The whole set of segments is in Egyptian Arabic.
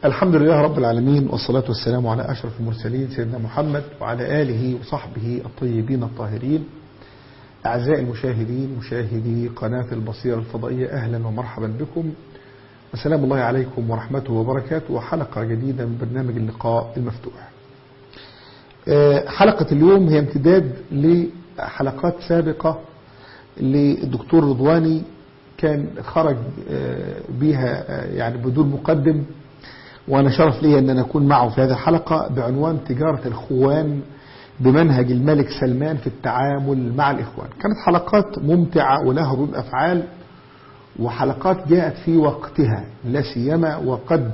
الحمد لله رب العالمين والصلاة والسلام على أشرف المرسلين سيدنا محمد وعلى آله وصحبه الطيبين الطاهرين أعزائي المشاهدين مشاهدي قناة البصيرة الفضائية أهلا ومرحبا بكم وسلام الله عليكم ورحمته وبركاته وحلقة جديدة من برنامج اللقاء المفتوح حلقة اليوم هي امتداد لحلقات سابقة للدكتور رضواني كان خرج بها يعني بدون مقدم وأنا شرف لي أن أنا أكون معه في هذه الحلقة بعنوان تجارة الخوان بمنهج الملك سلمان في التعامل مع الإخوان كانت حلقات ممتعة ولها ردود أفعال وحلقات جاءت في وقتها لا سيما وقد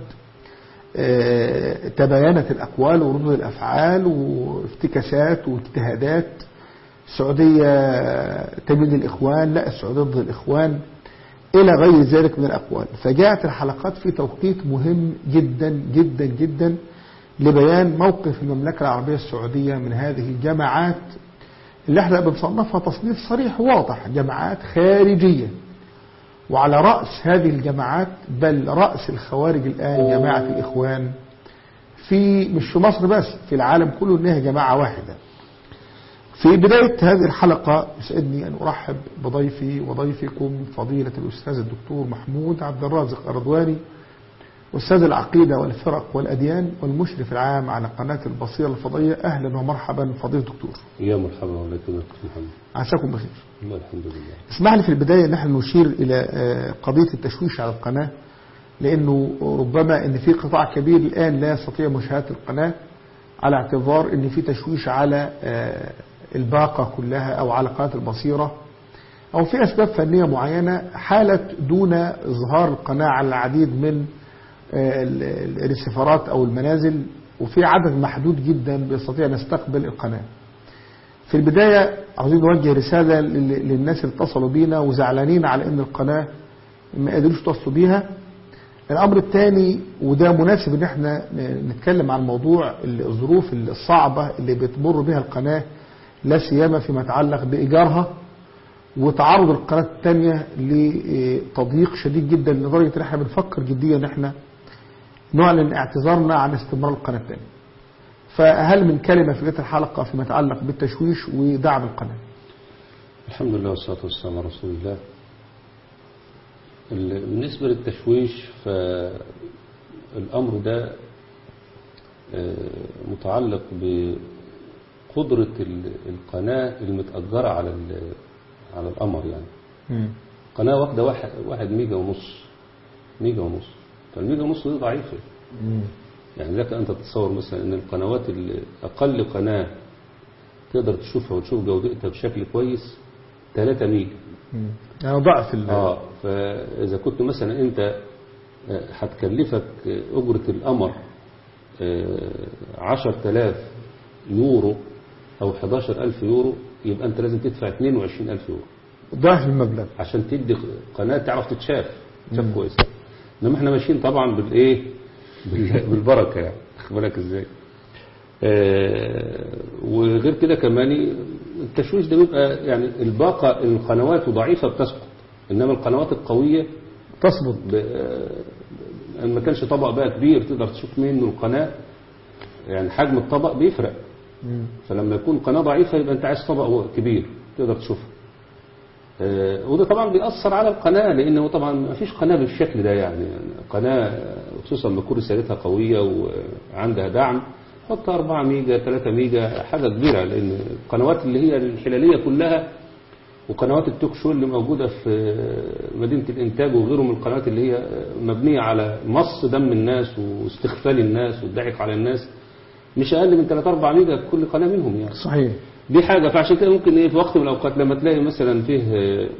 تباينت الأقوال وردود الأفعال وافتكاسات واجتهادات السعودية تميل الإخوان لا السعودية ضد الإخوان إلى غير ذلك من الأقوال فجاءت الحلقات في توقيت مهم جدا جدا جدا لبيان موقف المملكة العربية السعودية من هذه الجماعات اللي احنا بنصنفها تصنيف صريح واضح جماعات خارجية وعلى رأس هذه الجماعات بل رأس الخوارج الآن جماعة الإخوان في مش في مصر بس في العالم كله إنها جماعة واحدة في بداية هذه الحلقة يسعدني أن أرحب بضيفي وضيفكم فضيلة الأستاذ الدكتور محمود عبد الرازق الرضواني أستاذ العقيدة والفرق والأديان والمشرف العام على قناة البصيرة الفضائية أهلا ومرحبا فضيلة الدكتور يا مرحبا وعليكم محمد عساكم بخير الله الحمد لله اسمح لي في البداية ان احنا نشير إلى قضية التشويش على القناة لأنه ربما أن في قطاع كبير الآن لا يستطيع مشاهدة القناة على اعتبار أن في تشويش على الباقة كلها أو على قناة البصيرة أو في أسباب فنية معينة حالت دون إظهار القناة على العديد من الريسيفرات أو المنازل وفي عدد محدود جدا بيستطيع أن يستقبل القناة في البداية عاوزين نوجه رسالة للناس اللي اتصلوا بينا وزعلانين على أن القناة ما قدروش يتصلوا بيها الأمر الثاني وده مناسب أن احنا نتكلم عن موضوع الظروف الصعبة اللي بتمر بها القناة لا سيما فيما يتعلق بإيجارها وتعرض القناة الثانية لتضييق شديد جدا لدرجة ان احنا بنفكر جديا ان احنا نعلن اعتذارنا عن استمرار القناة الثانية فهل من كلمة في بداية الحلقة فيما يتعلق بالتشويش ودعم القناة الحمد لله والصلاة والسلام على رسول الله بالنسبة للتشويش فالأمر ده متعلق بقدرة القناة المتأجرة على على القمر يعني مم. قناة واحدة واحد, واحد ميجا ونص ميجا ونص فالميجا ونص دي ضعيفة مم. يعني لك أن تتصور مثلا أن القنوات اللي أقل قناة تقدر تشوفها وتشوف جودتها بشكل كويس 3 ميجا مم. يعني ضعف ال اه فإذا كنت مثلا أنت هتكلفك أجرة القمر 10000 يورو أو 11000 يورو يبقى أنت لازم تدفع 22000 يورو ضعف المبلغ عشان تدي قناة تعرف تتشاف تشاف كويس انما احنا ماشيين طبعا بالايه بال- بالبركة يعني خد بالك ازاي آه وغير كده كمان التشويش ده بيبقى يعني الباقة القنوات ضعيفة بتسقط انما القنوات القوية تصمد ب- آه، ما كانش طبق بقى كبير تقدر تشوف منه القناة يعني حجم الطبق بيفرق مم. فلما يكون قناة ضعيفة يبقى انت عايز طبق كبير تقدر تشوفه آه، وده طبعا بيأثر على القناة لأنه طبعا ما فيش قناة بالشكل ده يعني قناة خصوصا لما تكون رسالتها قوية وعندها دعم حط 4 ميجا 3 ميجا حاجة كبيرة لأن القنوات اللي هي الحلالية كلها وقنوات التوك شو اللي موجودة في مدينة الإنتاج وغيره من القنوات اللي هي مبنية على مص دم الناس واستغفال الناس والضحك على الناس مش أقل من 3 4 ميجا كل قناة منهم يعني صحيح دي حاجة فعشان كده ممكن ايه في وقت من الأوقات لما تلاقي مثلا فيه آه،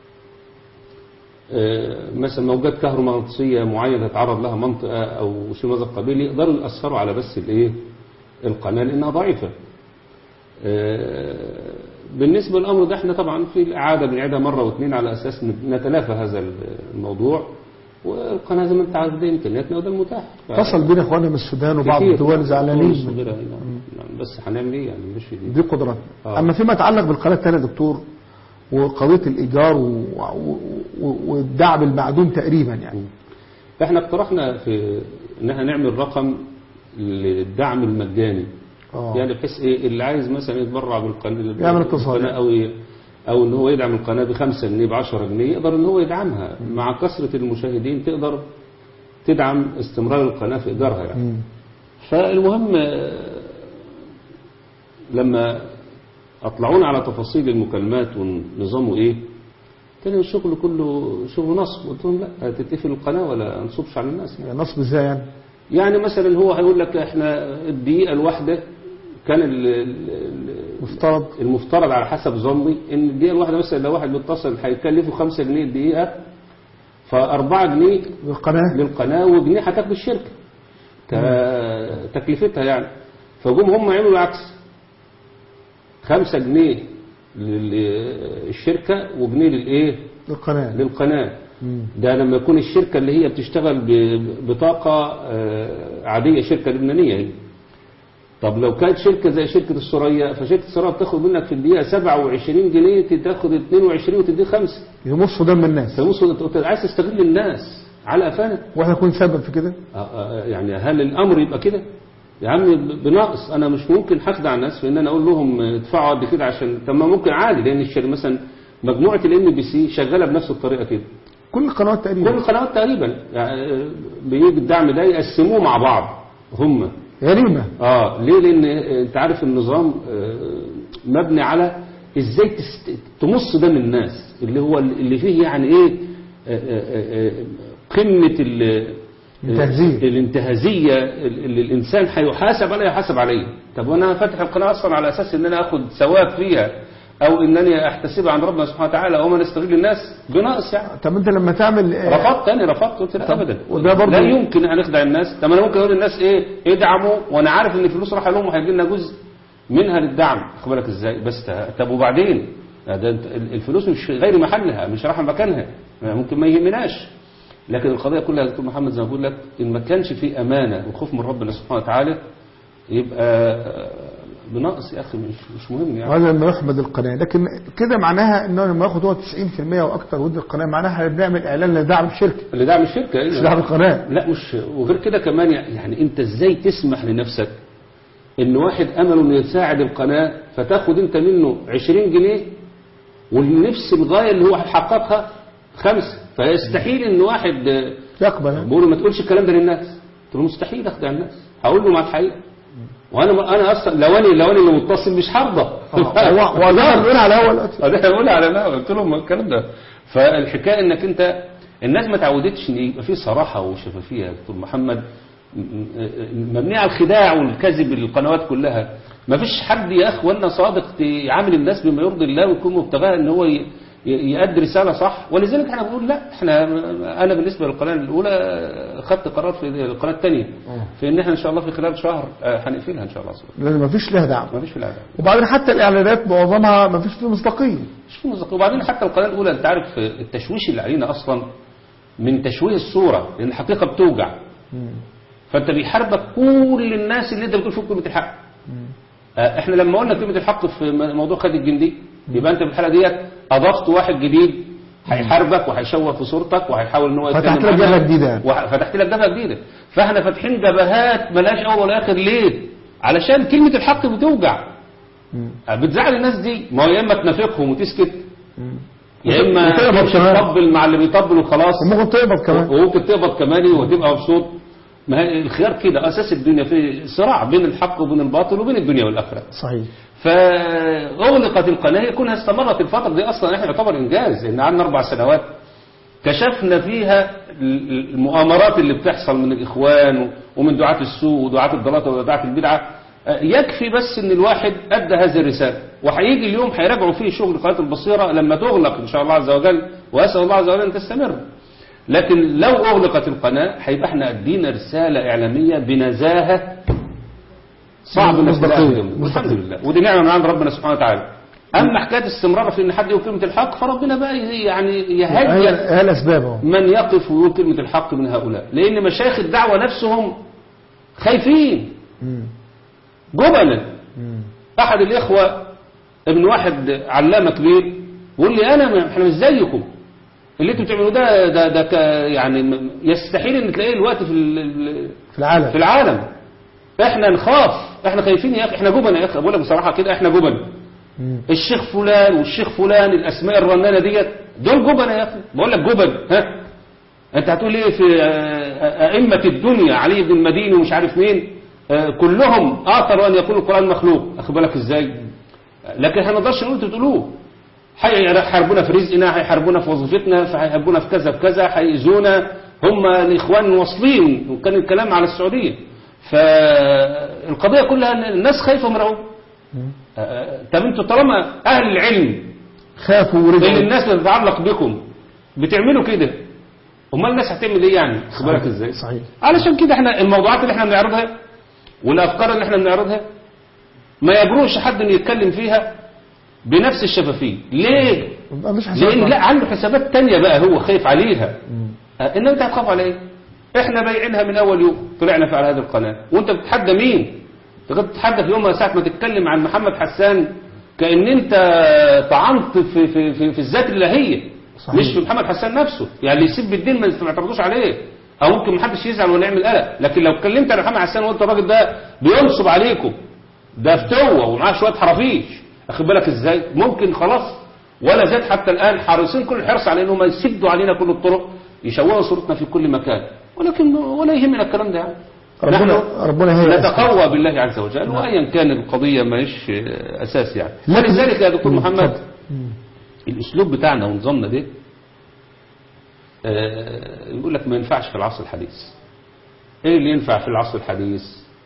آه، مثلا موجات كهرومغناطيسية معينة تتعرض لها منطقة أو شيء من هذا القبيل يقدروا يأثروا على بس الايه القناة لأنها ضعيفة آه، بالنسبة للأمر ده احنا طبعا في الإعادة بنعيدها مرة واثنين على أساس نتلافى هذا الموضوع والقناة زي ما انت عارف دي إمكانياتنا وده المتاح ف- اتصل بينا اخواننا من السودان وبعض كتير. الدول زعلانين ونص وغيرها، نعم. نعم. بس هنعمل ايه يعني مش دي دي قدرات آه. اما فيما يتعلق بالقناه الثانيه يا دكتور وقضيه الايجار و- و- و- والدعم المعدوم تقريبا يعني احنا اقترحنا في ان احنا نعمل رقم للدعم المجاني اه يعني بحيث ايه اللي عايز مثلا يتبرع بالقناه يعمل اتصال. بالقناة او ي- او ان هو يدعم القناه ب 5 جنيه ب 10 جنيه يقدر ان هو يدعمها مع كثره المشاهدين تقدر تدعم استمرار القناه في ايجارها يعني مم. فالمهم آه، لما اطلعونا على تفاصيل المكالمات ونظامه ايه كان الشغل كله شغل نصب قلت لهم لا هتتقفل القناه ولا نصبش على الناس يعني نصب ازاي يعني يعني مثلا هو هيقول لك احنا الدقيقه الواحده كان ال- ال- ال- مفترض المفترض على حسب ظني ان الدقيقه الواحده مثلا لو واحد بيتصل هيكلفه 5 جنيه الدقيقه ف4 جنيه بالقناة للقناه وجنيه هتاخد الشركه كتكلفتها يعني فجم هم عملوا العكس 5 جنيه للشركه وجنيه للايه بالقناة للقناه مم. ده لما يكون الشركة اللي هي بتشتغل ب- بطاقة آه، عادية شركة لبنانية هي طب لو كانت شركة زي شركة السورية فشركة السورية بتاخد منك في الدقيقة 27 جنيه تاخد 22 وتديه 5 يمصوا دم الناس فبص انت عايز تستغل الناس على قفانا واحنا نكون سبب في كده آه، آه، يعني هل الامر يبقى كده يا عم ب- بناقص انا مش ممكن هخدع الناس في ان انا اقول لهم ادفعوا قد كده عشان طب ما ممكن عادي لان الشركه مثلا مجموعه الام بي سي شغاله بنفس الطريقه كده كل القنوات كل تقريبا القنوات تقريبا يعني بيجي الدعم ده يقسموه مع بعض هم غريمة اه ليه لان انت عارف النظام آه، مبني على ازاي تست... تمص دم الناس اللي هو اللي فيه يعني ايه آه، آه، آه، قمة ال- الانتهازية. الانتهازية اللي الانسان هيحاسب عليها يحاسب عليه طب وانا فاتح القناة اصلا على اساس ان انا اخد ثواب فيها او انني احتسبها عند ربنا سبحانه وتعالى او ما نستغل الناس بناقص يعني طب انت لما تعمل آه، رفضت تاني رفضت قلت لا طب ابدا وده برضه- لا يمكن ان اخدع الناس طب انا ممكن اقول للناس ايه ادعموا وانا عارف ان الفلوس راح لهم وهيجي لنا جزء منها للدعم خد بالك ازاي بس ت- طب وبعدين ده انت- الفلوس مش غير محلها مش رايحه مكانها ممكن ما يهمناش لكن القضيه كلها يا دكتور محمد زي ما بقول لك ان ما كانش في امانه وخوف من ربنا سبحانه وتعالى يبقى بنقص يا اخي مش مش مهم يعني وهذا لما يحمد القناة لكن كده معناها انه لما ياخد هو 90% واكتر ودي القناة معناها احنا بنعمل اعلان لدعم الشركة اللي دعم الشركه مش أيوة. دعم القناة لا مش وغير كده كمان يعني انت ازاي تسمح لنفسك ان واحد امله انه يساعد القناة فتاخد انت منه 20 جنيه والنفس الغاية اللي هو هيحققها خمسة فيستحيل ان واحد آه، يقبل ها؟ بقول له ما تقولش الكلام ده للناس قلت له مستحيل اخدع الناس هقول له مع الحقيقة وانا انا اصلا لو انا لو انا اللي متصل مش هرضى هو هو ده اللي بنقول على اول وقت. اه ده بقول على لا قلت لهم الكلام ده فالحكايه انك انت الناس ما تعودتش ان يبقى في صراحه وشفافيه يا دكتور محمد م- م- مبنيه على الخداع والكذب القنوات كلها ما فيش حد يا اخوانا صادق يعامل الناس بما يرضي الله ويكون مبتغاه ان هو ي- ي- يؤدي رساله صح ولذلك احنا بنقول لا احنا انا بالنسبه للقناه الاولى خدت قرار في القناه الثانيه في ان احنا ان شاء الله في خلال شهر آه، هنقفلها ان شاء الله لان مفيش لها دعم ما فيش في العالم وبعدين حتى الاعلانات معظمها مفيش فيه مصداقية مش في مصداقية وبعدين حتى القناة الأولى أنت عارف التشويش اللي علينا أصلا من تشويه الصورة لأن الحقيقة بتوجع فأنت بيحاربك كل الناس اللي أنت بتقول فيهم كلمة الحق آه، احنا لما قلنا كلمة الحق في م- موضوع خالد الجندي يبقى أنت في الحالة ديت أضفت واحد جديد هيحاربك وهيشوه في صورتك وهيحاول ان هو فتحت يتكلم لك جبهة عنك. جديدة. وح- فتحت لك جبهة جديدة فاحنا فاتحين جبهات ملهاش أول ولا آخر ليه؟ علشان كلمة الحق بتوجع بتزعل الناس دي ما هو يا اما تنافقهم وتسكت يا اما وتقبض تمشي كمان. تطبل مع اللي بيطبل وخلاص وممكن تقبض كمان وممكن تقبض كمان وتبقى مبسوط ما هي الخيار كده اساس الدنيا في صراع بين الحق وبين الباطل وبين الدنيا والاخره صحيح فاغلقت القناه يكونها استمرت الفتره دي اصلا احنا يعتبر انجاز لان قعدنا اربع سنوات كشفنا فيها المؤامرات اللي بتحصل من الاخوان ومن دعاة السوء ودعاة الضلال ودعاة البدعه آه، يكفي بس ان الواحد ادى هذه الرساله وهيجي اليوم هيراجعوا فيه شغل قناه البصيره لما تغلق ان شاء الله عز وجل واسال الله عز وجل ان تستمر لكن لو اغلقت القناه هيبقى احنا ادينا رساله اعلاميه بنزاهه صعب انك مصداقية. تلاقيها. مصداقية. الحمد لله ودي نعمه من عند ربنا سبحانه وتعالى اما حكايه استمرار في ان حد يقول كلمه الحق فربنا بقى يعني هي يهيئ هي الاسباب اهو من يقف ويقول كلمه الحق من هؤلاء لان مشايخ الدعوه نفسهم خايفين مم. جبلا مم. احد الاخوه ابن واحد علامه كبير يقول لي انا احنا مش زيكم اللي انتوا بتعملوه ده ده ده ك- يعني م- يستحيل ان تلاقيه دلوقتي في ال- ال- في العالم في العالم احنا نخاف احنا خايفين يا اخي احنا جبن يا اخي بقول لك بصراحه كده احنا جبن مم. الشيخ فلان والشيخ فلان الاسماء الرنانه ديت دول جبن يا اخي بقول لك جبن ها انت هتقول ايه في آه، ائمه الدنيا علي بن المديني ومش عارف مين آه، كلهم اثروا ان يقولوا القران مخلوق اخد بالك ازاي لكن احنا ما نقدرش نقول انتوا تقولوه هيحاربونا في رزقنا هيحاربونا في وظيفتنا هيحاربونا في كذا في كذا هيأذونا هم الاخوان واصلين وكان الكلام على السعوديه فالقضيه كلها ان الناس خايفه مرعوبه آه، طب انتوا طالما اهل العلم خافوا اللي ورجعوا الناس اللي تتعلق بكم بتعملوا كده امال الناس هتعمل ايه يعني خد بالك ازاي صحيح علشان كده احنا الموضوعات اللي احنا بنعرضها والافكار اللي احنا بنعرضها ما يجروش حد ان يتكلم فيها بنفس الشفافيه ليه يبقى مش حساب لان لا عنده حسابات تانية بقى هو خايف عليها آه، انما انت هتخاف على ايه احنا بايعينها من اول يوم طلعنا في على هذه القناه وانت بتتحدى مين انت كنت بتتحدى في يوم ما ساعه ما تتكلم عن محمد حسان كان انت طعنت في في في, في الذات الالهيه صحيح. مش في محمد حسان نفسه يعني اللي يسيب الدين ما تعترضوش عليه او ممكن محدش يزعل ولا يعمل قلق لكن لو اتكلمت عن محمد حسان وانت الراجل ده بينصب عليكم ده فتوه ومعاه شويه حرافيش اخد بالك ازاي ممكن خلاص ولا زاد حتى الان حريصين كل الحرص على انهم يسدوا علينا كل الطرق يشوهوا صورتنا في كل مكان ولكن ولا يهمنا الكلام ده يعني ربنا نحن ربنا هي نتقوى بالله عز وجل وايا كان القضيه ماهيش اساس يعني لكن- ولذلك يا دكتور مم، محمد اتفضل. مم. الاسلوب بتاعنا ونظامنا ده آه، يقول لك ما ينفعش في العصر الحديث ايه اللي ينفع في العصر الحديث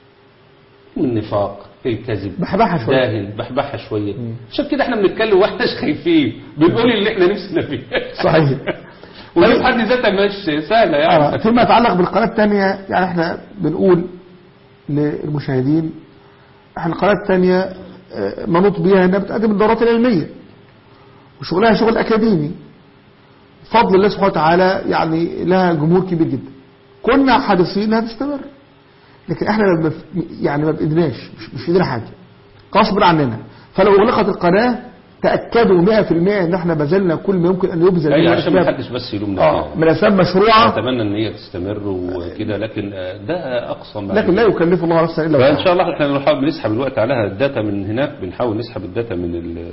النفاق الكذب بحبحها شوية. داهن بحبحها شويه عشان كده احنا بنتكلم واحنا مش خايفين بنقول اللي احنا نفسنا فيه صحيح ودي في حد ذاتها مش سهله آه، يعني فيما يتعلق بالقناة الثانية يعني احنا بنقول للمشاهدين احنا القناة الثانية آه، منوط بيها انها بتقدم الدورات العلمية وشغلها شغل اكاديمي فضل الله سبحانه وتعالى يعني لها جمهور كبير جدا كنا حريصين انها تستمر لكن احنا ما بف- يعني ما بايدناش مش مش في ايدينا حاجه غصب عننا فلو اغلقت القناه تاكدوا 100% ان احنا بذلنا كل ما يمكن ان يبذل لا من عشان ما الأسباب. حدش بس يلومنا اه فيها. من اسباب مشروعه اتمنى ان هي تستمر وكده لكن آه، ده اقصى ما لكن لا يكلف الله نفسا الا فان وسعها شاء الله احنا بنحاول بنسحب الوقت عليها الداتا من هناك بنحاول نسحب الداتا من ال-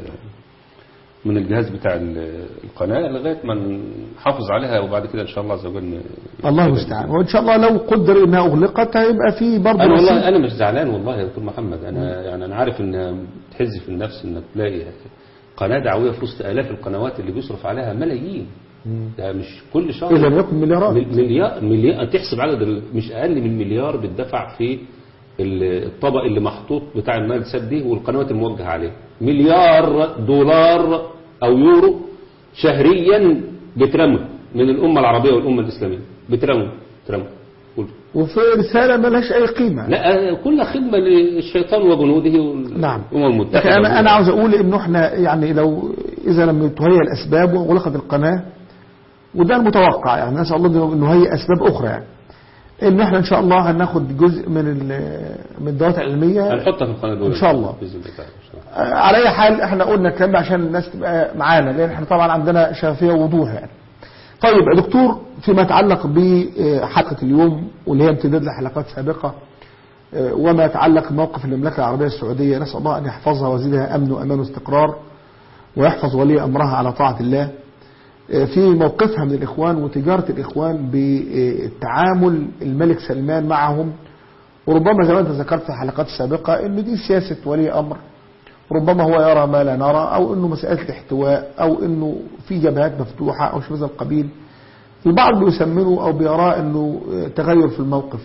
من الجهاز بتاع ال- القناه لغايه ما نحافظ عليها وبعد كده ان شاء الله عز وجل الله المستعان وان شاء الله لو قدر انها اغلقت هيبقى في برضه انا نصيب. والله انا مش زعلان والله يا دكتور محمد انا يعني انا عارف ان تحز في النفس انك تلاقي قناه دعويه في وسط الاف القنوات اللي بيصرف عليها ملايين ده مش كل شهر اذا لم يكن مليارات مل- مليار مليار تحسب عدد ال- مش اقل من مليار بتدفع في ال- الطبق اللي محطوط بتاع النايل سات دي والقنوات الموجهه عليه مليار دولار او يورو شهريا بترمى من الامه العربيه والامه الاسلاميه بترمى بترمى كل- وفي رساله ملهاش اي قيمه لا كل خدمه للشيطان وجنوده والامم نعم المتحده لكن انا انا عاوز اقول انه احنا يعني لو اذا لم تهيئ الاسباب واغلقت القناه وده المتوقع يعني نسال الله انه هي اسباب اخرى يعني ان احنا ان شاء الله هناخد جزء من ال- من الدورات العلميه هنحطها في القناه الأولى إن شاء الله. باذن الله تعالى إن شاء الله. آه، على اي حال احنا قلنا الكلام ده عشان الناس تبقى معانا لان احنا طبعا عندنا شفافيه ووضوح يعني طيب يا دكتور فيما يتعلق بحلقه اليوم واللي هي امتداد لحلقات سابقه آه، وما يتعلق بموقف المملكه العربيه السعوديه نسال الله ان يحفظها ويزيدها امن وامان واستقرار ويحفظ ولي امرها على طاعه الله آه، في موقفها من الاخوان وتجاره الاخوان بالتعامل الملك سلمان معهم وربما زي ما انت ذكرت في الحلقات السابقه ان دي سياسه ولي امر ربما هو يرى ما لا نرى او انه مساله الاحتواء او انه في جبهات مفتوحه او شيء من هذا القبيل البعض بيسمنه او بيراه انه تغير في الموقف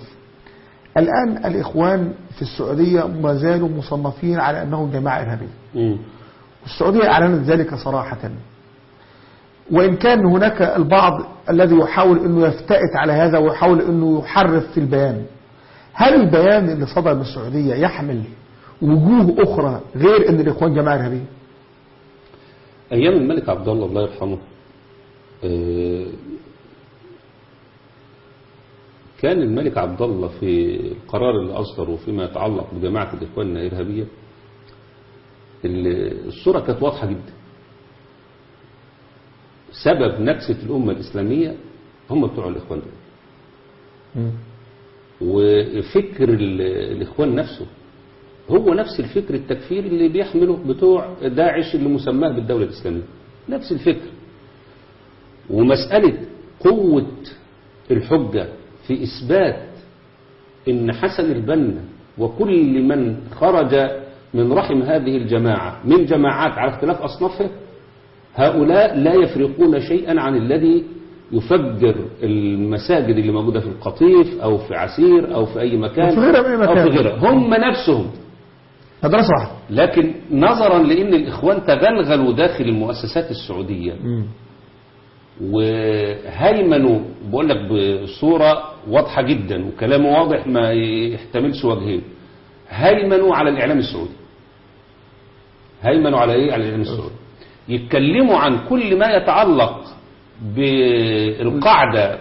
الان الاخوان في السعوديه ما زالوا مصنفين على انهم جماعه ارهابيه مم. والسعوديه اعلنت ذلك صراحه وان كان هناك البعض الذي يحاول انه يفتئت على هذا ويحاول انه يحرف في البيان هل البيان اللي صدر من السعوديه يحمل وجوه اخرى غير ان الاخوان جماعه ارهابيه ايام الملك عبد الله الله يرحمه آه، كان الملك عبد الله في القرار اللي اصدره فيما يتعلق بجماعه الاخوان الارهابيه ال- الصوره كانت واضحه جدا سبب نكسة الأمة الإسلامية هم بتوع الإخوان دول مم. وفكر ال- الإخوان نفسه هو نفس الفكر التكفيري اللي بيحمله بتوع داعش اللي مسماه بالدولة الإسلامية نفس الفكر ومسألة قوة الحجة في إثبات إن حسن البنا وكل من خرج من رحم هذه الجماعة من جماعات على اختلاف أصنافها هؤلاء لا يفرقون شيئا عن الذي يفجر المساجد اللي موجودة في القطيف أو في عسير أو في أي مكان وفي غيرها من أي أو مكان. في غيرها هم نفسهم هذا صح لكن نظرا لأن الإخوان تغلغلوا داخل المؤسسات السعودية مم. وهيمنوا بقول لك بصورة واضحة جدا وكلامه واضح ما يحتملش وجهين هيمنوا على الإعلام السعودي هيمنوا على إيه على الإعلام السعودي يتكلموا عن كل ما يتعلق بالقاعدة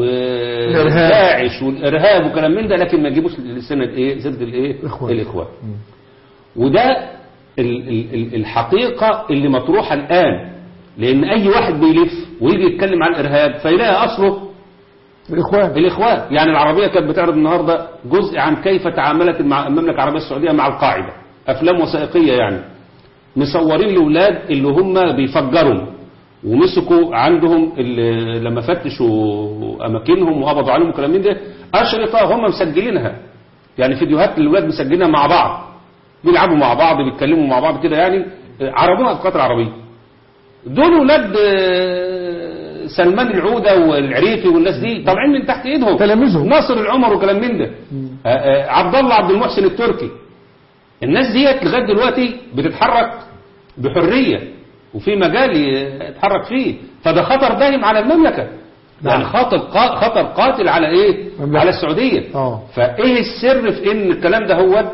وداعش والإرهاب وكلام من ده لكن ما يجيبوش لسنة إيه سنة الإيه الإخوان. الإخوان وده ال- ال- ال- الحقيقة اللي مطروحة الآن لأن أي واحد بيلف ويجي يتكلم عن الإرهاب فيلاقي أصله الإخوان الإخوان يعني العربية كانت بتعرض النهاردة جزء عن كيف تعاملت المع- المملكة العربية السعودية مع القاعدة أفلام وثائقية يعني مصورين الأولاد اللي هم بيفجروا ومسكوا عندهم ال- لما فتشوا أماكنهم وقبضوا عليهم وكلام من ده أشرطة هم مسجلينها يعني فيديوهات الأولاد مسجلينها مع بعض بيلعبوا مع بعض بيتكلموا مع بعض كده يعني عرضوها في القطر العربية دول ولاد آه، سلمان العودة والعريفي والناس دي طالعين من تحت ايدهم تلاميذهم. ناصر العمر وكلام من ده آه، آه، عبد الله عبد المحسن التركي الناس ديت لغايه دلوقتي بتتحرك بحريه وفي مجال يتحرك فيه فده خطر داهم على المملكه نعم. يعني خطر قا- خطر قاتل على ايه المملكة. على السعوديه اه فايه السر في ان الكلام ده هو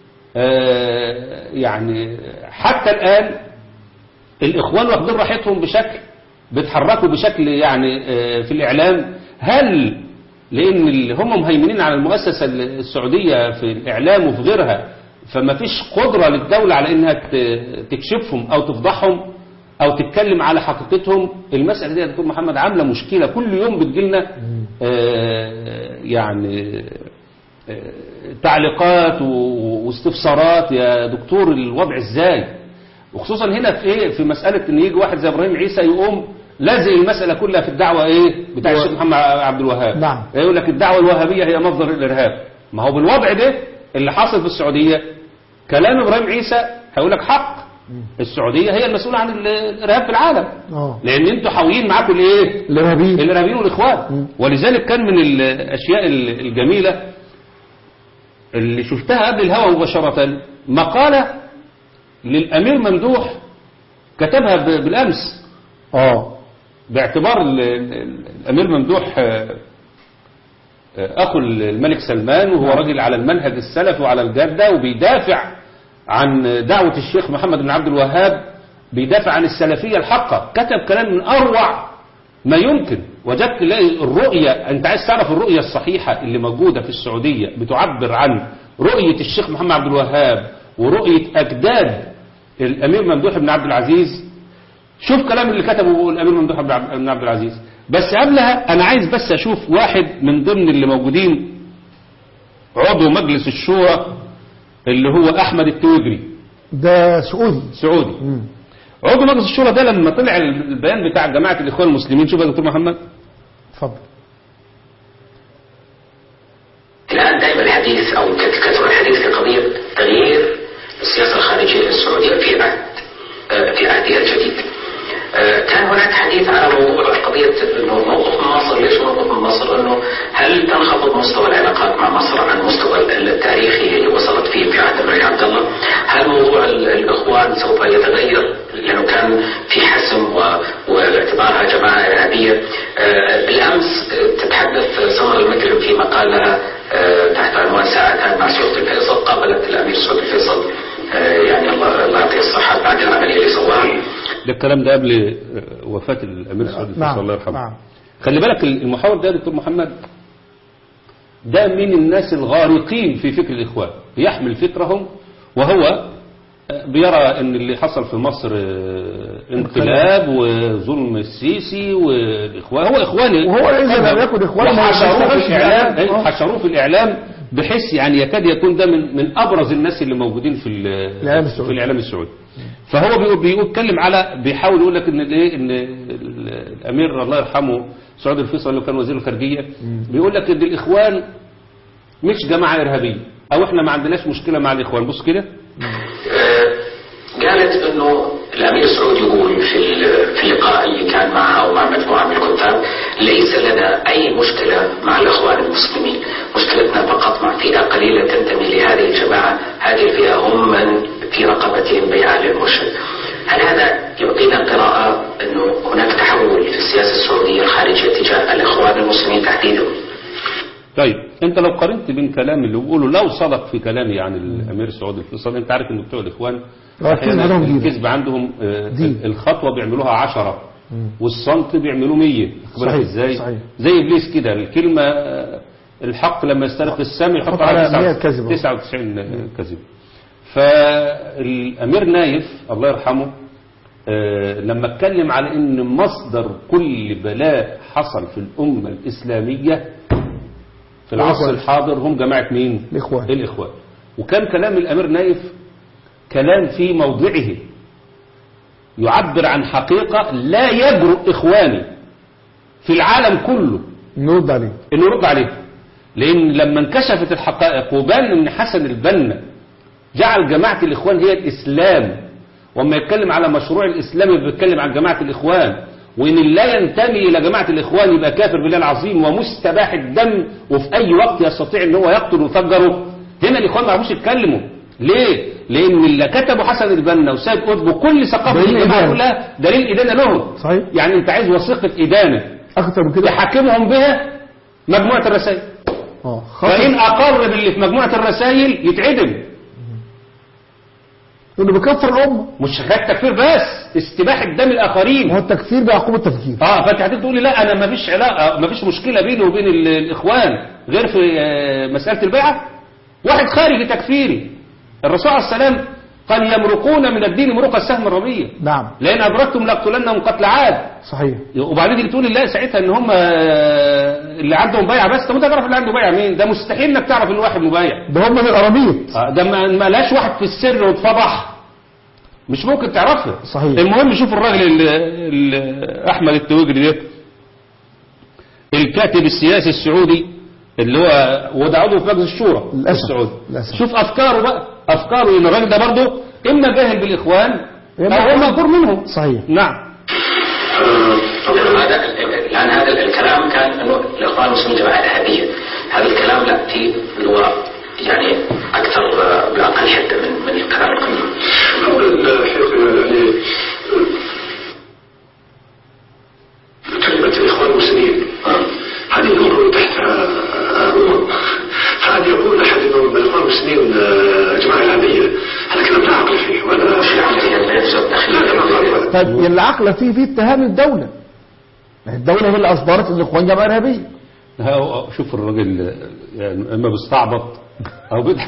آه، يعني حتى الآن الإخوان واخدين راحتهم بشكل بيتحركوا بشكل يعني آه، في الإعلام هل لأن اللي هم مهيمنين على المؤسسة السعودية في الإعلام وفي غيرها فما فيش قدرة للدولة على إنها ت- تكشفهم أو تفضحهم أو تتكلم على حقيقتهم المسألة دي يا دكتور محمد عاملة مشكلة كل يوم بتجيلنا آه، يعني آه، تعليقات و- واستفسارات يا دكتور الوضع ازاي وخصوصا هنا في ايه في مسألة ان يجي واحد زي ابراهيم عيسى يقوم لازق المسألة كلها في الدعوة ايه بتاع الشيخ محمد عبد الوهاب نعم. يقول لك الدعوة الوهابية هي مصدر الارهاب ما هو بالوضع ده اللي حاصل في السعودية كلام ابراهيم عيسى هيقول لك حق السعودية هي المسؤولة عن ال- الارهاب في العالم اه لان انتوا حاويين معاكم الايه الإرهابيين الارهابيين والاخوان مم. ولذلك كان من الاشياء ال- الجميله اللي شفتها قبل الهوى مباشره مقاله للامير ممدوح كتبها ب- بالامس اه باعتبار ال- ال- الامير ممدوح آه، آه، اخو الملك سلمان وهو راجل على المنهج السلفي وعلى الجاده وبيدافع عن دعوه الشيخ محمد بن عبد الوهاب بيدافع عن السلفيه الحقه كتب كلام من اروع ما يمكن وجدت تلاقي الرؤيه انت عايز تعرف الرؤيه الصحيحه اللي موجوده في السعوديه بتعبر عن رؤيه الشيخ محمد عبد الوهاب ورؤيه اجداد الامير ممدوح بن عبد العزيز شوف كلام اللي كتبه الامير ممدوح بن عبد بن عبد العزيز بس قبلها انا عايز بس اشوف واحد من ضمن اللي موجودين عضو مجلس الشورى اللي هو احمد التويجري ده سعودي سعودي مم. عضو مجلس الشورى ده لما طلع البيان بتاع جماعه الاخوان المسلمين شوف يا دكتور محمد اتفضل الآن دائما الحديث أو كثر الحديث في قضية تغيير السياسة الخارجية للسعودية في عهد آه، في عهدها الجديد. آه، كان هناك حديث على موضوع قضية انه موقف من مصر ليش موقف من مصر انه هل تنخفض مستوى العلاقات مع مصر عن المستوى التاريخي اللي وصلت فيه في عهد الملك عبد الله؟ هل موضوع ال- الاخوان سوف يتغير لانه كان في حسم و- واعتبارها جماعه ارهابيه؟ آه، بالامس آه، تتحدث سمر المكرم في مقال لها آه، تحت عنوان ساعتان مع سعود الفيصل قابلت الامير سعود الفيصل آه، يعني الله الله يعطيه الصحه بعد العمليه اللي سواها ده الكلام ده قبل آه، وفاه الامير سعود الفيصل نعم الله يرحمه نعم خلي بالك المحاور ده يا دكتور محمد ده من الناس الغارقين في فكر الإخوان يحمل فكرهم وهو بيرى ان اللي حصل في مصر آه، انقلاب وظلم السيسي والاخوان هو اخواني وهو إذا لم يكن إخواني ما وحشروه يشتغلش في الاعلام معاه. أيوة، آه. حشروه في الاعلام بحيث يعني يكاد يكون ده من من ابرز الناس اللي موجودين في ال- الإعلام السعودي. في الاعلام السعودي فهو بيقول بيتكلم على بيحاول يقول لك ان الايه ان ال- الامير الله يرحمه سعود الفيصل اللي كان وزير الخارجيه بيقول لك ان الاخوان مش جماعه ارهابيه او احنا ما عندناش مشكله مع الاخوان بص كده آه، قالت انه الامير سعود يقول في ال- في اللقاء اللي كان معها ومع مجموعه من الكتاب ليس لنا اي مشكله مع الاخوان المسلمين، مشكلتنا فقط مع فئه قليله تنتمي لهذه الجماعه، هذه الفئه هم من في رقبتهم بيعه للمرشد. هل هذا يعطينا قراءه انه هناك تحول في السياسه السعوديه الخارجيه تجاه الاخوان المسلمين تحديدا؟ طيب انت لو قارنت بين كلام اللي بيقوله لو صدق في كلامي عن الامير سعود الفيصل انت عارف ان بتوع الاخوان آه، الكذب أحياناً عندهم دين. الكذب عندهم آه، دين. الخطوه بيعملوها عشرة والصمت بيعملوه 100 صحيح، ازاي صحيح. زي ابليس كده الكلمه آه، الحق لما يسترق السامع يحط يحط على على 100 تسعة- كذبة. 99 كذب فالامير نايف الله يرحمه آه، لما اتكلم على ان مصدر كل بلاء حصل في الامه الاسلاميه في العصر الإخوان. الحاضر هم جماعه مين الإخوان. الاخوان وكان كلام الامير نايف كلام في موضعه يعبر عن حقيقه لا يجرؤ اخواني في العالم كله نرد عليه انه يرد عليه لان لما انكشفت الحقائق وبان ان حسن البنا جعل جماعه الاخوان هي الاسلام وما يتكلم على مشروع الاسلام بيتكلم عن جماعه الاخوان وان اللي لا ينتمي الى جماعه الاخوان يبقى كافر بالله العظيم ومستباح الدم وفي اي وقت يستطيع ان هو يقتل ويفجره هنا الاخوان ما عرفوش يتكلموا ليه؟ لان اللي كتبوا حسن البنا وسيد قطب وكل ثقافه دليل الجماعه إدانة. كلها دليل ادانه لهم صحيح. يعني انت عايز وثيقه ادانه أكثر من كده يحاكمهم بها مجموعة الرسائل اه فإن خاطر أقر باللي في مجموعة الرسائل يتعدم إنه بيكفر الأمة مش حكاية تكفير بس استباحة دم ما هو الآخرين التكفير بعقوبة التفكير اه فانت هتيجي تقول لي لا انا ما فيش علاقه ما فيش مشكله بيني وبين ال- الاخوان غير في آه، مساله البيعه واحد خارجي تكفيري الرسول عليه السلام قال يمرقون من الدين مروق السهم الرميه نعم لان ادركتم لاقتلنهم قتل عاد صحيح وبعدين تيجي تقول لا ساعتها ان هم آه، اللي عندهم بيعه بس طب انت تعرف اللي عنده بيعه مين ده مستحيل انك تعرف ان واحد مبايع ده هم من الأراميط آه، ده ما ما لاش واحد في السر واتفضح مش ممكن تعرفها صحيح. المهم شوف الراجل ال- ال- احمد التوجري ده الكاتب السياسي السعودي اللي هو وده عضو في مجلس الشورى للأسف. السعودي للأسف. شوف افكاره بقى افكاره ان الراجل ده برضه اما جاهل بالاخوان إما او هو مغفور منهم صحيح نعم طبعا هذا الان هذا الكلام كان انه الاخوان المسلمين جماعه ارهابيه هذا الكلام لا في اللي هو يعني اكثر آه، باقل حده من من الكلام القديم أولا الحقيقة يعني كلمة الإخوان المسلمين هذه يمر تحتها أمم فأن يقول أحد أنهم الإخوان المسلمين آه، جماعة إرهابية هذا كلام لا عقل فيه ولا في العمل هي العنف لا الداخليه كلام غلط طيب العقل فيه فيه اتهام الدولة ما هي الدولة هي اللي أصدرت إن الإخوان جماعة إرهابية ها- شوف الراجل يعني اما بيستعبط او بيض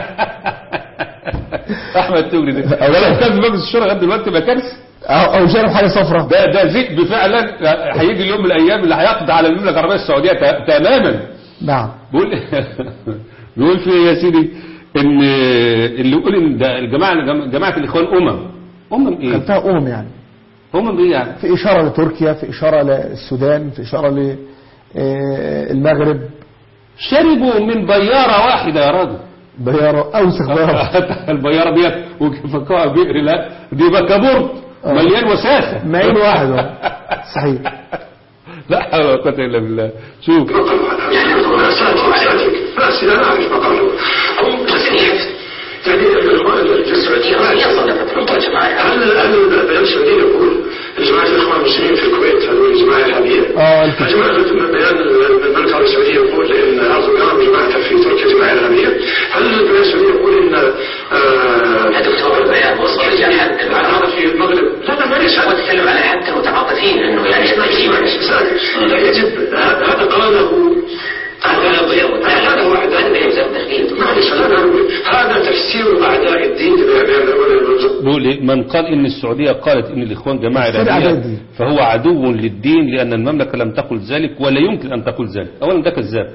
احمد تجري ده اولا كان في مجلس الشورى لغايه دلوقتي ما كارثه أو, أو شارب حاجة صفراء ده ده ذئب فعلا هيجي اليوم من الايام اللي هيقضي على المملكه العربيه السعوديه ت- تماما نعم بيقول بيقول في إيه يا سيدي ان اللي يقول ان ده الجماعه جماعه الاخوان امم امم ايه؟ خدتها أمم يعني امم ايه يعني؟ في إشارة لتركيا في إشارة للسودان في إشارة للمغرب شربوا من بياره واحده يا راجل بيارة أوسخ بيارة البياره ديت وفكوها بئر لا دي بكابورت آه. مليان وساخه معين واحد أهو. صحيح لا حول ولا قوه الا بالله شوف ما قالوا هذا يعني أنا صادق صادق بس أنا أعرف ما قالوا أو تصنيف يعني الإخوان السعوديه هي صنفت الامه جماعه هل هل البيان السعودي يقول جماعة الإخوان المسلمين في الكويت هذول جماعة إرهابية؟ آه، الكويت. جماعة بيان المملكة العربية السعودية يقول إن أردوغان جماعة في تركيا جماعة إرهابية؟ هل البيان السعودي يقول إن آه، يا دكتور البيان وصل الى حد هذا في المغرب؟ لا لا معليش هو تكلم على حد المتعاطفين انه يعني لا يجب هذا قاله هذا هذا هو هذا أعداء يلزم داخليه معلش لا لا هذا تفسير أعداء الدين بيقول من قال ان السعودية قالت ان الاخوان جماعة تفسير ارهابية إعدادي. فهو عدو للدين لان المملكة لم تقل ذلك ولا يمكن ان تقول ذلك اولا ده كذاب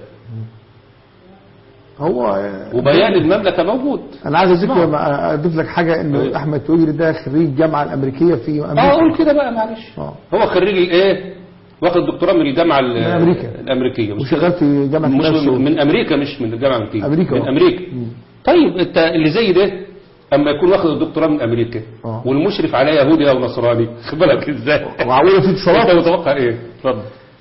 هو وبيان المملكة موجود انا عايز اضيف اضيف لك حاجه انه احمد تويجري ده خريج الجامعه الامريكيه في اه امريكا قول كده بقى معلش آه. هو خريج الايه واخد دكتوراه من الجامعة ال- من أمريكا. الامريكية مش وشغال في جامعه مش نفسه. من, من امريكا مش من الجامعة الامريكية أمريكا، من آه. امريكا طيب انت اللي زي ده اما يكون واخد الدكتوراه من امريكا آه. والمشرف عليه يهودي او نصراني خد بالك ازاي وعاوزه في انت اتصالات متوقع ايه اتفضل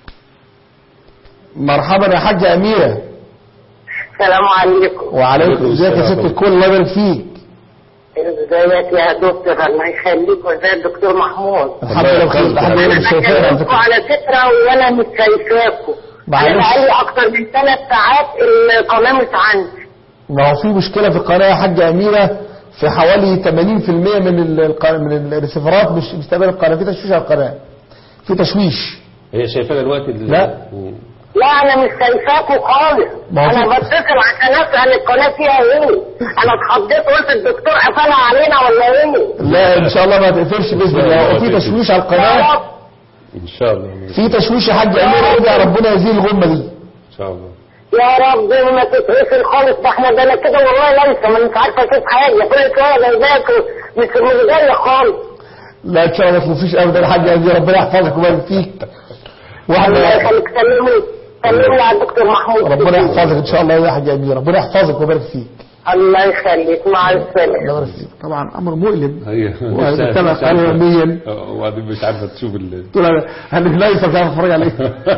مرحبا يا حاجه اميره السلام عليكم وعليكم عليكم ازيك يا السلام. ست الكل الله يبارك فيك ازيك يا دكتور الله يخليك وازي الدكتور محمود الحمد لله بخير يخليك. الحمد لله انا مش شايفاك على بكلمكم فكره على فكره وانا مش شايفاكم انا معلش. بقالي اكتر من ثلاث ساعات القناه مش عندي ما هو في مشكله في القناه يا حاجه اميره في حوالي 80% من الق- من الريسيفرات مش بتستقبل القناه في تشويش على القناه في تشويش هي شايفاها دلوقتي ال- لا. مم. لا انا مش شايفاكم خالص ما هو انا في- بتصل عشان اسال القناه فيها ايه انا اتخضيت قلت الدكتور قفلها علينا ولا ايه لا ان شاء الله ما تقفلش باذن لا، الله لا، هو في ما تشويش على يا القناه رب ان شاء الله في تشويش يا حاج اميره ادعي ربنا يزيل الغمه دي ان شاء الله يا رب ما تتقفل خالص ده احنا ده انا كده والله لسه ما مش عارفه اشوف حاجه كل شويه جايباك مش مش جايه خالص لا ان شاء الله ما تخافيش ابدا يا حاج اميره ربنا يحفظك ويبارك فيك الله واحنا يخليك سلمي سلمي على الدكتور محمود ربنا يحفظك ان شاء الله يا حاج اميره ربنا يحفظك ويبارك فيك الله يخليك مع الله السلامه يبارك فيك طبعا امر مؤلم هي وهذا تبع مش عارفة- قانونيا. اه، وبعدين مش عارفه تشوف ال تقول انا هنك لا يستطيع اتفرج عليه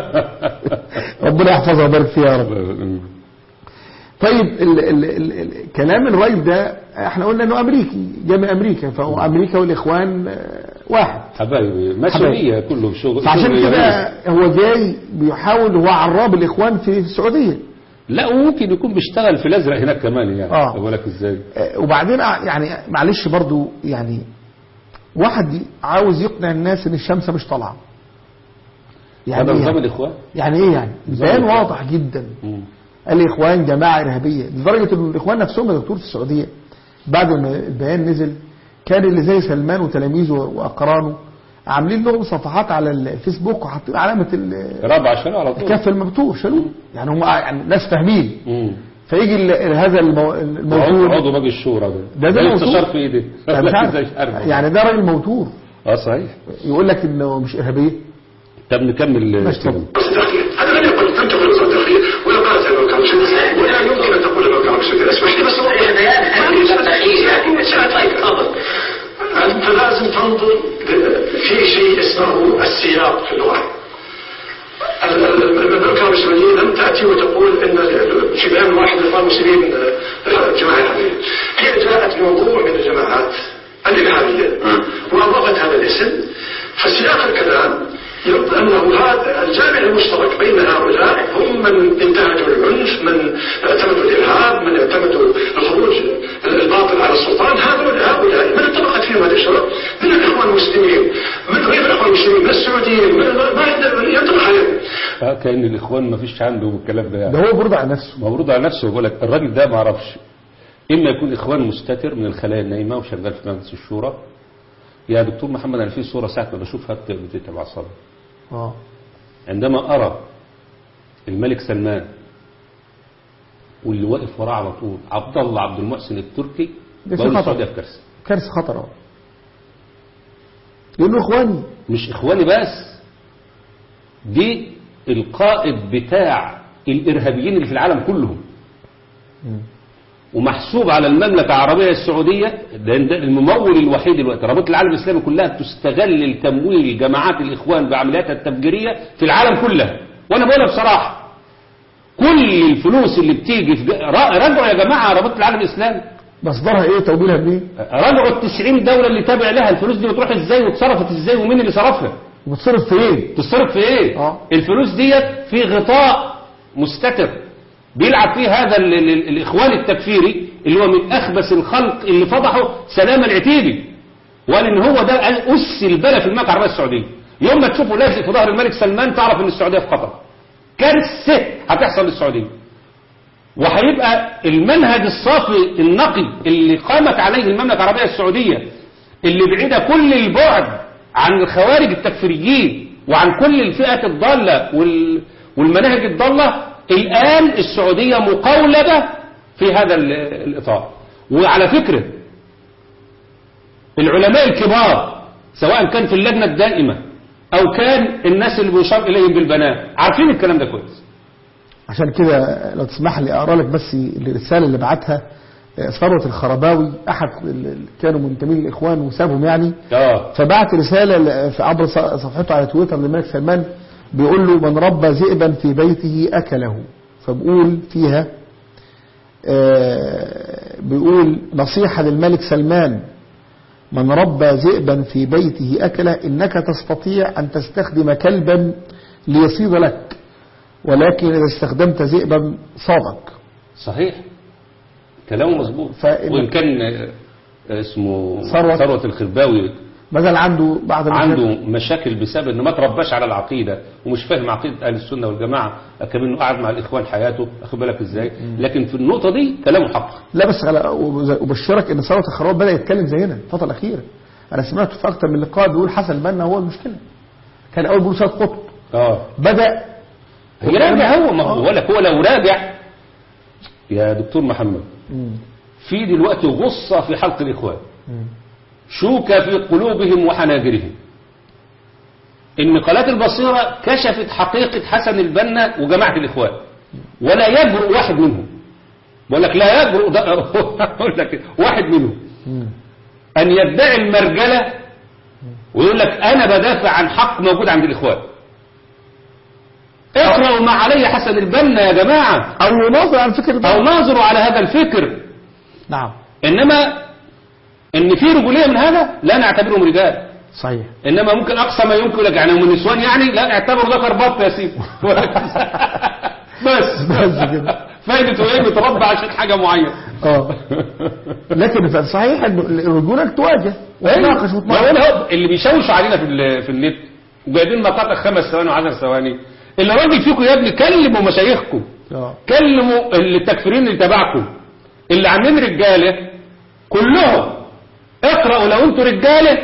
ربنا يحفظها ويبارك فيها يا رب طيب ال ال ال ال كلام الراجل ده احنا قلنا انه امريكي جاي من امريكا فهو امريكا والاخوان آه، واحد حبايبي مسؤوليه كله شغل فعشان شغل كده يهودي. هو جاي بيحاول هو عراب الاخوان في السعوديه لا وممكن يكون بيشتغل في الازرق هناك كمان يعني اه. اقول لك ازاي آه، وبعدين آه، يعني معلش برضو يعني واحد عاوز يقنع الناس ان الشمس مش طالعه يعني هذا ايه نظام يعني؟ الاخوان يعني ايه يعني البيان الإخوان. واضح جدا مم. الاخوان جماعه ارهابيه لدرجه ان الاخوان نفسهم يا دكتور في السعوديه بعد ما البيان نزل كان اللي زي سلمان وتلاميذه واقرانه عاملين لهم صفحات على الفيسبوك وحاطين علامه ال- رابع عشان على طول الكف المبتور شالوه يعني هم يعني ناس فاهمين مم. فيجي ال- هذا المو- عضو الموتور عضو باقي الشورى ده ده ده موتور. انتشار في ايدي أنا مش عارف. ازاي مش عارف يعني ده راجل موتور اه صحيح يقول لك انه مش ارهابيه طب نكمل ماشي اتفضل. الداخلية هذا لم يقل لم تقل وزارة الداخلية ولا قالت أنه كان مسؤول ولا يمكن أن تقول أنه كان مسؤول اسمح لي بس هي بيان هذه التحقيق يعني طيب تفضل أنت لازم تنظر في شيء اسمه السياق في اللغة ال- ال- المملكة الإسرائيلية لم تأتي وتقول أن في بيان واحد الإخوان المسلمين آه، جماعة إرهابية هي جاءت بمجموعة من الجماعات الإرهابية وأضافت هذا الاسم فسياق الكلام يبدو أنه هذا الجامع المشترك بين هؤلاء هم من انتهجوا العنف من اعتمدوا الإرهاب من اعتمدوا الخروج الباطل على السلطان هؤلاء هؤلاء من اتفقت فيهم هذه الشروط من الإخوان المسلمين من غير الإخوان المسلمين من السعوديين من ما ينطبق عليهم آه، كان الاخوان ما فيش عندهم الكلام ده يعني ده هو برضه على نفسه مفروض على نفسه بيقول لك الراجل ده ما اعرفش اما يكون اخوان مستتر من الخلايا النايمه وشغال في مجلس الشورى يا دكتور محمد انا في صوره ساعه ما بشوفها بت- بتتعب اعصابي اه عندما ارى الملك سلمان واللي واقف وراه على طول عبد الله عبد المحسن التركي ده في بقول خطر. السعوديه في كارثه كارثه خطر اه لانه اخواني مش اخواني بس دي القائد بتاع الارهابيين اللي في العالم كلهم ومحسوب على المملكة العربية السعودية ده ده الممول الوحيد دلوقتي رابطة العالم الإسلامي كلها بتستغل التمويل جماعات الإخوان بعملياتها التفجيرية في العالم كلها وأنا بقولها بصراحة كل الفلوس اللي بتيجي في را- راجعوا يا جماعة رابطة العالم الإسلامي مصدرها ايه توبيلها منين راجعوا التسعين دولة اللي تابع لها الفلوس دي بتروح ازاي واتصرفت ازاي ومين اللي صرفها بتصرف في ايه تصرف في ايه آه. الفلوس ديت في غطاء مستتر بيلعب فيه هذا ال ال ال الاخوان التكفيري اللي هو من اخبث الخلق اللي فضحه سلام العتيبي وقال ان هو ده اس البلا في المملكه العربيه السعوديه يوم ما تشوفه لازق في ظهر الملك سلمان تعرف ان السعوديه في خطر كارثه هتحصل للسعوديه وهيبقى المنهج الصافي النقي اللي قامت عليه المملكه العربيه السعوديه اللي بعيدة كل البعد عن الخوارج التكفيريين وعن كل الفئة الضالة وال- والمناهج الضالة الآن السعودية مقولبة في هذا ال- الإطار وعلى فكرة العلماء الكبار سواء كان في اللجنة الدائمة أو كان الناس اللي بيشار إليهم بالبنات عارفين الكلام ده كويس عشان كده لو تسمح لي اقرا لك بس الرساله اللي بعتها آه، ثروت الخرباوي احد اللي كانوا منتمين للاخوان وسابهم يعني اه فبعت رساله ل- في عبر ص- صفحته على تويتر للملك سلمان بيقول له من ربى ذئبا في بيته اكله فبقول فيها آه، بيقول نصيحه للملك سلمان من ربى ذئبا في بيته أكله إنك تستطيع أن تستخدم كلبا ليصيد لك ولكن إذا استخدمت ذئبا صادك صحيح كلامه مظبوط فإن- وإن كان آه، اسمه ثروت. ثروت الخرباوي مثلا عنده بعض المشاكل- عنده مشاكل بسبب انه ما ترباش على العقيده ومش فاهم عقيده اهل السنه والجماعه كمان قعد مع الاخوان حياته اخد بالك ازاي لكن في النقطه دي كلامه حق لا بس على وبشرك ان ثروت الخراب بدا يتكلم زينا الفتره الاخيره انا سمعته في اكتر من لقاء بيقول حسن البنا هو المشكله كان اول بيقول سيد قطب اه بدا يراجع هو ما هو لك هو لو راجع يا دكتور محمد في دلوقتي غصه في حلق الاخوان شوكه في قلوبهم وحناجرهم النقالات البصيره كشفت حقيقه حسن البنا وجماعه الاخوان ولا يجرؤ واحد منهم بقول لك لا يجرؤ ده اقول لك واحد منهم ان يدعي المرجله ويقول لك انا بدافع عن حق موجود عند الاخوان اقرأوا ما علي حسن البنا يا جماعة او يناظر عن فكره او ناظروا على هذا الفكر نعم انما ان في رجولية من هذا لا نعتبرهم رجال صحيح انما ممكن اقصى ما يمكن لك يعني من نسوان يعني لا اعتبروا ذكر بط يا سيدي بس بس كده. فايدته ايه متربى عشان حاجة معينة اه لكن ف- صحيح ان الرجوله انك تواجه وتناقش ما وتناقش هو هو اللي بيشوشوا علينا في ال- في النت وجايبين مقاطع خمس ثواني وعشر ثواني اللي راجل فيكم يا ابني كلموا مشايخكم اه كلموا التكفيرين اللي تبعكم اللي عاملين رجاله كلهم اقرأوا لو انتوا رجاله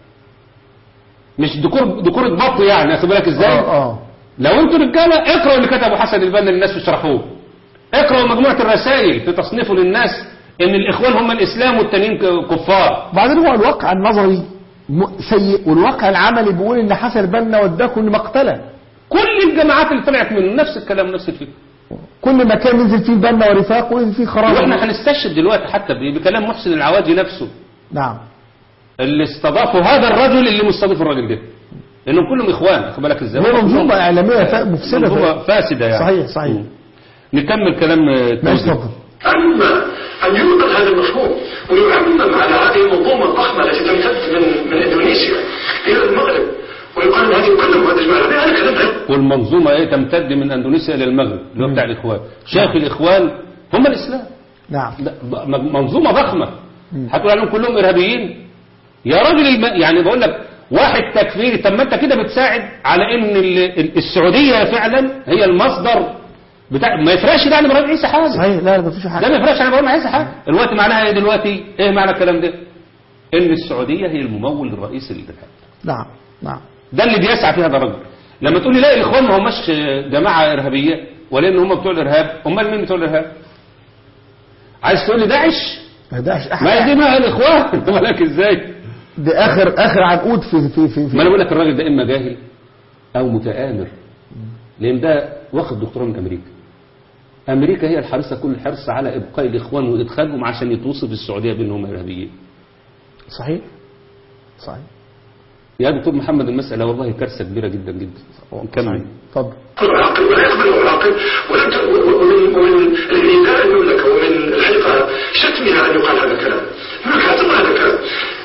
مش ذكور ذكورة بط يعني اخد بالك ازاي اه اه لو انتوا رجاله اقرأوا اللي كتبه حسن البنا للناس وشرحوه اقرأوا مجموعة الرسائل في تصنيفه للناس ان الاخوان هم الاسلام والتانيين ك- كفار وبعدين هو الواقع النظري م- سيء والواقع العملي بيقول ان حسن البنا وداكم لمقتله كل الجماعات اللي طلعت منه نفس الكلام نفس الفكره كل مكان ينزل فيه البنا ورفاقه وينزل فيه خراب واحنا هنستشهد دلوقتي حتى ب- بكلام محسن العواجي نفسه نعم اللي استضافوا هذا الرجل اللي مستضيف الراجل ده لانهم كلهم اخوان اخد بالك ازاي هو منظومه اعلاميه فا- مفسده منظومه فاسده يعني صحيح صحيح مم. نكمل كلام آه، ماشي توزيع. اتفضل أما أن ينقل هذا المفهوم ويعمم على هذه المنظومة الضخمة التي تمتد من من إندونيسيا إلى المغرب ويقال أن هذه كلها مواد إجماعية هذا كلام غير والمنظومه ايه تمتد من اندونيسيا الى المغرب اللي هو بتاع الاخوان شيخ الاخوان هم الاسلام نعم ده ض- منظومه ضخمه هتقول عليهم كلهم ارهابيين يا راجل الم... يعني بقول لك واحد تكفيري طب ما انت كده بتساعد على ان ال- ال- السعوديه فعلا هي المصدر بتاع ما يفرقش ده عن ابراهيم عيسى حاجه صحيح لا لا مفيش ده حاجه ما يفرقش عن ابراهيم عيسى حاجه الوقت معناها ايه دلوقتي ايه معنى الكلام ده ان السعوديه هي الممول الرئيسي للارهاب نعم نعم ده اللي بيسعى فيه هذا الرجل لما تقول لي لا الاخوان ما هماش جماعه ارهابيه ولا ان هم بتوع الارهاب امال مين بتوع الارهاب عايز تقول لي داعش ما داش ما هي أحد دي بقى الاخوان انت مالك ازاي دي اخر اخر عنقود في في في, ما في انا بقول لك الراجل ده اما جاهل او متآمر لان ده واخد دكتوراه من امريكا امريكا هي الحريصه كل الحرص على ابقاء الاخوان وادخالهم عشان يتوصف السعوديه بانهم ارهابيين صحيح صحيح يا دكتور محمد المساله والله كارثه كبيره جدا جدا نكمل اتفضل العاقل ولا يقبل العاقل ولم ت- ومن ومن الإيذاء المملكة ومن الحقيقة شتمها أن يقال هذا الكلام المملكة لا تقبل هذا الكلام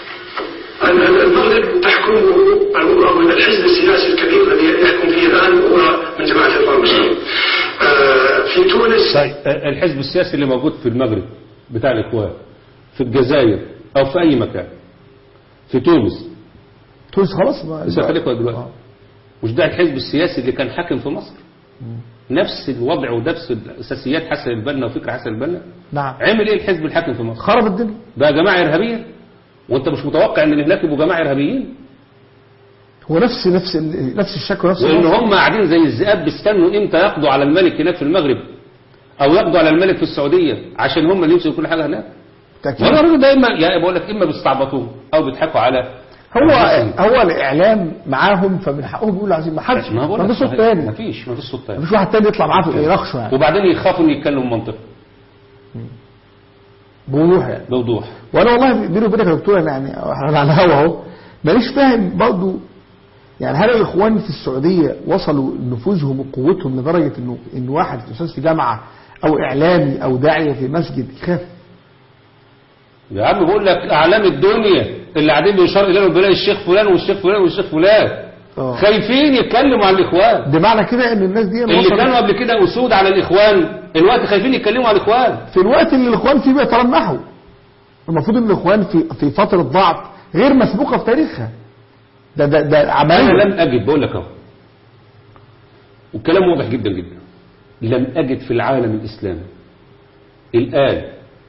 أن أن المغرب تحكمه أو من الحزب السياسي الكبير الذي يحكم فيه الآن هو من جماعة الإخوان المسلمين آه، في تونس طيب آه، الحزب السياسي اللي موجود في المغرب بتاع الاخوان في الجزائر او في اي مكان في تونس تونس خلاص ما- لسه خليك دلوقتي آه. مش ده الحزب السياسي اللي كان حاكم في مصر نفس الوضع ونفس الاساسيات حسن البنا وفكر حسن البنا نعم عمل ايه الحزب الحاكم في مصر خرب الدنيا بقى جماعه ارهابيه وانت مش متوقع ان اللي هناك يبقوا جماعه ارهابيين هو نفس نفس ال- نفس الشك ونفس وان الوصف. هم قاعدين زي الذئاب بيستنوا امتى يقضوا على الملك هناك في المغرب او يقضوا على الملك في السعوديه عشان هم اللي يمسكوا كل حاجه هناك بالتأكيد. وانا الراجل ده اما يعني بقول لك اما بيستعبطوه او بيضحكوا على هو هو الاعلام معاهم فمن حقهم يقولوا عايزين ما حدش ما بقول ما لك فيش صوت تاني ما فيش ما فيش صوت ما تاني فيش واحد تاني يطلع معاه في يناقشه يعني وبعدين يخافوا ان يتكلموا منطق بوضوح يعني بوضوح وانا والله بيني وبينك يا دكتور أنا يعني احنا على الهوا اهو ماليش فاهم برضه يعني هل الاخوان في السعوديه وصلوا نفوذهم وقوتهم لدرجه انه ان واحد استاذ في جامعه او اعلامي او داعيه في مسجد يخاف يا عم بقول لك اعلام الدنيا اللي قاعدين بيشار اليهم بيلاقي الشيخ فلان والشيخ فلان والشيخ فلان آه. خايفين يتكلموا عن الاخوان ده معنى كده ان الناس دي اللي وصلت كانوا قبل كده اسود على الاخوان الوقت خايفين يتكلموا عن الاخوان في الوقت اللي الاخوان فيه بيترنحوا المفروض ان الاخوان في في فتره ضعف غير مسبوقه في تاريخها ده ده ده انا عمليه لم اجد بقول لك اهو والكلام واضح جدا جدا لم اجد في العالم الاسلامي الان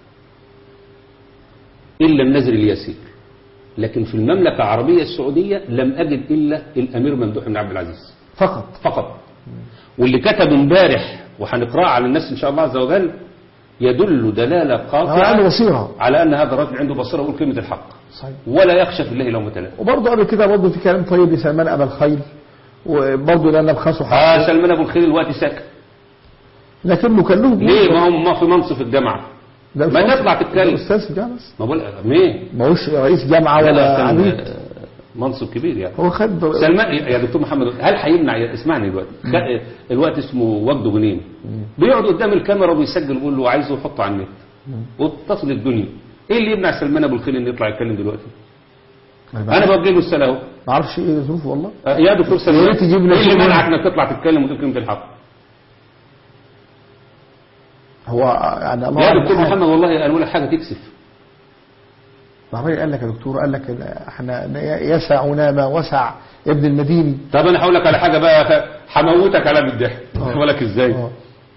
الا النذر اليسير لكن في المملكه العربيه السعوديه لم اجد الا الامير ممدوح بن عبد العزيز فقط فقط واللي كتب امبارح وهنقراه على الناس ان شاء الله عز وجل يدل دلاله هو عنده قاطعه بصيره على ان هذا الرجل عنده بصيره ويقول كلمه الحق صحيح ولا يخشى في الله لومه لائم وبرضه قبل كده برضه في كلام طيب لسلمان ابا الخيل وبرضه لا نبخسه اه حقه سلمان ابو الخير الوقت ساكت لكنه كان له ليه ما هو ما في منصب في الجامعه ده ما مش تطلع منصب. تتكلم. ده استاذ في الجامعه بس ما بقول مين ما هوش رئيس جامعه لا، ولا كان، عميد آه، منصب كبير يعني هو خد سلمان يا دكتور محمد هل هيمنع اسمعني دلوقتي خ- الوقت اسمه وجده جنين بيقعد قدام الكاميرا وبيسجل يقول له عايزه يحطه على النت وتصل الدنيا ايه اللي يمنع سلمان ابو الخير انه يطلع يتكلم دلوقتي انا بوجه له السنه اهو ما اعرفش ايه ظروفه والله آه، يا دكتور يا سلمان ريت تجيب لنا ايه اللي شغل. منعك انك تطلع تتكلم وتقول كلمه الحق هو يعني الله يا أعلم دكتور حاجة. محمد والله قالوا لك حاجه تكسف ما الراجل قال لك يا دكتور قال لك إن احنا يسعنا ما وسع ابن المديني طب انا هقول لك على حاجه بقى هموتك على بالضحك آه. هقول لك ازاي آه.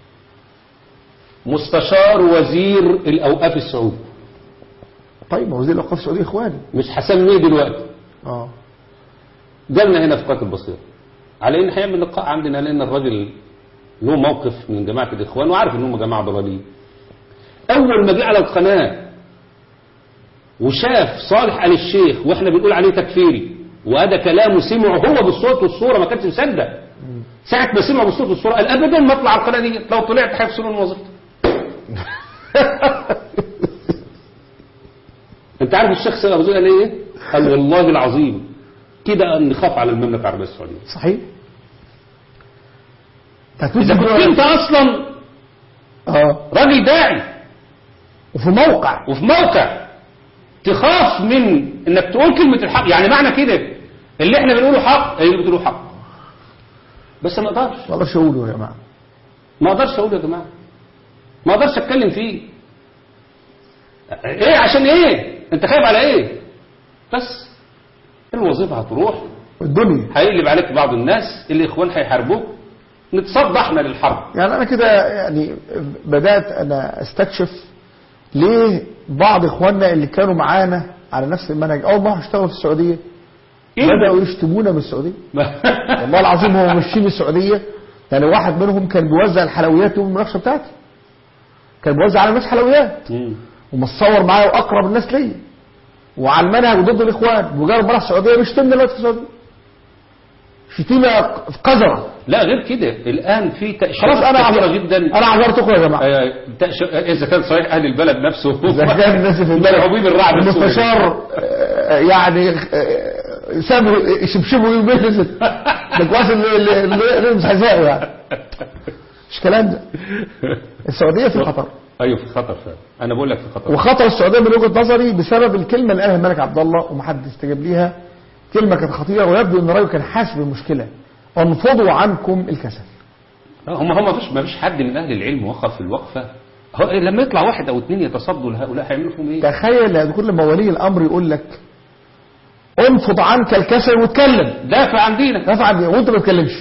مستشار وزير الاوقاف السعودي طيب ما هو زي الاوقاف السعوديه اخواني مش هسميه دلوقتي اه جالنا هنا في قناه البصيره على ان هيعمل لقاء عندنا لان الراجل له موقف من جماعه الاخوان وعارف ان هم جماعه ضلالين اول ما جه على القناه وشاف صالح ال الشيخ واحنا بنقول عليه تكفيري وهذا كلامه سمعه هو بالصوت والصوره ما كانش مصدق ساعه ما سمع بالصوت والصوره قال ابدا ما اطلع على القناه دي لو طلعت هيفصلوا من وظيفتي انت عارف الشيخ ابو زيد قال ايه؟ قال والله العظيم كده ان نخاف على المملكه العربيه السعوديه صحيح اذا كنت انت اصلا اه راجل داعي وفي موقع وفي موقع تخاف من انك تقول كلمه الحق يعني معنى كده اللي احنا بنقوله حق اللي بتقوله حق بس ما اقدرش ما اقدرش اقوله يا جماعه ما اقدرش اقول يا جماعه ما اقدرش اتكلم فيه ايه عشان ايه انت خايف على ايه بس الوظيفه هتروح الدنيا هيقلب عليك بعض الناس الاخوان هيحاربوك نتصدى احنا للحرب يعني انا كده يعني بدات انا استكشف ليه بعض اخواننا اللي كانوا معانا على نفس المنهج اول ما اشتغلوا في السعوديه بداوا يشتمونا من السعوديه والله العظيم هو ماشيين من السعوديه يعني واحد منهم كان بيوزع الحلويات يوم المناقشه بتاعتي كان بيوزع على الناس حلويات مم. ومتصور معايا واقرب الناس ليا وعلى المنهج وضد الاخوان مجرد ما راح السعوديه بيشتمنا دلوقتي في السعوديه شتيمه قذره لا غير كده الان في تاشيرات خلاص انا كثيره عذر- جدا انا عذرتكم يا جماعه آه، تأش- اذا كان صحيح اهل البلد نفسه إذا كان الناس في البلد مرعوبين الرعب السوري. المستشار آه، يعني آه، سابوا شبشبوا يومين ده كويس اللي- اللي اللي- اللي مش هزاقه يعني مش كلام ده السعوديه في خطر ايوه في خطر فعلا انا بقول لك في خطر وخطر السعوديه من وجهه نظري بسبب الكلمه اللي قالها الملك عبد الله ومحدش استجاب ليها كلمه كانت خطيره ويبدو ان الراجل كان حاسس بالمشكله انفضوا عنكم الكسل هم هم ما فيش ما فيش حد من اهل العلم وقف الوقفه هو لما يطلع واحد او اثنين يتصدوا لهؤلاء هيعملوا فيهم ايه؟ تخيل يا دكتور لما ولي الامر يقول لك انفض عنك الكسل واتكلم دافع عن دينك دافع عن وانت ما تتكلمش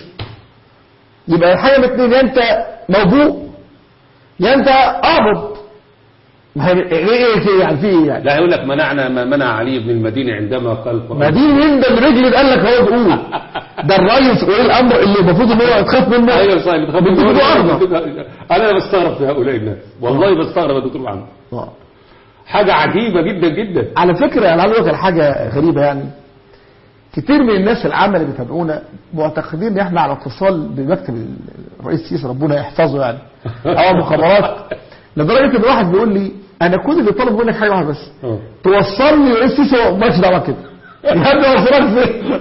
يبقى الحاجه من اتنين يا انت موبوء يا انت اعبد ما هي ايه ايه كده يعني في ايه يعني لا يقول لك منعنا ما منع علي بن المديني عندما قال ما دي مين ده الرجل قال لك هو بيقول ده الرئيس وايه الامر اللي المفروض ان هو يتخاف منه ايوه صحيح بتخاف من بتجيب له أرض. انا بستغرب في هؤلاء الناس والله بستغرب يا دكتور محمد آه. حاجه عجيبه جدا جدا على فكرة أنا عايز أقول لك على حاجة غريبة يعني كتير من الناس العامة اللي بيتابعونا معتقدين ان احنا على اتصال بمكتب الرئيس السيسي ربنا يحفظه يعني او مخابرات لدرجة ان واحد بيقول لي انا كل اللي طالب منك حاجة واحدة بس آه. توصلني لرئيس السيسي مالكش دعوة كده يا ابني اوصلك فين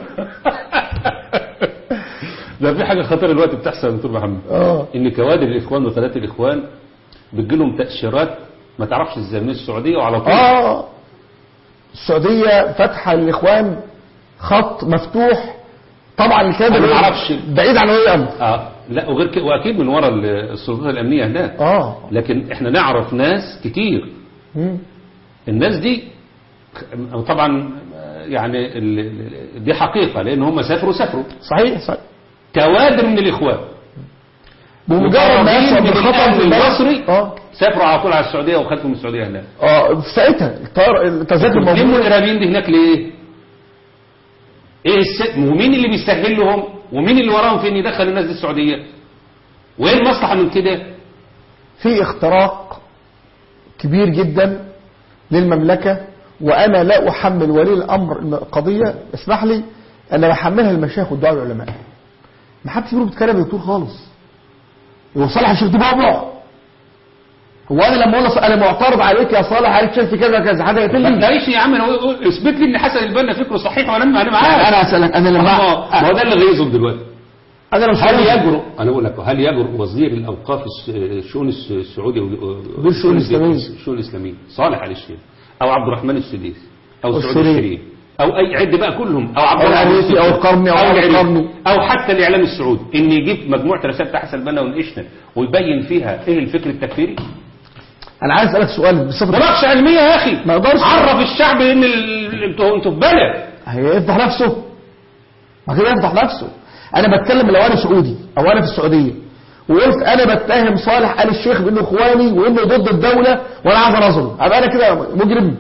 ده في حاجه خطيره دلوقتي بتحصل يا دكتور محمد اه ان كوادر الاخوان وقناه الاخوان بتجي لهم تاشيرات ما تعرفش ازاي من السعوديه وعلى طول اه السعودية فاتحة للاخوان خط مفتوح طبعا الكلام ده أنا ما أعرفش. بعيد عن ولي الامر اه لا وغير كده واكيد من وراء السلطات الامنيه هناك اه لكن احنا نعرف ناس كتير مم. الناس دي طبعا يعني ال- ال- دي حقيقه لان هم سافروا سافروا صحيح صحيح كوادر من الاخوان بمجرد ما يحصل من بخطر الأهل في البلد- المصري اه سافروا على طول على السعوديه وخدوا من السعوديه هناك اه في ساعتها الطيار التذاكر لموا موجوده الارهابيين دي هناك ليه؟ ايه الس... ومين اللي بيسهل لهم ومين اللي وراهم في ان يدخل الناس دي السعوديه؟ وايه المصلحه من كده؟ في اختراق كبير جدا للمملكه وانا لا احمل ولي الامر القضيه اسمح لي انا بحملها المشايخ والدعاء العلماء ما حدش فيهم بيتكلم يا دكتور خالص هو صالح الشيخ ده بابا هو انا لما اقول له انا معترض عليك يا صالح عليك شايف كذا كذا حد ما يقتلني تلاقيش يا عم انا أقول- أقول- اثبت لي ان حسن البنا فكره صحيح ولا انا معاك انا اسالك انا لما ما ما هو ده اللي غيظهم دلوقتي انا لو هل سألت- يجرؤ انا بقول لك هل يجرؤ وزير الاوقاف الس- الشؤون الس- السعودي دول الشؤون الإسلامية. الشؤون الاسلاميه صالح علي الشيخ او عبد الرحمن السديس او أو سعود الشريف. الشريف او اي عد بقى كلهم او عبد أو الرحمن العريفي أو السديس. القرني أو علي العريفي. القرني. او حتى الاعلام السعودي ان يجيب مجموعه رسائل بتاع حسن البنا ونقشنا ويبين فيها ايه الفكر التكفيري انا عايز اسالك سؤال بصفه مناقشه علميه يا اخي ما يقدرش. عرف الشعب ان ال- انتوا انتوا في بلد هيفتح نفسه ما كده يفتح نفسه انا بتكلم لو انا سعودي او انا في السعوديه وقلت انا بتهم صالح ال الشيخ بانه اخواني وانه ضد الدوله وانا عايز انظره ابقى انا كده مجرم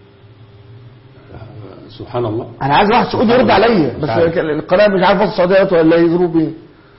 سبحان الله انا عايز واحد سعودي يرد عليا بس عارف. القناه مش عارف السعوديه ولا يضربوا بيه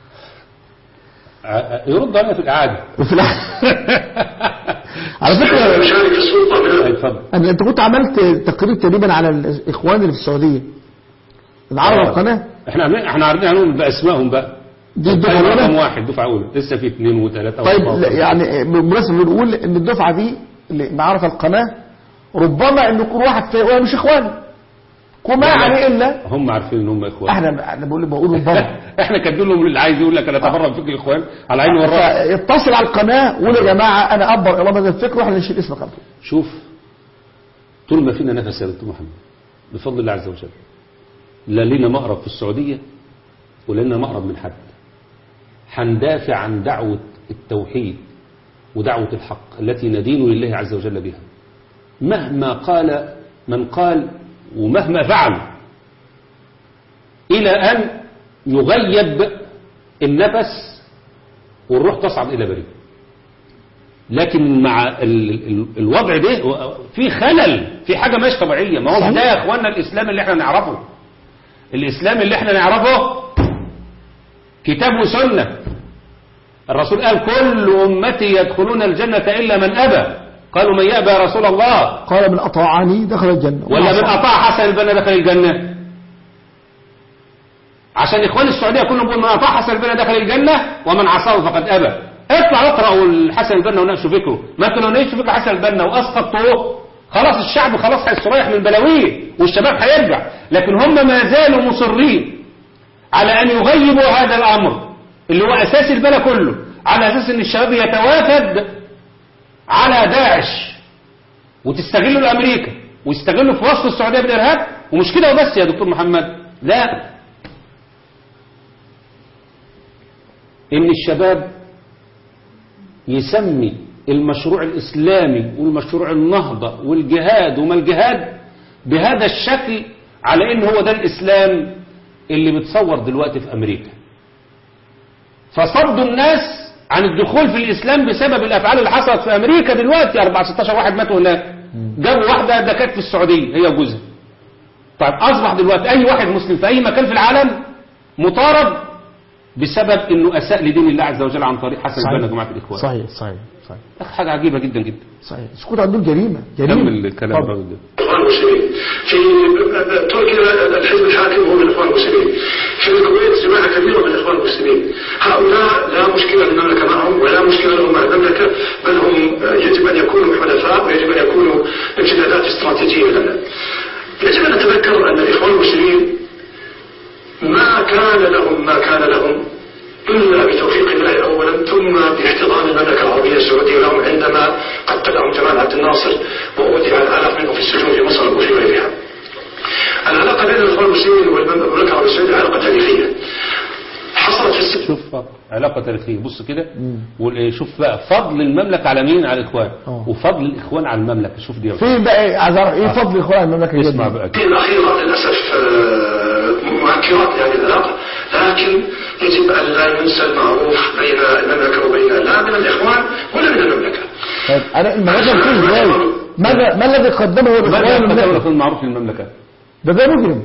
ع- يرد علينا في الاعاده وفي الآخر- على فكره مشارك في السلطة من اتفضل انا انت كنت عملت تقرير تقريبا على الاخوان اللي في السعوديه العرب القناه احنا عاملين احنا عارضين عنهم باسمائهم بقى دي الدفعه رقم الاولى واحد دفعه اولى لسه في اثنين وثلاثه طيب وأربعة لا، وخمسة. يعني بالمناسبة بنقول ان الدفعة دي اللي معرف القناة ربما ان يكون واحد فيها وهو مش اخوان وما عليه الا هم عارفين ان هم اخوان احنا انا بقول بقول ربما احنا كاتبين لهم اللي عايز يقول لك انا اتبرع بفكر الاخوان على عيني والراس فاتصل على القناة وقول يا جماعة انا ابر الى هذا الفكر واحنا نشيل اسمك على طول شوف طول ما فينا نفس يا دكتور محمد بفضل الله عز وجل لا لنا مقرب في السعوديه ولا لنا مقرب من حد هندافع عن دعوه التوحيد ودعوه الحق التي ندين لله عز وجل بها مهما قال من قال ومهما فعل إلى أن يغيب النفس والروح تصعد إلى بريء لكن مع ال ال الوضع ده في خلل في حاجة مش طبيعية ما هو صحيح. ده يا اخوانا الإسلام اللي احنا نعرفه الإسلام اللي احنا نعرفه كتاب وسنة الرسول قال كل أمتي يدخلون الجنة إلا من أبى قالوا من يأبى يا رسول الله قال من اطاعني دخل الجنة ولا من أطاع حسن البنا دخل الجنة عشان إخوان السعودية كلهم بيقولوا من أطاع حسن البنا دخل الجنة ومن عصاه فقد أبى اطلع اقرأوا الحسن البنا وناقشوا فكره ما انتوا لو ناقشوا فكر حسن البنا وأسقطوه خلاص الشعب خلاص هيستريح من بلاويه والشباب هيرجع لكن هم ما زالوا مصرين على أن يغيبوا هذا الأمر اللي هو أساس البلا كله على أساس أن الشباب يتوافد على داعش وتستغلوا الامريكا ويستغلوا في وسط السعوديه بالارهاب ومش كده وبس يا دكتور محمد لا ان الشباب يسمي المشروع الاسلامي والمشروع النهضه والجهاد وما الجهاد بهذا الشكل على ان هو ده الاسلام اللي بتصور دلوقتي في امريكا فصدوا الناس عن الدخول في الاسلام بسبب الافعال اللي حصلت في امريكا دلوقتي 4 16 واحد ماتوا هناك جابوا واحده ده كانت في السعوديه هي وجوزها طيب اصبح دلوقتي اي واحد مسلم في اي مكان في العالم مطارد بسبب انه اساء لدين الله عز وجل عن طريق حسن البنا جماعه الاخوان صحيح صحيح صحيح أخ، حاجه عجيبه جدا جدا صحيح السكوت عندهم جريمه جريمه كمل الكلام اتفضل. الراجل ده الاخوان المسلمين في تركيا الحزب الحاكم هو من الاخوان المسلمين في الكويت جماعه كبيره من الاخوان المسلمين هؤلاء لا مشكله للمملكه معهم ولا مشكله لهم مع المملكه بل هم يجب ان يكونوا حلفاء ويجب ان يكونوا امتدادات استراتيجيه لنا يجب ان نتذكر ان الاخوان المسلمين ما كان لهم ما كان لهم إلا بتوفيق الله أولا ثم باحتضان المملكة العربية السعودية لهم عندما قتلهم جمال عبد الناصر وأودع الآلاف منهم في السجون في مصر وفي غيرها. العلاقة بين الإخوان المسلمين والمملكة العربية السعودية علاقة تاريخية. حصلت في الست شوف علاقة تاريخية بص كده وقول إيه، شوف بقى فضل المملكة على مين على الإخوان آه. وفضل الإخوان على المملكة شوف دي فين بقى إيه؟ عايز اعرف ايه فضل اخوان المملكه اسمع الجديدة؟ بقى كده. السنين الأخيرة للأسف آه، مؤكرات لهذه العلاقة لكن يجب أن لا ينسى المعروف بين المملكة وبين لا من الإخوان ولا من المملكة. طيب انا المملكه بتقول ازاي؟ ماذا ما الذي قدمه ماذا الاخوان يقدم للمملكه؟ الإخوان المعروف للمملكة ده ده مجرم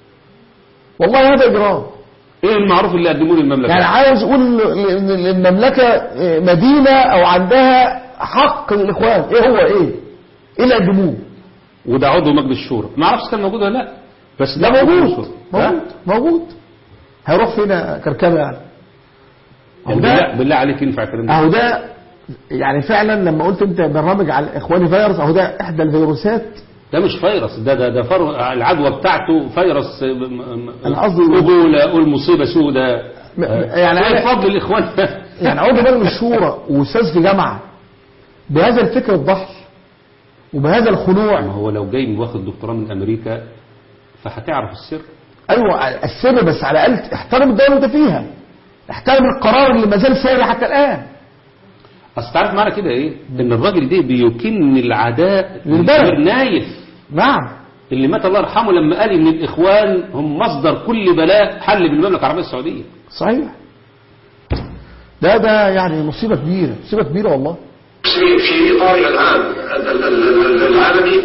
والله هذا اجرام إيه المعروف اللي قدموه للمملكة يعني عايز يقول ان المملكه مدينه او عندها حق للاخوان ايه هو ايه؟ ايه اللي قدموه؟ وده عضو مجلس الشورى ما اعرفش كان موجود ولا لا بس ده عضو مجلس موجود الشورى. ها؟ موجود موجود هيروح فين كركبه يعني؟ يعني بالله, بالله عليك ينفع الكلام ده اهو ده يعني فعلا لما قلت انت برنامج على اخواني فيروس اهو ده احدى الفيروسات ده مش فيروس ده ده ده فر... العدوى بتاعته فيروس م- م- أنا قصدي- قبولة قول مصيبة سودة م- آه. يعني ايه أنا- فضل الإخوان يعني عضو مجلس الشورى واستاذ في جامعه بهذا الفكر الضحل وبهذا ما الخنوع هو لو جاي واخد دكتوراه من أمريكا فهتعرف السر ايوه السر بس على الاقل احترم الدوله اللي انت فيها احترم القرار اللي ما زال ساري حتى الان اصل تعرف معنى كده ايه ان الراجل ده بيكن العداء للبلد. للكبير نايف نعم اللي مات الله يرحمه لما قال ان الاخوان هم مصدر كل بلاء حل بالمملكه العربيه السعوديه صحيح ده ده يعني مصيبه كبيره مصيبه كبيره والله المسلمين في إطارها العام ال- ال- ال- العالمي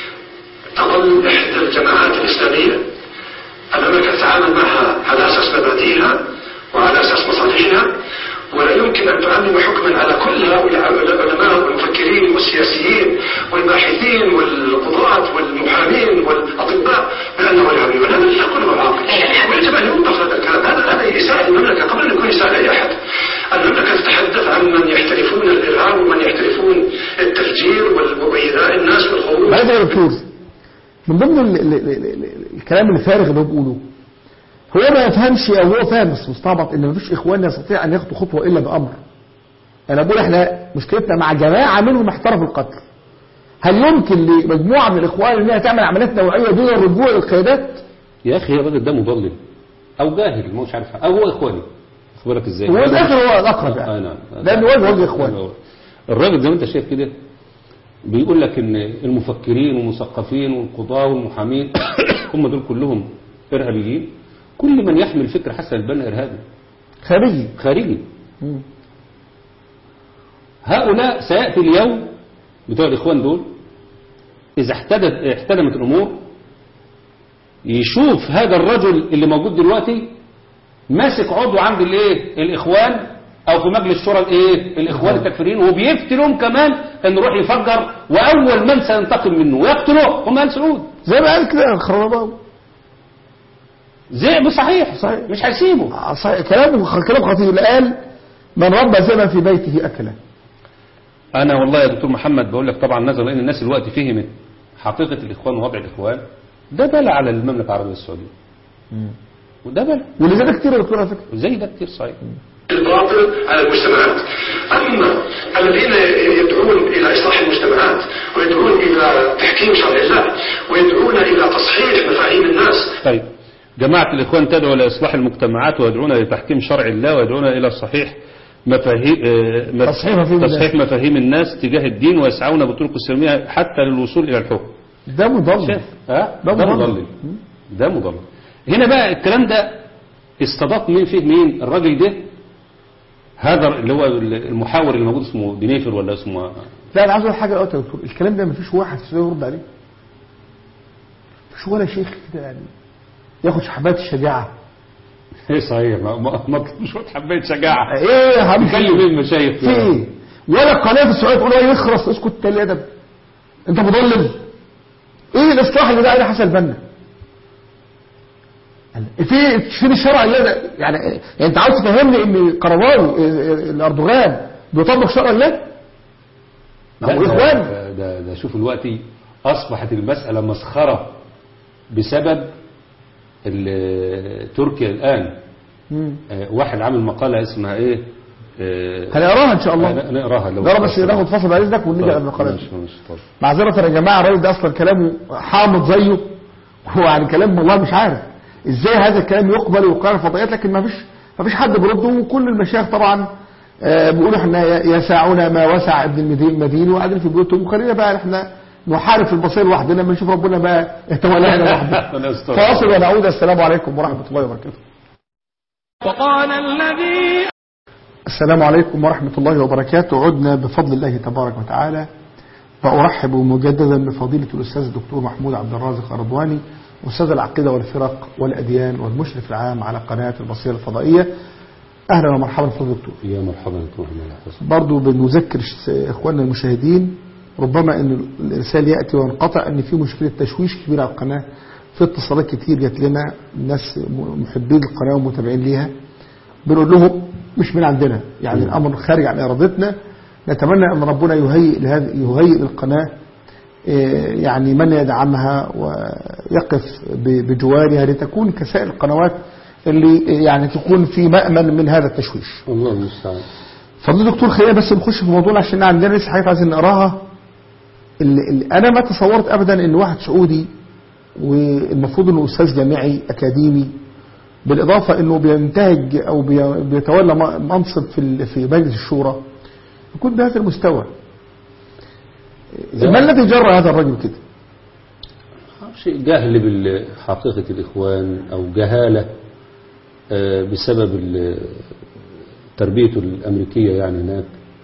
تظل إحدى الجماعات الإسلامية المملكة تتعامل معها على أساس مبادئها وعلى أساس مصالحها ولا يمكن أن تعمم حكما على كل هؤلاء العلماء والمفكرين والسياسيين والباحثين والقضاة والمحامين والأطباء بأنه إرهابي هذا لا يقوله العاقل ويجب أن يوقف هذا الكلام هذا هذا إساءة المملكة قبل أن يكون إساءة لأي أحد المملكة تتحدث عن من يحترفون الإرهاب ومن يحترفون التفجير وإيذاء الناس والخروج بعد يا دكتور من ضمن ال ال ال ال الكلام الفارغ اللي هو بيقوله هو ما يفهمش او هو فاهم بس مستعبط ان مفيش اخوان يستطيع ان ياخدوا خطوه الا بامر انا بقول احنا مشكلتنا مع جماعه منهم احترفوا القتل هل يمكن لمجموعه من الاخوان انها تعمل عمليات نوعيه دون الرجوع للقيادات يا اخي الراجل ده مضلل او جاهل مش عارف او هو اخواني خد بالك ازاي هو الاخر هو الاقرب آه، يعني نعم. لان وجه وجه اخوان الراجل زي ما انت شايف كده بيقول لك ان المفكرين والمثقفين والقضاة والمحامين هم دول كلهم ارهابيين كل من يحمل فكر حسن البنا ارهابي خارجي خارجي مم. هؤلاء سيأتي اليوم بتوع الإخوان دول إذا احتدت احتدمت الأمور يشوف هذا الرجل اللي موجود دلوقتي ماسك عضو عند الايه الإخوان أو في مجلس شورى الايه الإخوان التكفيريين وبيفتنهم كمان إنه يروح يفجر وأول من سينتقم منه ويقتله هم آل سعود زي ما قال كده الخراباوي ذئب صحيح صحيح. مش هيسيبه آه، صحيح. كلام كلام خطير قال من ربى ذئبا في بيته اكله أنا والله يا دكتور محمد بقول لك طبعا نظرا لأن الناس دلوقتي فهمت حقيقة الإخوان ووضع الإخوان ده بلا على المملكة العربية السعودية وده بلا ولذلك كتير يا دكتور على فكره وزي ده كتير صحيح الباطل على المجتمعات أما الذين يدعون إلى إصلاح المجتمعات ويدعون إلى تحكيم شرع الله ويدعون إلى تصحيح مفاهيم الناس طيب جماعة الإخوان تدعو إلى إصلاح المجتمعات ويدعون لتحكيم شرع الله ويدعون إلى صحيح مفاهيم آه، مف- تصحيح مفاهيم تصحيح مفاهيم الناس تجاه الدين ويسعون بطرق السلمية حتى للوصول إلى الحكم ده مضل شايف ها ده ده مضلل. مضلل ده مضلل هنا بقى الكلام ده استضاف مين فيه مين الراجل ده هذا اللي هو المحاور اللي موجود اسمه دينيفر ولا اسمه لا انا عايز اقول حاجه دلوقتي يا دكتور الكلام ده مفيش واحد في السعوديه يرد عليه مفيش ولا شيخ كده يعني ياخد حبات الشجاعه ايه صحيح ما ما ما مش حبيت شجاعه ايه يا حبيبي خلي مين المشايخ في ايه ولا قناه في السعوديه تقول له يخرس اسكت انت ليه ادب انت مضلل ايه الاصلاح اللي ده عليه حسن البنا في فين الشرع اللي ده يعني يعني انت عاوز تفهمني ان قرضاوي الاردوغان بيطبق شرع الله ما هو لا، اخوان ده, ده, ده شوف دلوقتي اصبحت المساله مسخره بسبب ال- تركيا الان مم. آه، واحد عامل مقاله اسمها ايه آه، هنقراها ان شاء آه، الله نقراها لو نقرا بس ناخد فاصل بعد اذنك ونيجي على طيب، المقالات ماشي ماشي اتفضل. معذرة يا جماعة الراجل ده أصلا كلامه حامض زيه هو يعني كلام والله مش عارف إزاي هذا الكلام يقبل ويقال الفضائيات لكن ما فيش ما فيش حد بيرده وكل المشايخ طبعا آه، بيقولوا احنا يسعنا ما وسع ابن المدين المدين وقاعدين في بيوتهم وخلينا بقى احنا نحارب في البصير لوحدنا لما نشوف ربنا بقى يتولانا لوحده ربنا يستر. فاصل ونعود السلام عليكم ورحمة الله وبركاته وقال الذي السلام عليكم ورحمة الله وبركاته عدنا بفضل الله تبارك وتعالى وأرحب مجددا بفضيلة الأستاذ الدكتور محمود عبد الرازق الرضواني أستاذ العقيدة والفرق والأديان والمشرف العام على قناة البصيرة الفضائية أهلا ومرحبا فضل الدكتور يا مرحبا دكتور محمد الحسن برضو بنذكر ش- إخواننا المشاهدين ربما أن الإرسال يأتي وينقطع أن في مشكلة تشويش كبيرة على القناة في اتصالات كتير جات لنا ناس م- محبين القناة ومتابعين ليها بنقول لهم مش من عندنا يعني الأمر خارج عن إرادتنا نتمنى أن ربنا يهيئ لهذه يهيئ للقناة إيه، يعني من يدعمها ويقف ب- بجوارها لتكون كسائر القنوات اللي يعني تكون في مأمن من هذا التشويش الله المستعان فضل دكتور خلينا بس نخش في الموضوع عشان عندنا لسه حاجات عايزين نقراها اللي اللي انا ما تصورت ابدا ان واحد سعودي والمفروض انه استاذ جامعي اكاديمي بالاضافه انه بينتهج او بي- بيتولى م- منصب في ال- في مجلس الشورى يكون بهذا المستوى ما الذي جرى هذا الرجل كده؟ شيء جهل بحقيقة الإخوان أو جهالة آه، بسبب ال- تربيته الأمريكية يعني هناك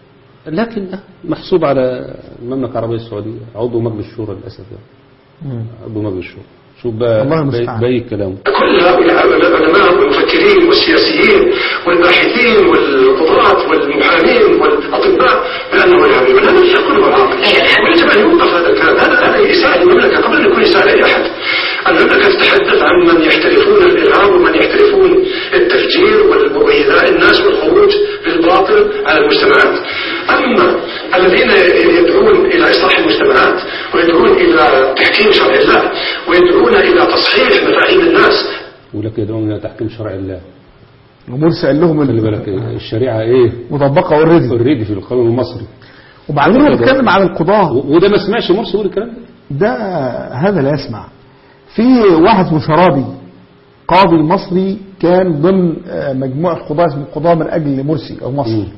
لكن ده محسوب على المملكة العربية السعودية عضو مجلس الشورى للأسف يعني عضو مجلس الشورى شوف بقى الله باقي- المستعان. باقي كلامه كل هؤلاء العلماء والمفكرين والسياسيين والباحثين والقضاة والمحامين والأطباء بأنه يعني من هذا يقول وراء ويجب أن يوقف هذا الكلام هذا هذا إساءة للمملكة قبل أن يكون إساءة لأي أحد المملكة تتحدث عن من يحترفون الإرهاب ومن يحترفون التفجير وال- وإيذاء الناس والخروج بالباطل على المجتمعات أما الذين يدعون إلى إصلاح المجتمعات ويدعون إلى تحكيم شرع الله ويدعون إلى تصحيح مفاهيم الناس يقول لك يدعون إلى تحكيم شرع الله ومرسي قال لهم خلي بالك الشريعة إيه مطبقه اوريدي اوريدي في القانون المصري وبعدين هو بيتكلم عن القضاه و- وده ما سمعش مرسي يقول الكلام ده ده هذا لا يسمع في واحد اسمه شرابي قاضي مصري كان ضمن آه، مجموعة قضاة اسمه قضاة من أجل مرسي أو مصر مم.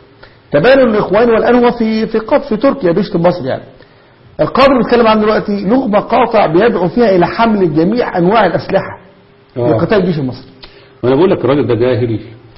تبانوا الإخوان والآن هو في في قط في تركيا بيشتم مصر يعني القاضي اللي بيتكلم عنه دلوقتي له مقاطع بيدعو فيها إلى حمل جميع أنواع الأسلحة آه. لقتال الجيش المصري وانا بقول لك الراجل ده جاهل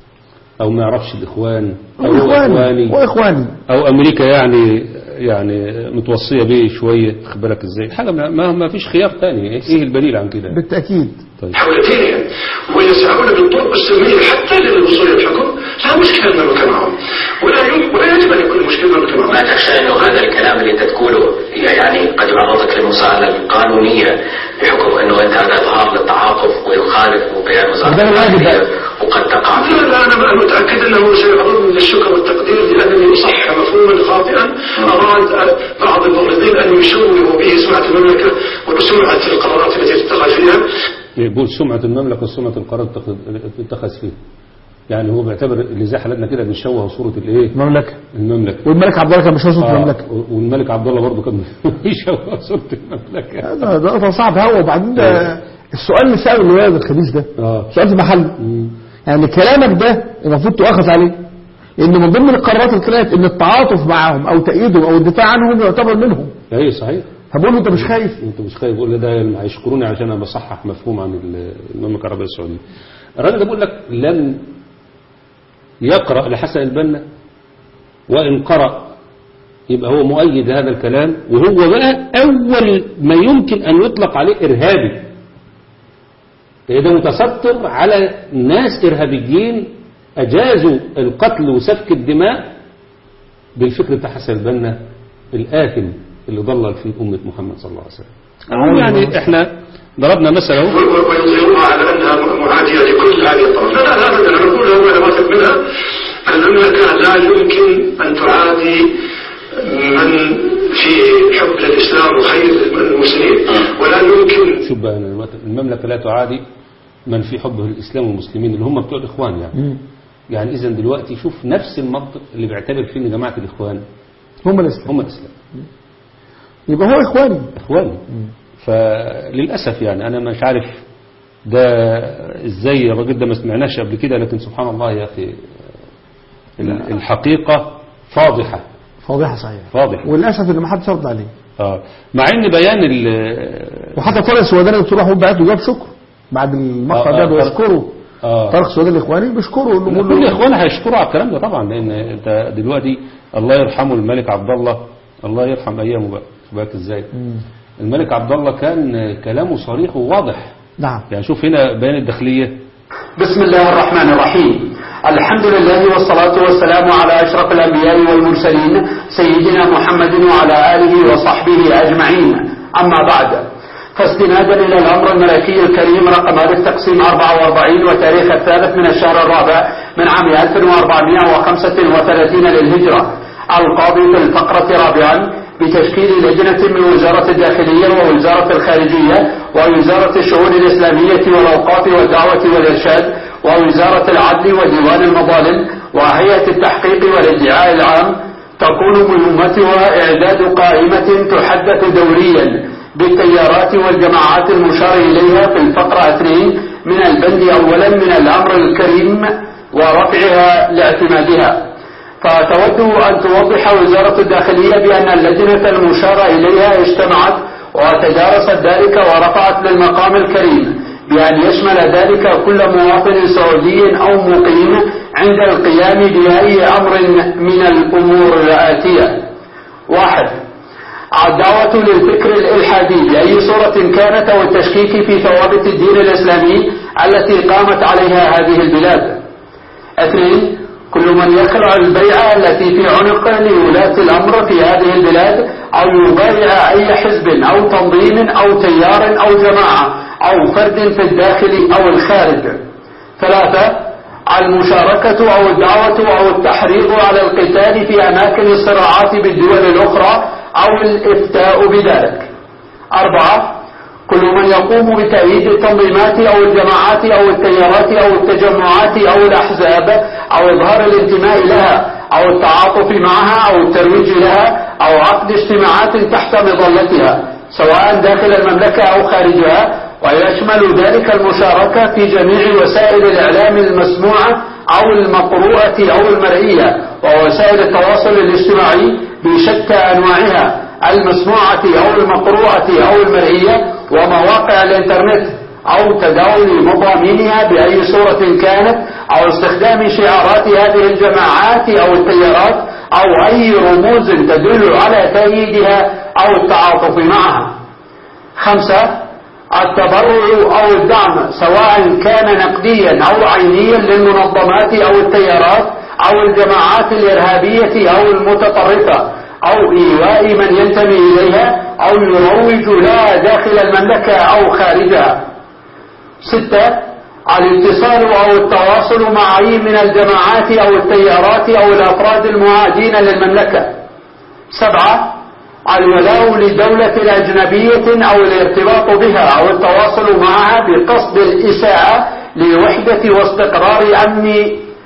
او ما يعرفش الاخوان او هو وإخواني اخواني وإخواني او امريكا يعني يعني متوصيه بيه شويه خد بالك ازاي حاجه ما, ما, ما فيش خيار تاني ايه البديل عن كده بالتأكيد طيب حول دينهم ويسعون بالطرق السلمية حتى للوصول إلى الحكم لا مشكلة المملكة معهم ولا يم- ولا يجب أن يكون مشكلة المملكة معهم ما تخشى انه هذا الكلام اللي انت تقوله يعني قد يعرضك للمساءلة القانونية بحكم انه انت هذا اظهار للتعاطف ويخالف بيان وزارة وده الواجب الداخلية بقى. وقد تقع لا لا أنا أنا متأكد أنه سيعرضني للشكر والتقدير لأنني أصحح مفهوما خاطئا أراد بعض المغرضين أن يشوهوا به سمعة المملكة وسمعة القرارات التي تتخذ فيها بيقول سمعه المملكه وسمعه القرار اتخذ- اتخذ فيه يعني هو بيعتبر اللي زي حالتنا كده بنشوه صوره الايه المملكة المملكه والملك عبد الله كان مش وصلت آه، المملكة والملك عبد الله برضه كان بيشوه صوره المملكه ده ده ده صعب هو وبعدين ده السؤال اللي سأله الولاد الخبيث ده اه سؤال في محله مم. يعني كلامك ده المفروض تؤخذ عليه ان من ضمن القرارات اللي طلعت ان التعاطف معهم او تأييدهم او الدفاع عنهم يعتبر منهم ايه صحيح فبقول له انت مش خايف انت مش خايف بقول ده هيشكروني عشان انا بصحح مفهوم عن ال- المملكه العربيه السعوديه الراجل ده بيقول لك لن يقرأ لحسن البنا وإن قرأ يبقى هو مؤيد هذا الكلام وهو بقى أول ما يمكن أن يطلق عليه إرهابي ده متستر على ناس إرهابيين أجازوا القتل وسفك الدماء بالفكر بتاع حسن البنا الآثم اللي ضلل فيه أمة محمد صلى الله عليه وسلم يعني احنا ضربنا مثلا اهو ويظهرها على انها معاديه لكل هذه الطوائف لا لا ابدا انا اقول له وانا واثق منها ان المملكه لا يمكن ان تعادي من في حب للاسلام وخير المسلمين ولا يمكن شوف بقى أنا المملكة لا تعادي من في حبه للإسلام والمسلمين اللي هم بتوع الإخوان يعني يعني إذا دلوقتي شوف نفس المنطق اللي بيعتبر فيه إن جماعة الإخوان هم الاسلام هم الإسلام يبقى هو اخواني إخوان فللأسف يعني أنا مش عارف ده إزاي الراجل ده ما سمعناش قبل كده لكن سبحان الله يا أخي ال- الحقيقة فاضحة فاضحه صحيح فاضحة وللاسف ان ما حدش رد عليه آه. مع ان بيان ال- وحتى طارق السوداني دكتور محمود بعت له جاب شكر بعد المقطع آه، ده آه، بيشكره آه. طارق السوداني الاخواني بيشكره يقول له كل قول له اخوان هيشكروا على الكلام ده طبعا لان انت دلوقتي الله يرحمه الملك عبد الله الله يرحم ايامه بقى خد بالك ازاي الملك عبد الله كان كلامه صريح وواضح نعم يعني شوف هنا بيان الداخليه بسم الله الرحمن الرحيم الحمد لله والصلاة والسلام على أشرف الأنبياء والمرسلين سيدنا محمد وعلى آله وصحبه أجمعين أما بعد فاستنادا إلى الأمر الملكي الكريم رقم ألف تقسيم 44 وتاريخ الثالث من الشهر الرابع من عام 1435 للهجرة القاضي في الفقرة رابعا بتشكيل لجنة من وزارة الداخلية ووزارة الخارجية ووزارة الشؤون الإسلامية والأوقاف والدعوة والإرشاد ووزارة العدل وديوان المظالم وهيئة التحقيق والادعاء العام تكون مهمتها إعداد قائمة تحدث دوريا بالتيارات والجماعات المشار إليها في الفقرة 2 من البند أولا من الأمر الكريم ورفعها لاعتمادها فتود أن توضح وزارة الداخلية بأن اللجنة المشار إليها اجتمعت وتدارست ذلك ورفعت للمقام الكريم بأن يشمل ذلك كل مواطن سعودي أو مقيم عند القيام بأي أمر من الأمور الآتية واحد الدعوة للفكر الإلحادي بأي صورة كانت أو التشكيك في ثوابت الدين الإسلامي التي قامت عليها هذه البلاد اثنين كل من يخلع البيعة التي في عنق لولاة الأمر في هذه البلاد أو يبايع أي حزب أو تنظيم أو تيار أو جماعة أو فرد في الداخل أو الخارج ثلاثة المشاركة أو الدعوة أو التحريض على القتال في أماكن الصراعات بالدول الأخرى أو الإفتاء بذلك أربعة كل من يقوم بتأييد التنظيمات أو الجماعات أو التيارات أو التجمعات أو الأحزاب أو إظهار الانتماء لها أو التعاطف معها أو الترويج لها أو عقد اجتماعات تحت مظلتها سواء داخل المملكة أو خارجها ويشمل ذلك المشاركة في جميع وسائل الإعلام المسموعة أو المقروءة أو المرئية ووسائل التواصل الاجتماعي بشتى أنواعها المسموعة أو المقروءة أو المرئية ومواقع الإنترنت أو تداول مضامينها بأي صورة كانت أو استخدام شعارات هذه الجماعات أو التيارات أو أي رموز تدل على تأييدها أو التعاطف معها خمسة التبرع أو الدعم سواء كان نقديا أو عينيا للمنظمات أو التيارات أو الجماعات الإرهابية أو المتطرفة أو إيواء من ينتمي إليها أو يروج لها داخل المملكة أو خارجها ستة الاتصال أو التواصل مع أي من الجماعات أو التيارات أو الأفراد المعادين للمملكة سبعة الولاء لدولة أجنبية أو الارتباط بها أو التواصل معها بقصد الإساءة لوحدة واستقرار أمن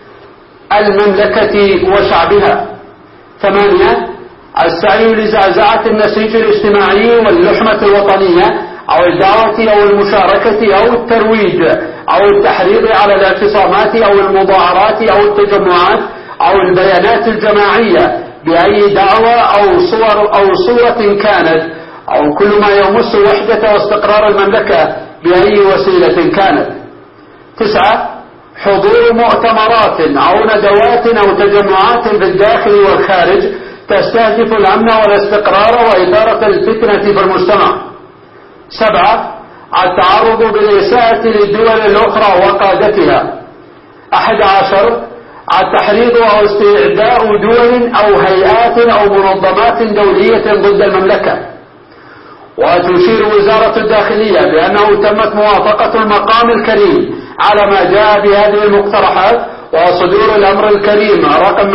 المملكة وشعبها ثمانية السعي لزعزعة النسيج الاجتماعي واللحمة الوطنية أو الدعوة أو المشاركة أو الترويج أو التحريض على الاعتصامات أو المظاهرات أو التجمعات أو البيانات الجماعية بأي دعوة أو صور أو صورة كانت أو كل ما يمس وحدة واستقرار المملكة بأي وسيلة كانت تسعة حضور مؤتمرات أو ندوات أو تجمعات في الداخل والخارج تستهدف الأمن والاستقرار وإثارة الفتنة في المجتمع سبعة التعرض بالإساءة للدول الأخرى وقادتها أحد عشر التحريض أو استعداء دول أو هيئات أو منظمات دولية ضد المملكة وتشير وزارة الداخلية بأنه تمت موافقة المقام الكريم على ما جاء بهذه المقترحات وصدور الأمر الكريم رقم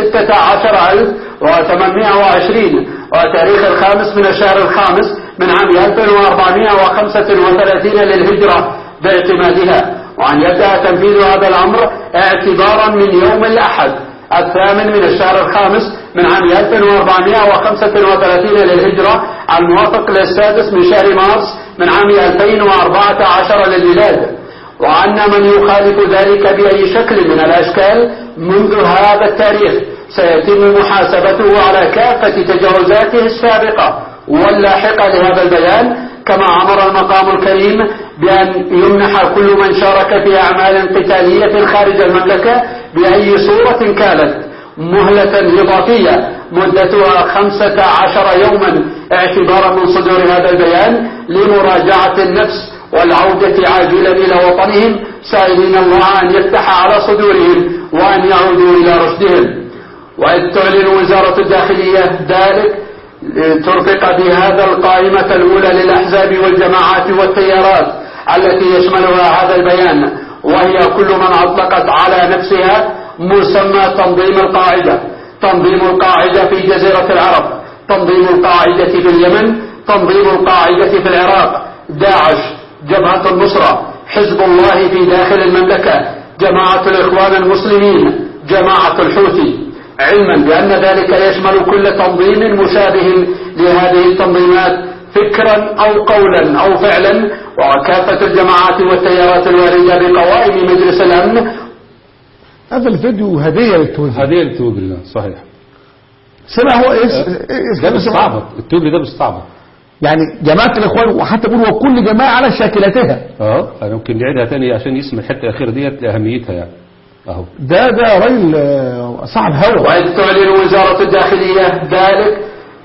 16820 وتاريخ الخامس من الشهر الخامس من عام 1435 للهجرة باعتمادها وأن يبدأ تنفيذ هذا الأمر اعتبارا من يوم الأحد الثامن من الشهر الخامس من عام 1435 للهجرة الموافق للسادس من شهر مارس من عام 2014 للميلاد وأن من يخالف ذلك بأي شكل من الأشكال منذ هذا التاريخ سيتم محاسبته على كافة تجاوزاته السابقة واللاحقة لهذا البيان كما أمر المقام الكريم بأن يمنح كل من شارك في أعمال قتالية خارج المملكة بأي صورة كانت مهلة إضافية مدتها خمسة عشر يوما اعتبارا من صدور هذا البيان لمراجعة النفس والعودة عاجلا إلى وطنهم سائلين الله أن يفتح على صدورهم وأن يعودوا إلى رشدهم وإذ تعلن وزارة الداخلية ذلك ترفق بهذا القائمة الأولى للأحزاب والجماعات والتيارات التي يشملها هذا البيان وهي كل من أطلقت على نفسها مسمى تنظيم القاعدة تنظيم القاعدة في جزيرة العرب تنظيم القاعدة في اليمن تنظيم القاعدة في العراق داعش جبهة النصرة حزب الله في داخل المملكة جماعة الإخوان المسلمين جماعة الحوثي علما بأن ذلك يشمل كل تنظيم مشابه لهذه التنظيمات فكرا أو قولا أو فعلا وكافة الجماعات والتيارات الواردة بقوائم مجلس الأمن هذا الفيديو هدية للتوزيع هذه التوجري صحيح سمع هو ايش ده بيستعبط التوجري ده بيستعبط يعني جماعة الإخوان وحتى بيقول وكل جماعة على شاكلتها اه انا ممكن نعيدها تاني عشان يسمع الحته الاخيره ديت لاهميتها يعني اهو ده ده راجل آه، صاحب هوى وإذ تعلن وزارة الداخلية ذلك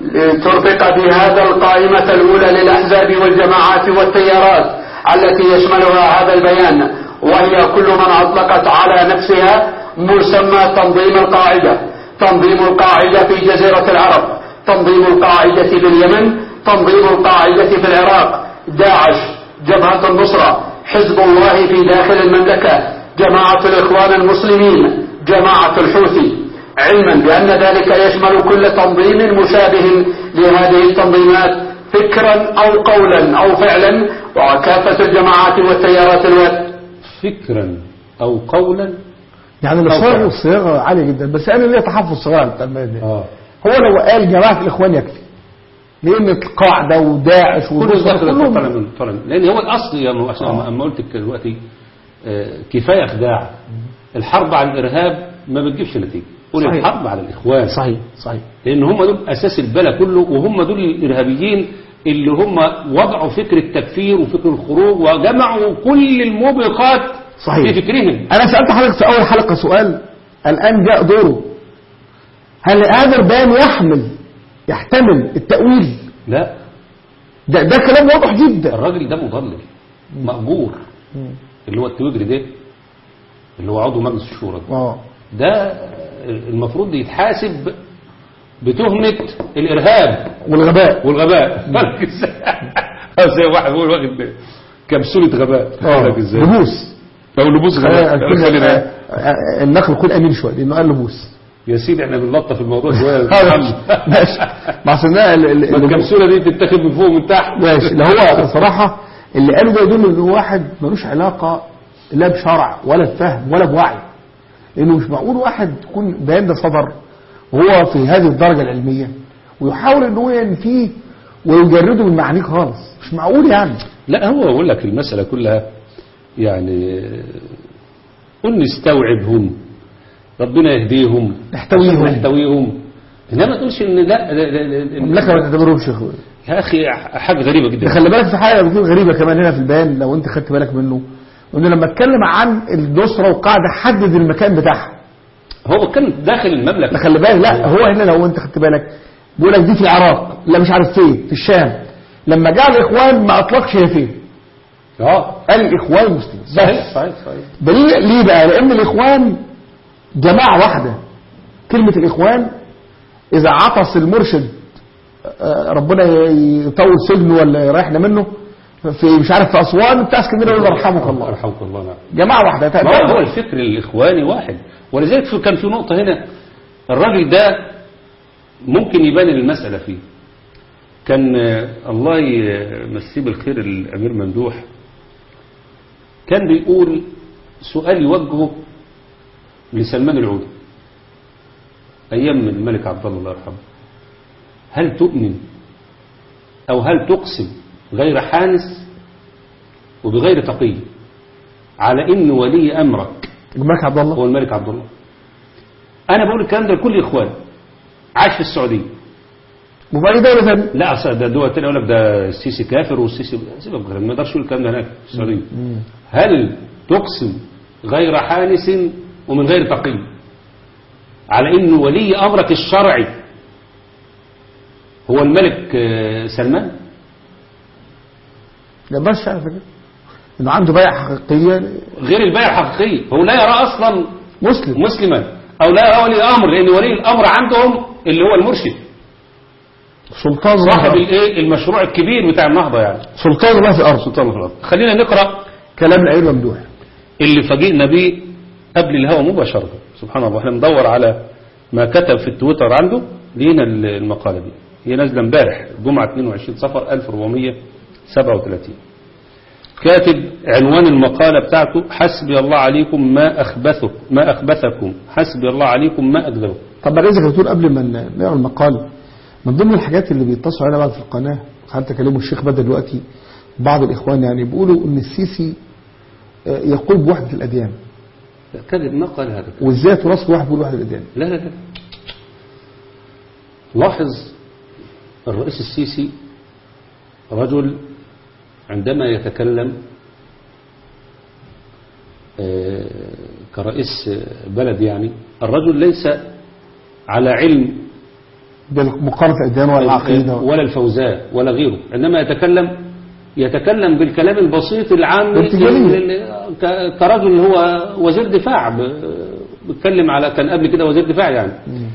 ترفق بهذا القائمة الأولى للأحزاب والجماعات والتيارات التي يشملها هذا البيان وهي كل من أطلقت على نفسها مسمى تنظيم القاعدة تنظيم القاعدة في جزيرة العرب تنظيم القاعدة في اليمن تنظيم القاعدة في العراق داعش جبهة النصرة حزب الله في داخل المملكة جماعة الإخوان المسلمين جماعة الحوثي علما بأن ذلك يشمل كل تنظيم مشابه لهذه التنظيمات فكرا أو قولا أو فعلا وكافة الجماعات والتيارات الواد فكرا او قولا يعني الإصرار والصياغة عالية جدا بس أنا ليه تحفظ صغير على التنمية دي اه هو لو قال جماعة الإخوان يكفي لأن القاعدة وداعش كل والنصرة ده كلهم طالع من طالع من- لان هو الاصل يعني عشان آه. اما قلت كده دلوقتي آه، كفايه خداع الحرب على الارهاب ما بتجيبش نتيجه قول صحيح. الحرب على الاخوان صحيح صحيح لان هم دول اساس البلا كله وهم دول الارهابيين اللي هم وضعوا فكر التكفير وفكر الخروج وجمعوا كل الموبقات صحيح. في فكرهم أنا سألت حضرتك في أول حلقة سؤال الآن جاء دوره هل هذا البيان يحمل يحتمل التأويل لا ده, ده كلام واضح جدا الراجل ده مضلل مأجور اللي هو التوجري ده اللي هو عضو مجلس الشورى ده. اه ده المفروض يتحاسب بتهمة الإرهاب والغباء والغباء بالك ازاي زي واحد بيقول واخد كبسولة غباء بالك ازاي لبوس او لبوس غباء آه، خلينا- آه، آه، النقل يكون امين شويه لانه قال لبوس يا سيدي احنا بنلطف الموضوع شويه آه، ماشي ماشي ما أصل ده ال- ال- ما ال- الكبسولة دي تتاخد من فوق ومن تحت ماشي اللي هو صراحه اللي قاله ده يدل ان هو واحد ملوش علاقه لا بشرع ولا بفهم ولا بوعي لانه مش معقول واحد يكون بيان ده صدر وهو في هذه الدرجه العلميه ويحاول ان هو ينفيه ويجرده من معانيه خالص مش معقول يعني لا هو بقول لك المسألة كلها يعني قل نستوعبهم ربنا يهديهم نحتويهم. عشان نحتويهم انما ما تقولش ان لا, لا, لا, لا المملكه ما تعتبرهمش اخوان يا اخي حاجة غريبة ده جدا خلي بالك في حاجه بتكون غريبه كمان هنا في البيان لو انت خدت بالك منه انه لما اتكلم عن النصره والقاعده حدد المكان بتاعها هو كان داخل المملكة لا خلي بالك لا هو هنا لو انت خدت بالك بيقول لك دي في العراق لا مش عارف فين في الشام لما جاء الاخوان ما اطلقش هي فين اه قال الاخوان المسلمين صحيح بس صحيح صحيح دليل ليه بقى لان الاخوان جماعه واحده كلمه الاخوان اذا عطس المرشد آه، ربنا ي- يطول سجنه ولا يريحنا منه في مش عارف في اسوان بتاع اسكندريه يقول له يرحمك الله يرحمك الله نعم جماعه واحده ما هو هو الفكر الإخواني واحد ولذلك في- كان في نقطة هنا الراجل ده ممكن يبان المسألة فيه كان آه، الله يمسيه بالخير الأمير ممدوح كان بيقول سؤال يوجهه لسلمان العودي أيام الملك عبد الله الله يرحمه هل تؤمن أو هل تقسم غير حانس وبغير تقي على إن ولي أمرك الملك عبد الله هو الملك عبد الله أنا بقول الكلام ده لكل إخوان عاش في السعودية وفي اي دوله ثانيه لا أصل ده دول تاني يقول لك ده السيسي كافر والسيسي سيبك من الكلام، ما يقدرش يقول الكلام ده هناك في السعودية هل تقسم غير حانس ومن غير تقي على إن ولي أمرك الشرعي هو الملك آه، سلمان لا بس على فكره انه عنده بيع حقيقيه غير البيع الحقيقي هو لا يرى أصلا مسلم مسلما أو لا يرى ولي أمر لأن ولي الأمر عندهم اللي هو المرشد سلطان صاحب الله الايه المشروع الكبير بتاع النهضة يعني سلطان الله في الارض سلطان الفرد خلينا نقرأ كلام العيل ممدوح اللي فاجئنا بيه قبل الهوا مباشرة سبحان الله احنا ندور على ما كتب في التويتر عنده لينا المقالة دي هي نازلة امبارح جمعة 22 صفر 1437 كاتب عنوان المقالة بتاعته حسبي الله عليكم ما أخبثك ما أخبثكم حسبي الله عليكم ما أكذبكم طب ما رزق بتقول قبل ما ن- نقرا المقال من ضمن الحاجات اللي بيتصلوا علينا بعد في القناه حتى كلموا الشيخ بدر دلوقتي بعض الاخوان يعني بيقولوا ان السيسي آه، يقول بوحده الاديان كذب ما قال هذا وازاي تراث واحد بيقول وحده الاديان لا لا لا لاحظ الرئيس السيسي رجل عندما يتكلم آه، كرئيس بلد يعني الرجل ليس على علم بمقارنه الاديان والعقيده ولا الفوزاء ولا غيره عندما يتكلم يتكلم بالكلام البسيط العام ارتجالية. لل- ك- كرجل هو وزير دفاع ب- بيتكلم على كان قبل كده وزير دفاع يعني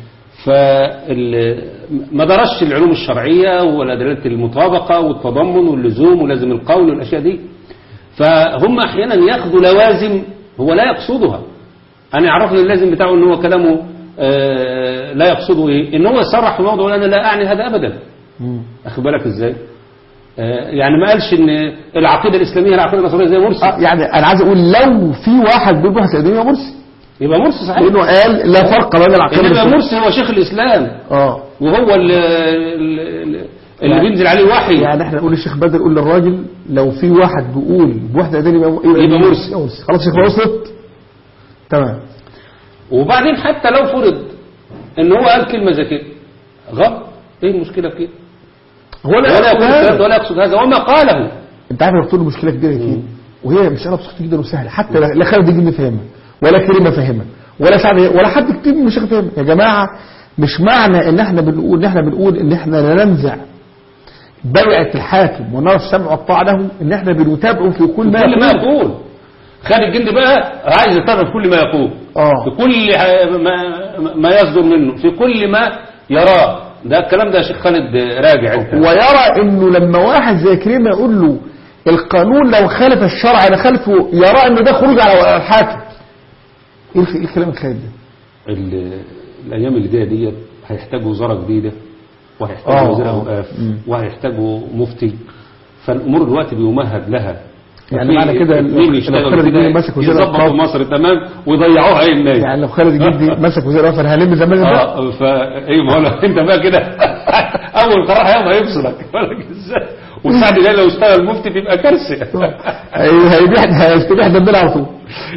فال ما درسش العلوم الشرعية ولا دلالة المطابقة والتضمن واللزوم ولازم القول والأشياء دي فهم أحيانا ياخدوا لوازم هو لا يقصدها أنا يعرفني اللازم بتاعه إن هو كلامه آه، لا يقصده إيه إن هو يصرح في موضوع يقول أنا لا أعني هذا أبدا أخد بالك إزاي آه، يعني ما قالش إن العقيدة الإسلامية هي العقيدة النصرانية زي مرسي آه، يعني انا عايز اقول لو في واحد بيقول بوحده الاديان يبقى مرسي يبقى مرسي صحيح لانه قال لا فرق بين العقيده إنما والإسلام. مرسي هو شيخ الإسلام اه وهو اللي, اللي, اللي يعني- بينزل عليه وحي يعني احنا نقول للشيخ بدر قول للراجل لو في واحد بيقول بوحده الاديان يبقى يبقى مرسي. يبقى مرسي خلاص يا شيخ وصلت تمام وبعدين حتى لو فرض ان هو قال كلمة زي كده غلط ايه المشكلة في كده هو ولا لا يقول يقصد الكلام ده هذا ولا يقصد هذا وما قاله انت عارف قلت له مشكله كبيره فيه وهي مساله بسيطه جدا وسهله حتى لا لا خالد يجي فاهمها ولا كريمه فاهمها ولا سعد ولا حد كتير من المشايخ فاهمها يا جماعه مش معنى ان احنا بنقول ان احنا بنقول ان احنا لا ننزع بيعه الحاكم ونرى السمع والطاعه له ان احنا بنتابعه في كل ما كل ما يقول يقول خالد الجندي بقى عايز يتابع في كل ما يقول اه في كل ح- ما, ما يصدر منه في كل ما يراه ده الكلام ده يا شيخ خالد راجع انت ويرى انه لما واحد زي كريمه يقول له القانون لو خالف الشرع انا خالفه يرى انه ده خروج على الحاكم ايه الخ- إيه الكلام الخالد ده ال- الايام اللي جايه ديت هيحتاجوا وزاره جديده وهيحتاجوا آه، وزير آه. اوقاف مم. وهيحتاجوا مفتي فالامور دلوقتي بيمهد لها يعني في معنى كده اتنين لو يشتغلوا خالد كده الجندي مسك وزير يظبطوا الأوقاف. مصر تمام ويضيعوها اي الناس يعني لو خالد الجندي مسك وزير الأوقاف هنلم زمان ده اه فا ايه ما هو لو انت بقى كده اول قرار هياخده هيفصلك بالك ازاي والسعد ده لو اشتغل مفتي تبقى كارثه هي- هيبيح هيستبيح دمنا على طول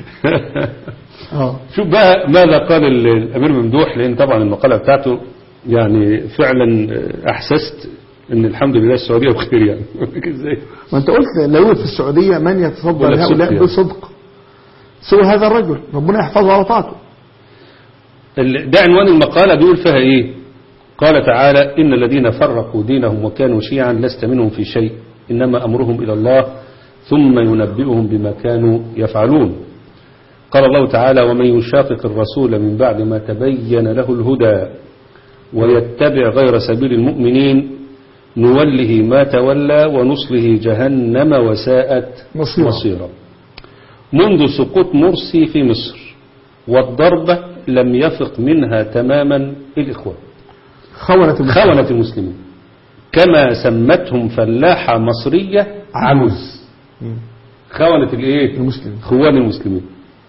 اه شوف بقى ماذا قال ال- الأمير ممدوح لأن طبعا المقالة بتاعته يعني فعلا أحسست ان الحمد لله السعوديه بخير يعني ازاي ما انت قلت لا يوجد في السعوديه من يتصدى ولا لهؤلاء صدق. بصدق سوى هذا الرجل ربنا يحفظه وطاعته ال- ده عنوان المقالة بيقول فيها ايه قال تعالى إن الذين فرقوا دينهم وكانوا شيعا لست منهم في شيء إنما أمرهم إلى الله ثم ينبئهم بما كانوا يفعلون قال الله تعالى ومن يشاقق الرسول من بعد ما تبين له الهدى ويتبع غير سبيل المؤمنين نوله ما تولى ونصله جهنم وساءت مصيرا. مصيرا منذ سقوط مرسي في مصر والضربة لم يفق منها تماما الإخوة خونة المسلمين. خونة المسلمين كما سمتهم فلاحة مصرية عجوز مم. خونة الايه المسلمين خوان المسلمين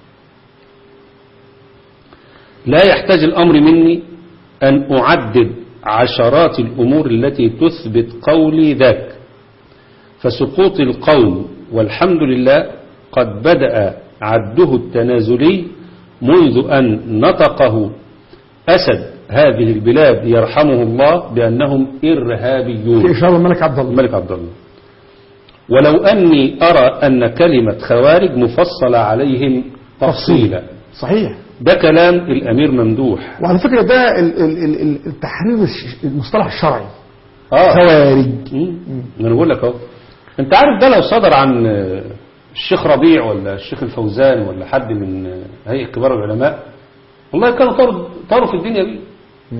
لا يحتاج الأمر مني أن أعدد عشرات الأمور التي تثبت قولي ذاك فسقوط القوم والحمد لله قد بدأ عده التنازلي منذ أن نطقه أسد هذه البلاد يرحمه الله بأنهم إرهابيون في إشارة الملك عبد الله الملك عبد الله ولو أني أرى أن كلمة خوارج مفصلة عليهم تفصيلا صحيح ده كلام الأمير ممدوح وعلى فكرة ده ال- ال- ال- ال- التحرير الش- المصطلح الشرعي آه خوارج مم. أنا بقول لك أهو أنت عارف ده لو صدر عن آه، الشيخ ربيع ولا الشيخ الفوزان ولا حد من آه، هيئة كبار العلماء والله كانوا طاروا طاروا في الدنيا دي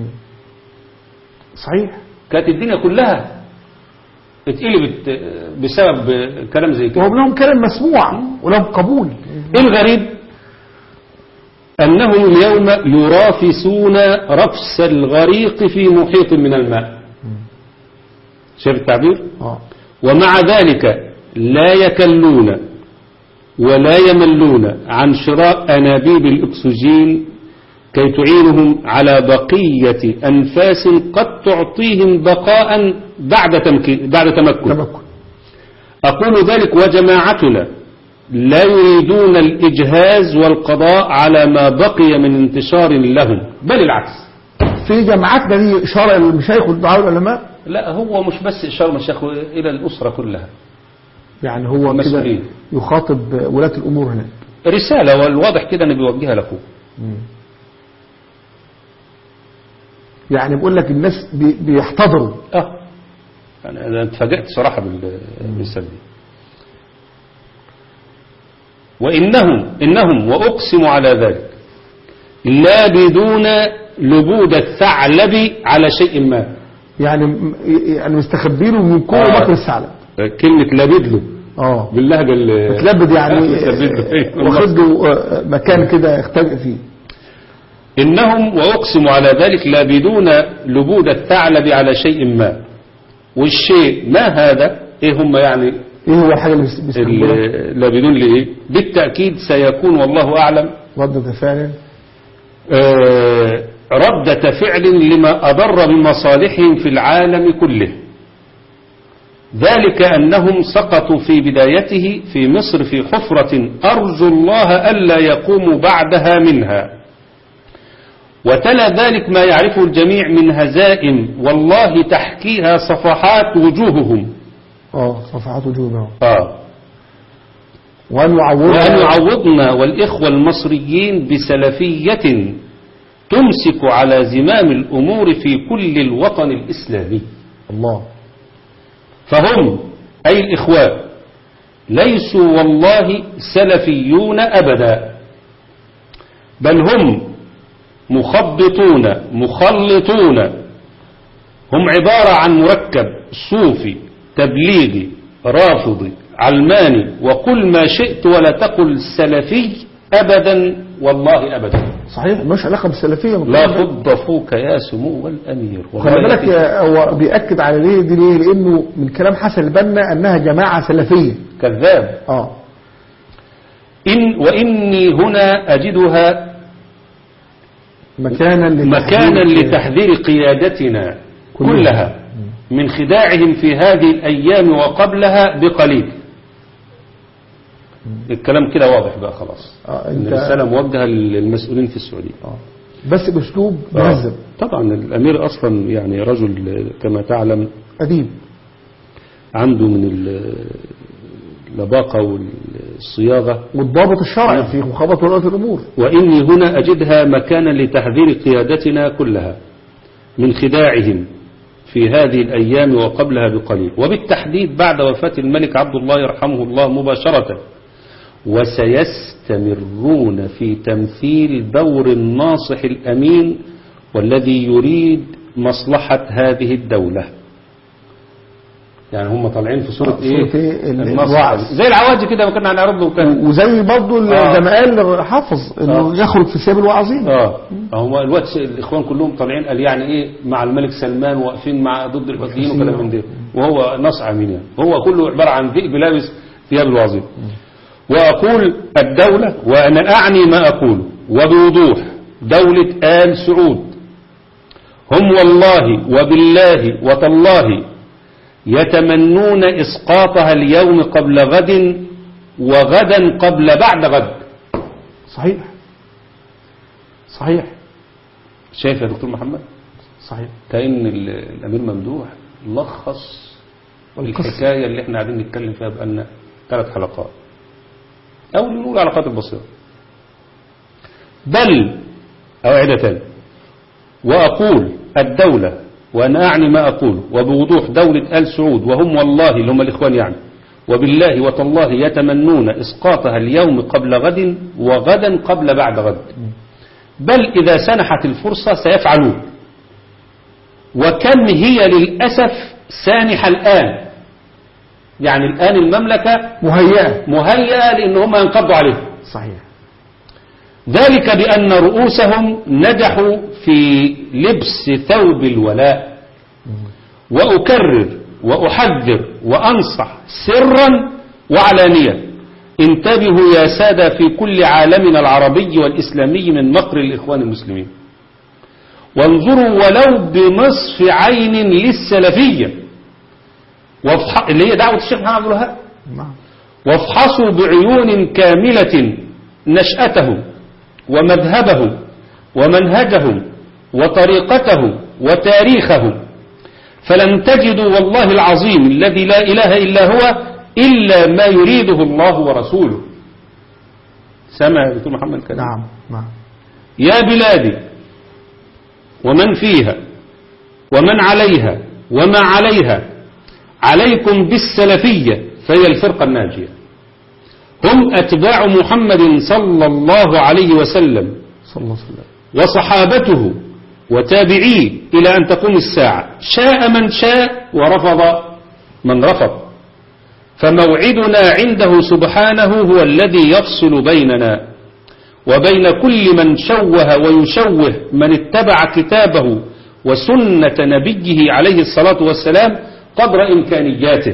صحيح كانت الدنيا كلها اتقلبت آه، بسبب آه، كلام زي كده وهم لهم كلام مسموع ولهم قبول الغريب أنهم اليوم يرافسون رفس الغريق في محيط من الماء شايف التعبير اه ومع ذلك لا يكلون ولا يملون عن شراء أنابيب الأكسجين كي تعينهم على بقية أنفاس قد تعطيهم بقاء بعد, تمكين بعد تمكن تمكن أقول ذلك وجماعتنا لا يريدون الإجهاز والقضاء على ما بقي من انتشار لهم بل العكس في جماعاتنا دي إشارة إلى المشايخ والدعاء والعلماء لا هو مش بس إشارة مشايخ إلى الأسرة كلها يعني هو كده مسؤولين. يخاطب ولاة الأمور هناك رسالة والواضح كده أنه بيوجهها لأخوه يعني بقول لك الناس بي- بيحتضروا اه يعني أنا اتفاجأت صراحة بال- بالرسالة دي وإنهم إنهم وأقسم على ذلك لابدون لبود الثعلب على شيء ما يعني يعني مستخبينه من كل آه. مكر الثعلب كلمة لابد له اه باللهجة ال- متلبد يعني متلبد له. إيه، والله. واخد له آه، مكان كده يختبئ فيه إنهم وأقسم على ذلك لابدون لبود الثعلب على شيء ما والشيء ما هذا إيه هم يعني ايه هو الحاجة اللي بيس- بيستخبيها ال- لابدون لإيه بالتأكيد سيكون والله أعلم ردة فعل آه، ردة فعل لما أضر بمصالحهم في العالم كله ذلك أنهم سقطوا في بدايته في مصر في حفرة أرجو الله ألا يقوموا بعدها منها وتلا ذلك ما يعرفه الجميع من هزائم والله تحكيها صفحات وجوههم اه صفحات وجوبهم آه وأن يعوض وأن يعوضنا والإخوة المصريين بسلفية تمسك على زمام الأمور في كل الوطن الإسلامي الله فهم أي الإخوان ليسوا والله سلفيون أبدا بل هم مخبطون مخلطون هم عبارة عن مركب صوفي تبليغي رافضي علماني وقل ما شئت ولا تقل سلفي أبدا والله أبدا صحيح مش علاقة بالسلفية لا فض فوك يا سمو الأمير خلي بالك يا- هو بيأكد على ليه دي ليه لأنه من كلام حسن البنا أنها جماعة سلفية كذاب اه إن وإني هنا أجدها مكانا لتحذير- مكانا لتحذير قيادتنا كلها. كلها من خداعهم في هذه الأيام وقبلها بقليل الكلام كده واضح بقى خلاص آه، إن أنت- الرسالة موجهة للمسؤولين في السعودية آه. بس باسلوب آه. مهذب طبعا الأمير أصلا يعني رجل كما تعلم اديب عنده من ال- اللباقة والصياغة والضابط الشرعي في مخابرة ولاة الامور وإني هنا أجدها مكانا لتحذير قيادتنا كلها من خداعهم في هذه الأيام وقبلها بقليل وبالتحديد بعد وفاة الملك عبد الله يرحمه الله مباشرة وسيستمرون في تمثيل دور الناصح الأمين والذي يريد مصلحة هذه الدولة يعني هم طالعين في صورة آه، ايه صورة إيه؟ ال- النصر. الوعظ. زي العواجي كده ما كنا هنعرض له كان وزي برضه آه. زي ما قال حافظ انه آه. يخرج في ثياب الواعظين اه هو الوقت الاخوان كلهم طالعين قال يعني ايه مع الملك سلمان واقفين مع ضد الحوثيين وكلام من ده وهو نص عمين يعني هو كله عباره عن ذئب لابس ثياب الوظيفه واقول الدوله وانا اعني ما اقول وبوضوح دوله ال سعود هم والله وبالله وتالله يتمنون اسقاطها اليوم قبل غد وغدا قبل بعد غد صحيح صحيح شايف يا دكتور محمد صحيح كأن ال- الأمير ممدوح لخص والقصة. الحكاية اللي احنا قاعدين نتكلم فيها بقالنا ثلاث حلقات أو نقول على قدر البسيط بل أوعدها تاني وأقول الدولة وأنا أعني ما أقول وبوضوح دولة آل سعود وهم والله اللي هم الإخوان يعني وبالله وتالله يتمنون إسقاطها اليوم قبل غد وغدا قبل بعد غد بل إذا سنحت الفرصة سيفعلون وكم هي للأسف سانحة الآن يعني الآن المملكة مهيئة مهيئة لأن هم ينقضوا عليها صحيح ذلك بأن رؤوسهم نجحوا في لبس ثوب الولاء وأكرر وأحذر وأنصح سرا وعلانية انتبهوا يا سادة في كل عالمنا العربي والإسلامي من مكر الإخوان المسلمين وانظروا ولو بنصف عين للسلفية وافح... اللي هي دعوة الشيخ محمد عبد الوهاب نعم وافحصوا بعيون كاملة نشأتهم ومذهبهم ومنهجهم وطريقتهم وتاريخهم فلن تجدوا والله العظيم الذي لا إله إلا هو إلا ما يريده الله ورسوله سمع يا دكتور محمد كلام نعم نعم يا بلادي ومن فيها ومن عليها وما عليها عليكم بالسلفية فهي الفرقة الناجية هم أتباع محمد صلى الله عليه وسلم صلى الله عليه وسلم وصحابته وتابعيه إلى أن تقوم الساعة شاء من شاء ورفض من رفض فموعدنا عنده سبحانه هو الذي يفصل بيننا وبين كل من شوه ويشوه من اتبع كتابه وسنة نبيه عليه الصلاة والسلام قدر إمكانياته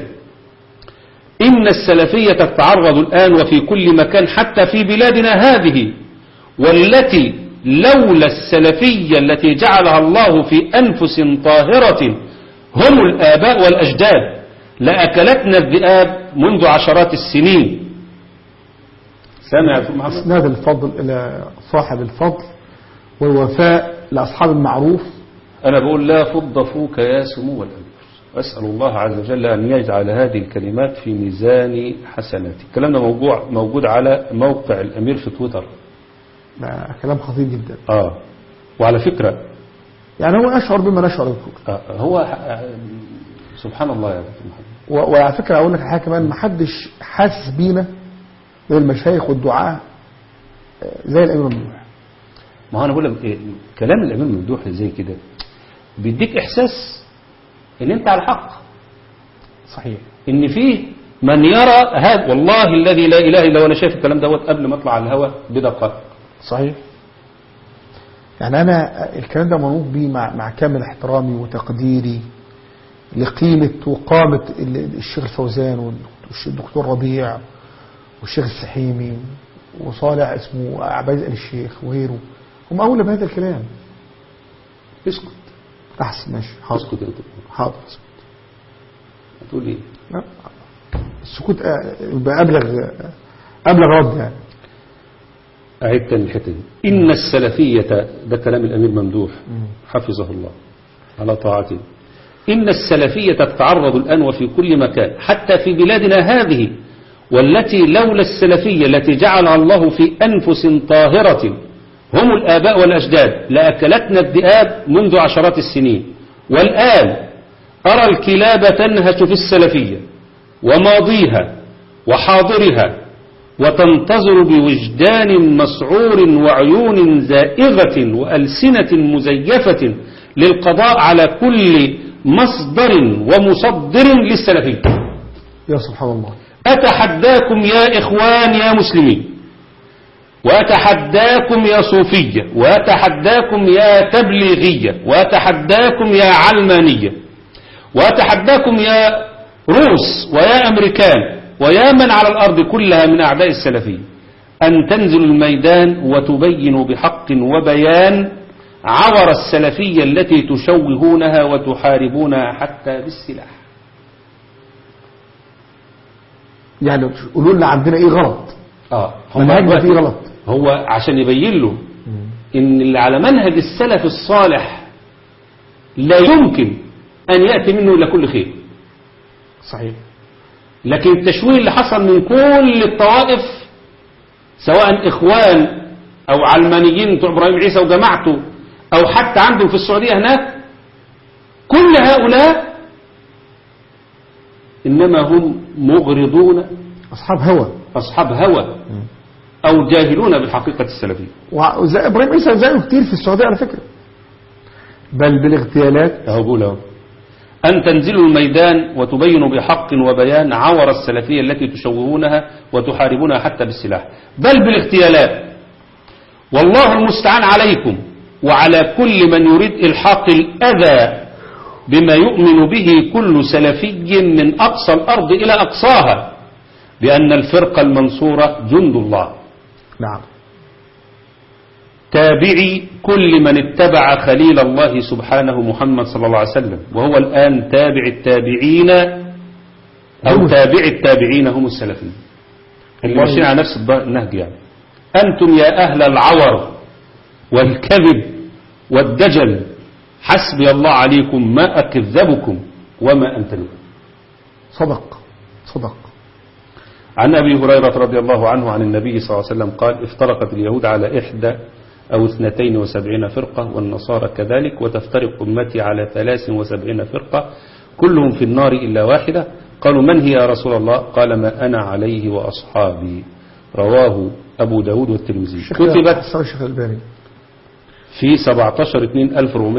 إن السلفية تتعرض الآن وفي كل مكان حتى في بلادنا هذه والتي لولا السلفية التي جعلها الله في أنفس طاهرة هم الآباء والأجداد لأكلتنا الذئاب منذ عشرات السنين سامع يا دكتور محمد اسناد الفضل الى صاحب الفضل والوفاء لاصحاب المعروف أنا بقول لا فض فوك يا سمو الأمير أسأل الله عز وجل أن يجعل هذه الكلمات في ميزان حسناتي الكلام ده موضوع موجود على موقع الأمير في تويتر ده كلام خطير جدا آه وعلى فكرة يعني هو اشعر بما نشعر دكتور آه هو آه، سبحان الله يا دكتور محمد و- وعلى فكره اقول لك حاجه كمان ما حدش حاسس بينا من المشايخ والدعاء آه، زي الامير ممدوح ما هو أنا بقول لك إيه كلام الأمير ممدوح اللي زي كده بيديك إحساس إن أنت على الحق صحيح إن فيه من يرى هذا والله الذي لا إله إلا هو أنا شايف الكلام دوت قبل ما أطلع على الهواء بدقائق صحيح يعني انا الكلام ده منوط بيه مع, مع كامل احترامي وتقديري لقيمة وقامة ال- الشيخ الفوزان والدكتور ربيع والشيخ السحيمي وصالح اسمه عبيد آل الشيخ وغيره هم أولى بهذا الكلام اسكت أحسن ماشي حاضر اسكت يا دكتور حاضر هتقول إيه لا. السكوت آه، يبقى أبلغ أبلغ رد يعني أعيد تاني الحتة دي إن السلفية ده كلام الأمير ممدوح حفظه الله على طاعته إن السلفية تتعرض الآن وفي كل مكان حتى في بلادنا هذه والتي لولا السلفية التي جعلها الله في أنفس طاهرة هم الآباء والأجداد لأكلتنا الذئاب منذ عشرات السنين والآن أرى الكلاب تنهش في السلفية وماضيها وحاضرها وتنتظر بوجدان مسعور وعيون زائغة وألسنة مزيفة للقضاء على كل مصدر ومصدر للسلفية يا سبحان الله أتحداكم يا إخوان يا مسلمين وأتحداكم يا صوفية وأتحداكم يا تبليغية وأتحداكم يا علمانية وأتحداكم يا روس ويا أمريكان ويا من على الأرض كلها من أعداء السلفية أن تنزلوا الميدان وتبينوا بحق وبيان عور السلفية التي تشوهونها وتحاربونها حتى بالسلاح يعني قولوا لنا عندنا ايه غلط اه منهجنا فيه غلط هو عشان يبين له ان اللي على منهج السلف الصالح لا يمكن ان يأتي منه الا كل خير صحيح لكن التشويه اللي حصل من كل الطوائف سواء اخوان او علمانيين بتوع ابراهيم عيسى وجماعته او حتى عندهم في السعودية هناك كل هؤلاء انما هم مغرضون اصحاب هوى اصحاب هوى او جاهلون بالحقيقة السلفية وزي ابراهيم عيسى زيه كتير في السعوديه على فكره بل بالاغتيالات اهو بقول اهو أن تنزلوا الميدان وتبينوا بحق وبيان عور السلفية التي تشوهونها وتحاربونها حتى بالسلاح بل بالاغتيالات والله المستعان عليكم وعلى كل من يريد إلحاق الأذى بما يؤمن به كل سلفي من أقصى الأرض إلى أقصاها بأن الفرقة المنصورة جند الله نعم تابعي كل من اتبع خليل الله سبحانه محمد صلى الله عليه وسلم وهو الآن تابع التابعين أو هم- تابع التابعين هم السلفيين اللي والله- ماشيين على نفس الض- النهج يعني أنتم يا أهل العور والكذب والدجل حسبي الله عليكم ما أكذبكم وما أنتنكم صدق صدق عن أبي هريرة رضي الله عنه عن النبي صلى الله عليه وسلم قال افترقت اليهود على إحدى أو اثنتين وسبعين فرقة والنصارى كذلك وتفترق أمتي على ثلاث وسبعين فرقة كلهم في النار إلا واحدة قالوا من هي يا رسول الله قال ما أنا عليه وأصحابي رواه أبو داود والترمذي الشيخ كتبت حسن الشيخ الباني في 17 2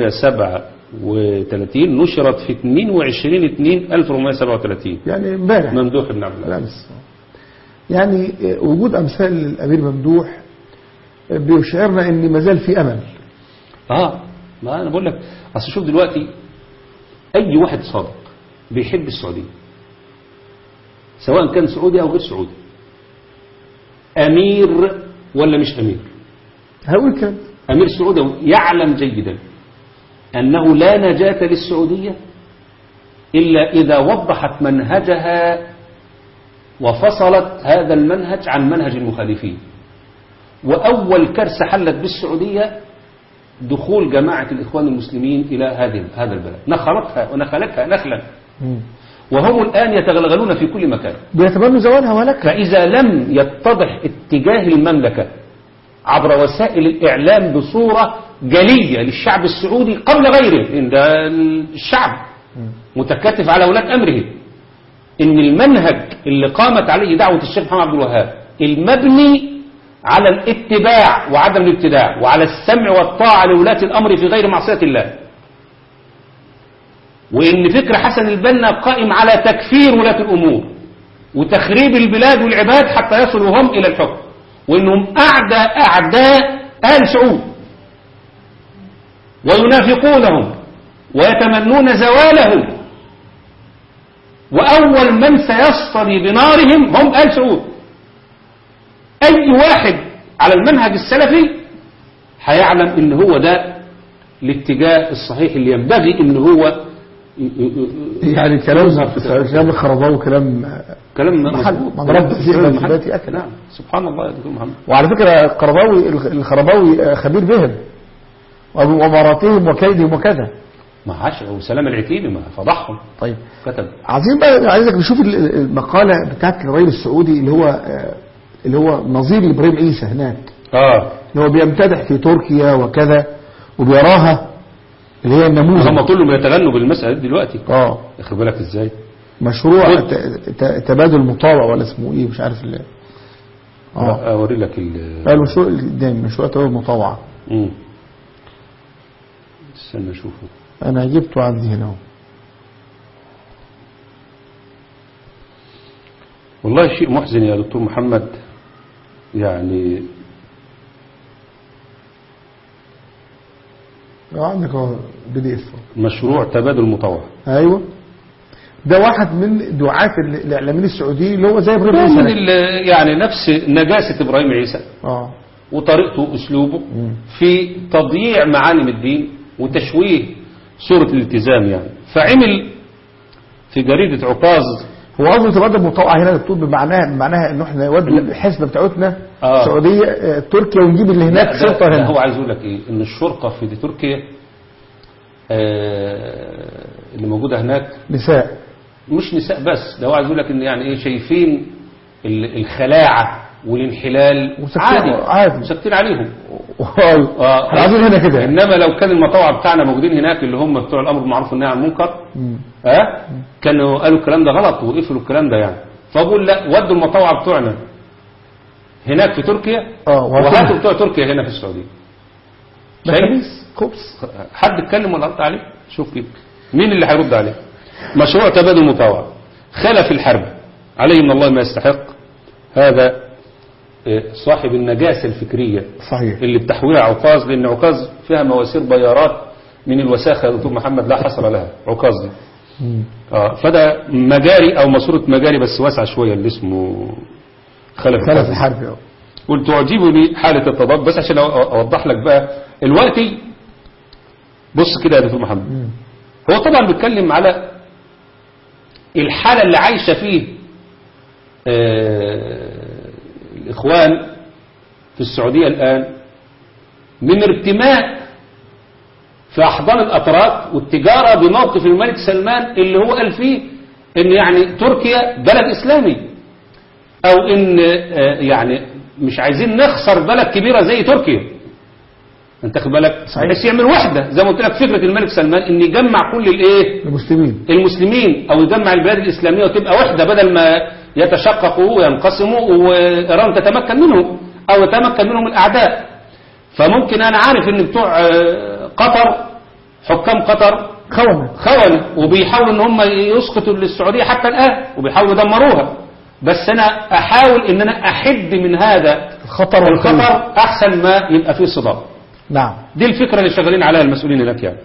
1437 نشرت في 22 2 1437 يعني امبارح ممدوح بن عبد الله لا بس يعني وجود امثال الامير ممدوح بيشعرنا ان ما زال في امل اه ما انا بقول لك اصل شوف دلوقتي اي واحد صادق بيحب السعوديه سواء كان سعودي او غير سعودي امير ولا مش امير هقول كده امير سعودي يعلم جيدا انه لا نجاة للسعوديه الا اذا وضحت منهجها وفصلت هذا المنهج عن منهج المخالفين واول كارثه حلت بالسعوديه دخول جماعة الإخوان المسلمين إلى هذه هذا البلد نخلتها ونخلتها نخلا وهم الآن يتغلغلون في كل مكان بيتبنوا زوالها ولك فإذا لم يتضح اتجاه المملكة عبر وسائل الإعلام بصورة جلية للشعب السعودي قبل غيره إن ده الشعب متكاتف على ولاة أمره إن المنهج اللي قامت عليه دعوة الشيخ محمد عبد الوهاب المبني على الاتباع وعدم الابتداع وعلى السمع والطاعة لولاة الأمر في غير معصية الله وإن فكر حسن البنا قائم على تكفير ولاة الأمور وتخريب البلاد والعباد حتى يصلوا هم إلى الحكم وإنهم أعداء أعداء آل سعود وينافقونهم ويتمنون زوالهم وأول من سيصطلي بنارهم هم آل سعود أي واحد على المنهج السلفي هيعلم إن هو ده الاتجاه الصحيح اللي ينبغي إن هو ي- ي- ي- يعني كلام يظهر في- كلام الخرباوي كلام كلام محل مظبوط. من رب الذئب كلام في محل. بيتي أكل. نعم سبحان الله يا دكتور محمد وعلى فكرة القرضاوي الخرباوي خبير بهم ومراتهم وكيدهم وكذا ما عاش وسلام العتيبي ما فضحهم طيب كتب عايزين بقى عايزك نشوف ال- المقالة بتاعت الرئيس السعودي اللي هو آه، اللي هو نظير لابراهيم عيسى هناك اه اللي هو بيمتدح في تركيا وكذا وبيراها اللي هي النموذج هم كلهم يتغنوا بالمسألة دي دلوقتي اه واخد بالك ازاي مشروع خد. ت- ت- تبادل مطاوع ولا اسمه ايه مش عارف اللي. اه اوري لك ال لا، المشروع اللي قدامي مشروع تبادل مطاوعة مم. استنى اشوفه انا جبته عندي هنا اهو والله شيء محزن يا دكتور محمد يعني اه عندك اهو بي دي اف مشروع تبادل مطوع ايوه ده واحد من دعاة ال- الاعلاميين السعوديين اللي هو زي ابراهيم عيسى من ده. ال- يعني نفس نجاسة ابراهيم عيسى اه وطريقته واسلوبه في تضييع معالم الدين وتشويه صورة الالتزام يعني فعمل في جريدة عكاظ هو قصده تبادل مطوع هنا دكتور بمعناها بمعناها انه احنا نودي الحسبه بتاعتنا آه. السعوديه آه، تركيا ونجيب اللي هناك لا، ده- شرطه ده هنا هو عايز يقول لك ايه ان الشرطة في دي تركيا آه، اللي موجودة هناك نساء مش نساء بس ده هو عايز يقول لك ان يعني ايه شايفين ال- الخلاعة والانحلال وساكتين- عادي عادي. ساكتين عليهم ايوه آه. احنا عايزين هنا كده انما لو كان المطوع بتاعنا موجودين هناك اللي هم بتوع الامر بالمعروف والنهي عن المنكر مم. ها كانوا قالوا الكلام ده غلط وقفلوا الكلام ده يعني فبقول لا ودوا المطوع بتوعنا هناك في تركيا اه وهاتوا- وهاتوا بتوع تركيا هنا في السعوديه ده شايف؟ خبيث خبث حد اتكلم ولا رد عليه شوف كده مين اللي هيرد عليه مشروع تبادل مطوع خلف الحرب عليه من الله ما يستحق هذا آه، صاحب النجاسة الفكرية صحيح اللي بتحويها عكاظ لأن عكاظ فيها مواسير بيارات من الوساخة يا دكتور محمد لا حصر لها عكاظ دي مم. اه فده مجاري أو ماسورة مجاري بس واسعة شوية اللي اسمه خلف خلف الحرب الحرب اه قلت تعجبني حالة التضاد بس عشان أو- أوضح لك بقى الوقتي بص كده يا دكتور محمد مم. هو طبعا بيتكلم على الحالة اللي عايشة فيه آه، الإخوان في السعودية الآن من ارتماء في أحضان الأتراك والتجارة بموقف الملك سلمان اللي هو قال فيه إن يعني تركيا بلد إسلامي أو إن آه، يعني مش عايزين نخسر بلد كبيرة زي تركيا انت خد بالك صحيح. بس يعمل وحدة زي ما قلت لك فكرة الملك سلمان ان يجمع كل الايه المسلمين المسلمين او يجمع البلاد الاسلامية وتبقى وحدة بدل ما يتشققوا وينقسموا وايران تتمكن منهم او يتمكن منهم الاعداء فممكن انا عارف ان بتوع آه، قطر حكام قطر خونة خونة وبيحاولوا ان هم يسقطوا السعودية حتى الان وبيحاولوا يدمروها بس انا احاول ان انا احد من هذا الخطر والخطر الخطر احسن ما يبقى فيه صدام نعم دي الفكرة اللي شغالين عليها المسؤولين هناك يعني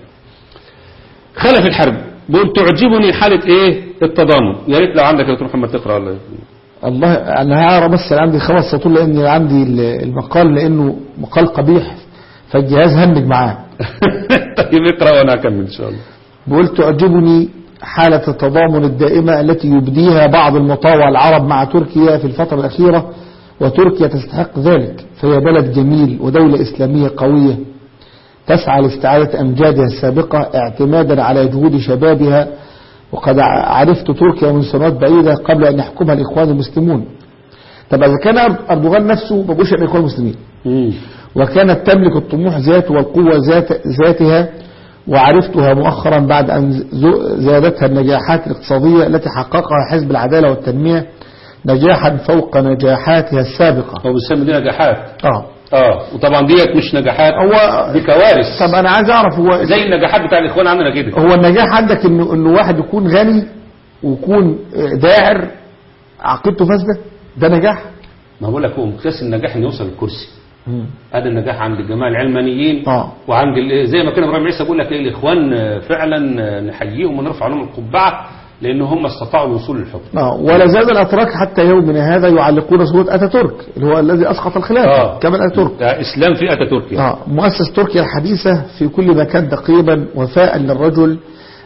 خلف الحرب بقول تعجبني حالة ايه التضامن يا ريت لو عندك يا دكتور محمد تقرا ولا الله انا هقرا بس عندي خمس سطور لان عندي ال- المقال لانه مقال قبيح فالجهاز هنج معاه طيب اقرا وانا اكمل ان شاء الله بقول تعجبني حالة التضامن الدائمة التي يبديها بعض المطاوع العرب مع تركيا في الفترة الأخيرة وتركيا تستحق ذلك فهي بلد جميل ودولة إسلامية قوية تسعى لاستعادة أمجادها السابقة اعتمادا على جهود شبابها وقد ع- عرفت تركيا من سنوات بعيدة قبل أن يحكمها الإخوان المسلمون طب إذا كان أرد- أردوغان نفسه ما بقوش الإخوان المسلمين وكانت تملك الطموح ذاته والقوة ذات ذاتها وعرفتها مؤخرا بعد أن ز- زادتها النجاحات الاقتصادية التي حققها حزب العدالة والتنمية نجاحا فوق نجاحاتها السابقة هو بيسمي دي نجاحات اه اه وطبعا ديت مش نجاحات هو دي كوارث طب انا عايز اعرف هو زي النجاحات بتاع الاخوان عندنا كده هو النجاح عندك انه انه واحد يكون غني ويكون داعر عقيدته فاسده ده نجاح ما بقول لك هو مقياس النجاح انه يوصل للكرسي هذا النجاح عند الجماعه العلمانيين اه وعند ال- زي ما كان ابراهيم عيسى بيقول لك ايه الاخوان آه، فعلا آه، نحييهم ونرفع لهم القبعه لان هم استطاعوا الوصول للحكم اه ولا زال الاتراك حتى يومنا هذا يعلقون صوره اتاتورك اللي هو الذي اسقط الخلافه اه كما اتاتورك ده اسلام في اتاتورك يعني. آه مؤسس تركيا الحديثة في كل مكان تقريبا وفاء للرجل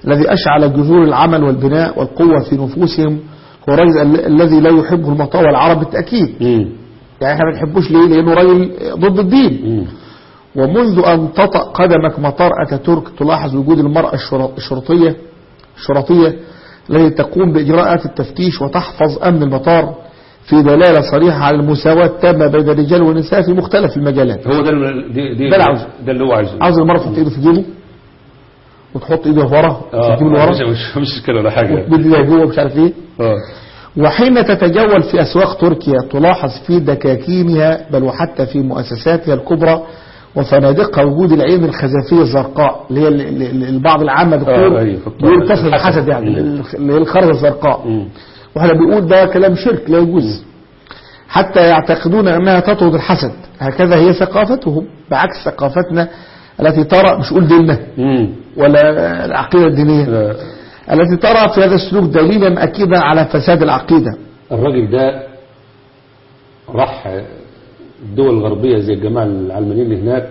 الذي أشعل جذور العمل والبناء والقوة في نفوسهم هو الرجل ال- الذي لا يحبه المطاوع العرب بالتأكيد مم. يعني احنا ما بنحبوش ليه لأنه راجل ضد الدين مم. ومنذ أن تطأ قدمك مطار أتاتورك تلاحظ وجود المرأة الشرط- الشرطية الشرطية التي تقوم بإجراءات التفتيش وتحفظ أمن المطار في دلالة صريحة على المساواة التامة بين الرجال والنساء في مختلف المجالات هو ده ال- دي دي ده اللي عاوزه. ده اللي هو عايزه عاوز المرأة تحط ايده في جيبه وتحط ايده ورا اه تجيب له مش ورا مش مش كده ولا حاجه وتمد ايدها جوه مش عارف ايه اه وحين تتجول في أسواق تركيا تلاحظ في دكاكينها بل وحتى في مؤسساتها الكبرى وفنادقها وجود العين الخزفية الزرقاء اللي هي ال- ال- البعض العامة آه، دكتور أيوة، في الطاقة. بيقول كسر الحسد يعني مم. اللي هي الخرزة الزرقاء مم. واحنا بيقول ده كلام شرك لا يجوز حتى يعتقدون أنها تطرد الحسد هكذا هي ثقافتهم بعكس ثقافتنا التي ترى مش قول ديننا مم. ولا العقيدة الدينية آه، التي ترى في هذا السلوك دليلا أكيدا على فساد العقيدة الراجل ده راح الدول الغربية زي الجماعة العلمانيين اللي هناك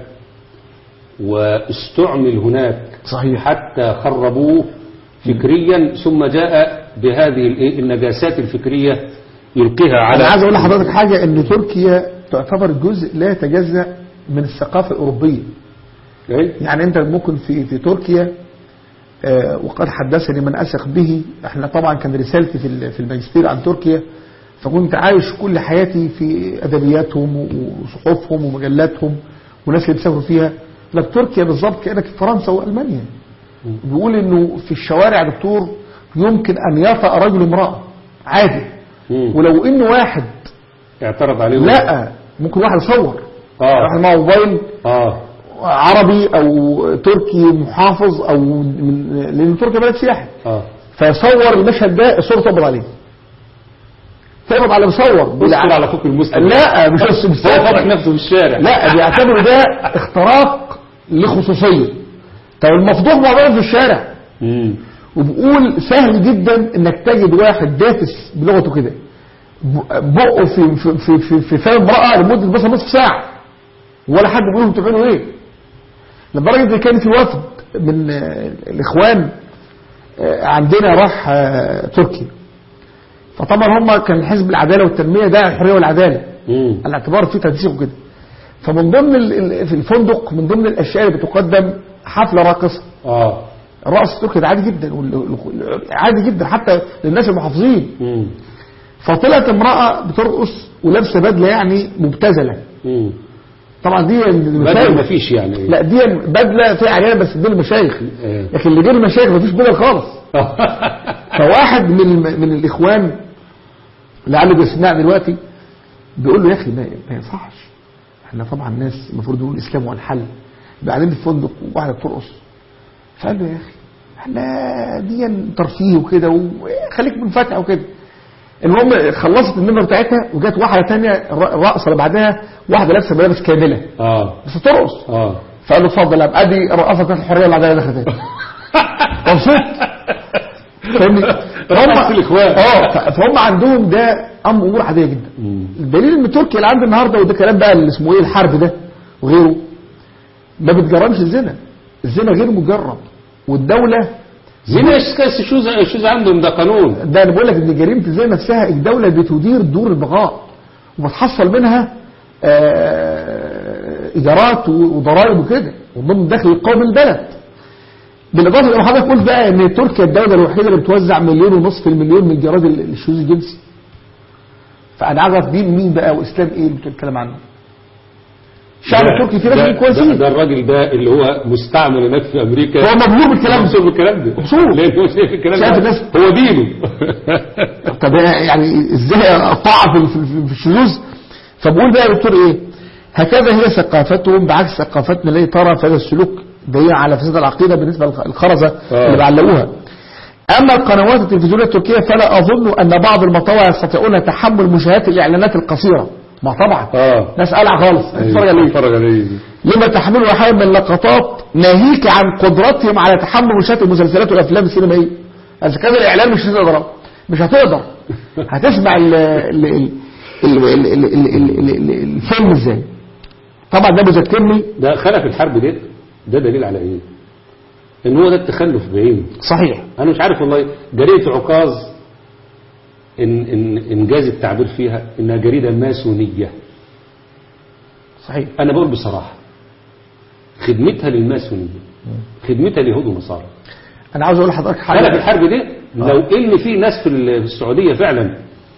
واستعمل هناك صحيح حتى خربوه فكريا ثم جاء بهذه الإيه؟ النجاسات الفكرية يلقيها على أنا عايز أقول لحضرتك حاجة إن تركيا تعتبر جزء لا يتجزأ من الثقافة الأوروبية إيه؟ يعني أنت ممكن في في تركيا آه، وقد حدثني من أثق به احنا طبعا كان رسالتي في ال- في الماجستير عن تركيا فكنت عايش كل حياتي في أدبياتهم وصحفهم ومجلاتهم والناس اللي بيسافروا فيها لك تركيا بالظبط كأنك في فرنسا وألمانيا بيقول إنه في الشوارع يا دكتور يمكن أن يطأ رجل امرأة عادي مم. ولو إن واحد اعترض عليه لا ممكن واحد يصور اه واحد معه موبايل اه عربي او تركي محافظ او من لان تركيا بلد سياحي اه فيصور المشهد ده الصوره تقبض عليه تقبض على مصور اصبر على اخوك المسلم لا مش بس هو فضح بالسبب نفسه في الشارع لا بيعتبروا ده اختراق لخصوصيه طب المفضوح موجود في الشارع مم. وبقول سهل جدا انك تجد واحد دافس بلغته كده ب- بقه في في في في, في فم امراه لمده مثلا نصف ساعه ولا حد بيقول لهم بتعملوا ايه لدرجه ان كان في وفد من آه، الاخوان آه، عندنا راح آه، تركيا فطبعا هم كان حزب العداله والتنميه ده الحريه والعداله مم. على اعتبار في تنسيق وكده فمن ضمن ال- ال- في الفندق من ضمن الاشياء اللي بتقدم حفله راقصه اه الرقص التركي ده عادي جدا وال- وال- عادي جدا حتى للناس المحافظين مم. فطلعت امرأة بترقص ولابسة بدلة يعني مبتذلة مم. طبعا دي بدل المشايخ مفيش يعني لا دي بدلة فيها عريان بس دي المشايخ إيه. لكن اللي غير المشايخ مفيش بدل خالص فواحد من الم- من الاخوان لعله بيسمعنا دلوقتي بيقول له يا اخي ما ما ينفعش احنا طبعا ناس المفروض نقول الاسلام هو الحل بعدين في فندق وواحده بترقص فقال له يا اخي احنا دي ترفيه وكده وخليك منفتح وكده المهم خلصت النمره بتاعتها وجت واحده تانية الر- الرقصه اللي بعدها واحده لابسه ملابس كامله اه بس ترقص اه فقال له اتفضل يا ادي رقصه بتاعت الحريه والعداله دخلت مبسوط فاهمني رقص الإخوان. اه ف- فهم عندهم ده امر امور عاديه جدا مم. الدليل ان تركيا اللي عند النهارده وده كلام بقى اللي اسمه ايه الحرب ده وغيره ما بتجرمش الزنا الزنا غير مجرم والدوله زين ايش شو شو عندهم ده قانون ده انا بقول لك ان جريمه الزنا نفسها الدوله بتدير دور البغاء وبتحصل منها آه، ايجارات وضرائب وكده وضمن الدخل القومي للبلد بالاضافه الى ما حضرتك قلت بقى ان تركيا الدوله الوحيده اللي بتوزع مليون ونصف المليون من ايجارات ال- الشذوذ الجنسي فانا عايز اعرف دين مين بقى واسلام ايه اللي بتتكلم عنه الشعب ده- التركي فيه ده- ناس ده, كويسين ده الراجل ده اللي هو مستعمل هناك في امريكا هو مبلوغ بالكلام ده مبسوط بالكلام ده مبسوط. لان هو شايف الكلام شايف ده الناس- هو دينه طب يعني ازاي اقطعها في في- في الشذوذ فبقول بقى يا دكتور ايه هكذا هي ثقافتهم بعكس ثقافتنا التي ترى في هذا السلوك دليل على فساد العقيده بالنسبه للخرزه آه. اللي بعلقوها اما القنوات التلفزيونيه التركيه فلا اظن ان بعض المطاوع يستطيعون تحمل مشاهدات الاعلانات القصيره ما طبعا اه ناس قلع خالص اتفرج عليه اتفرج عليه لما تحملوا احيانا من لقطات ناهيك عن قدرتهم على تحمل مشاهده المسلسلات والافلام السينمائيه اذا كان الاعلان مش هتقدر مش هتقدر هتسمع ال ال ال ال- ال- ال- ال- ال- ال- ال- الفيلم ازاي طبعا ده بيذكرني ده خلف الحرب ده ده دليل على ايه ان هو ده التخلف بعينه صحيح انا مش عارف والله جريده عكاظ ان ان انجاز التعبير فيها انها جريده ماسونيه صحيح انا بقول بصراحه خدمتها للماسونيه خدمتها ليهود ونصارى انا عاوز اقول لحضرتك قلب حاجه الحرب ده لو ان في ناس في ال- في السعوديه فعلا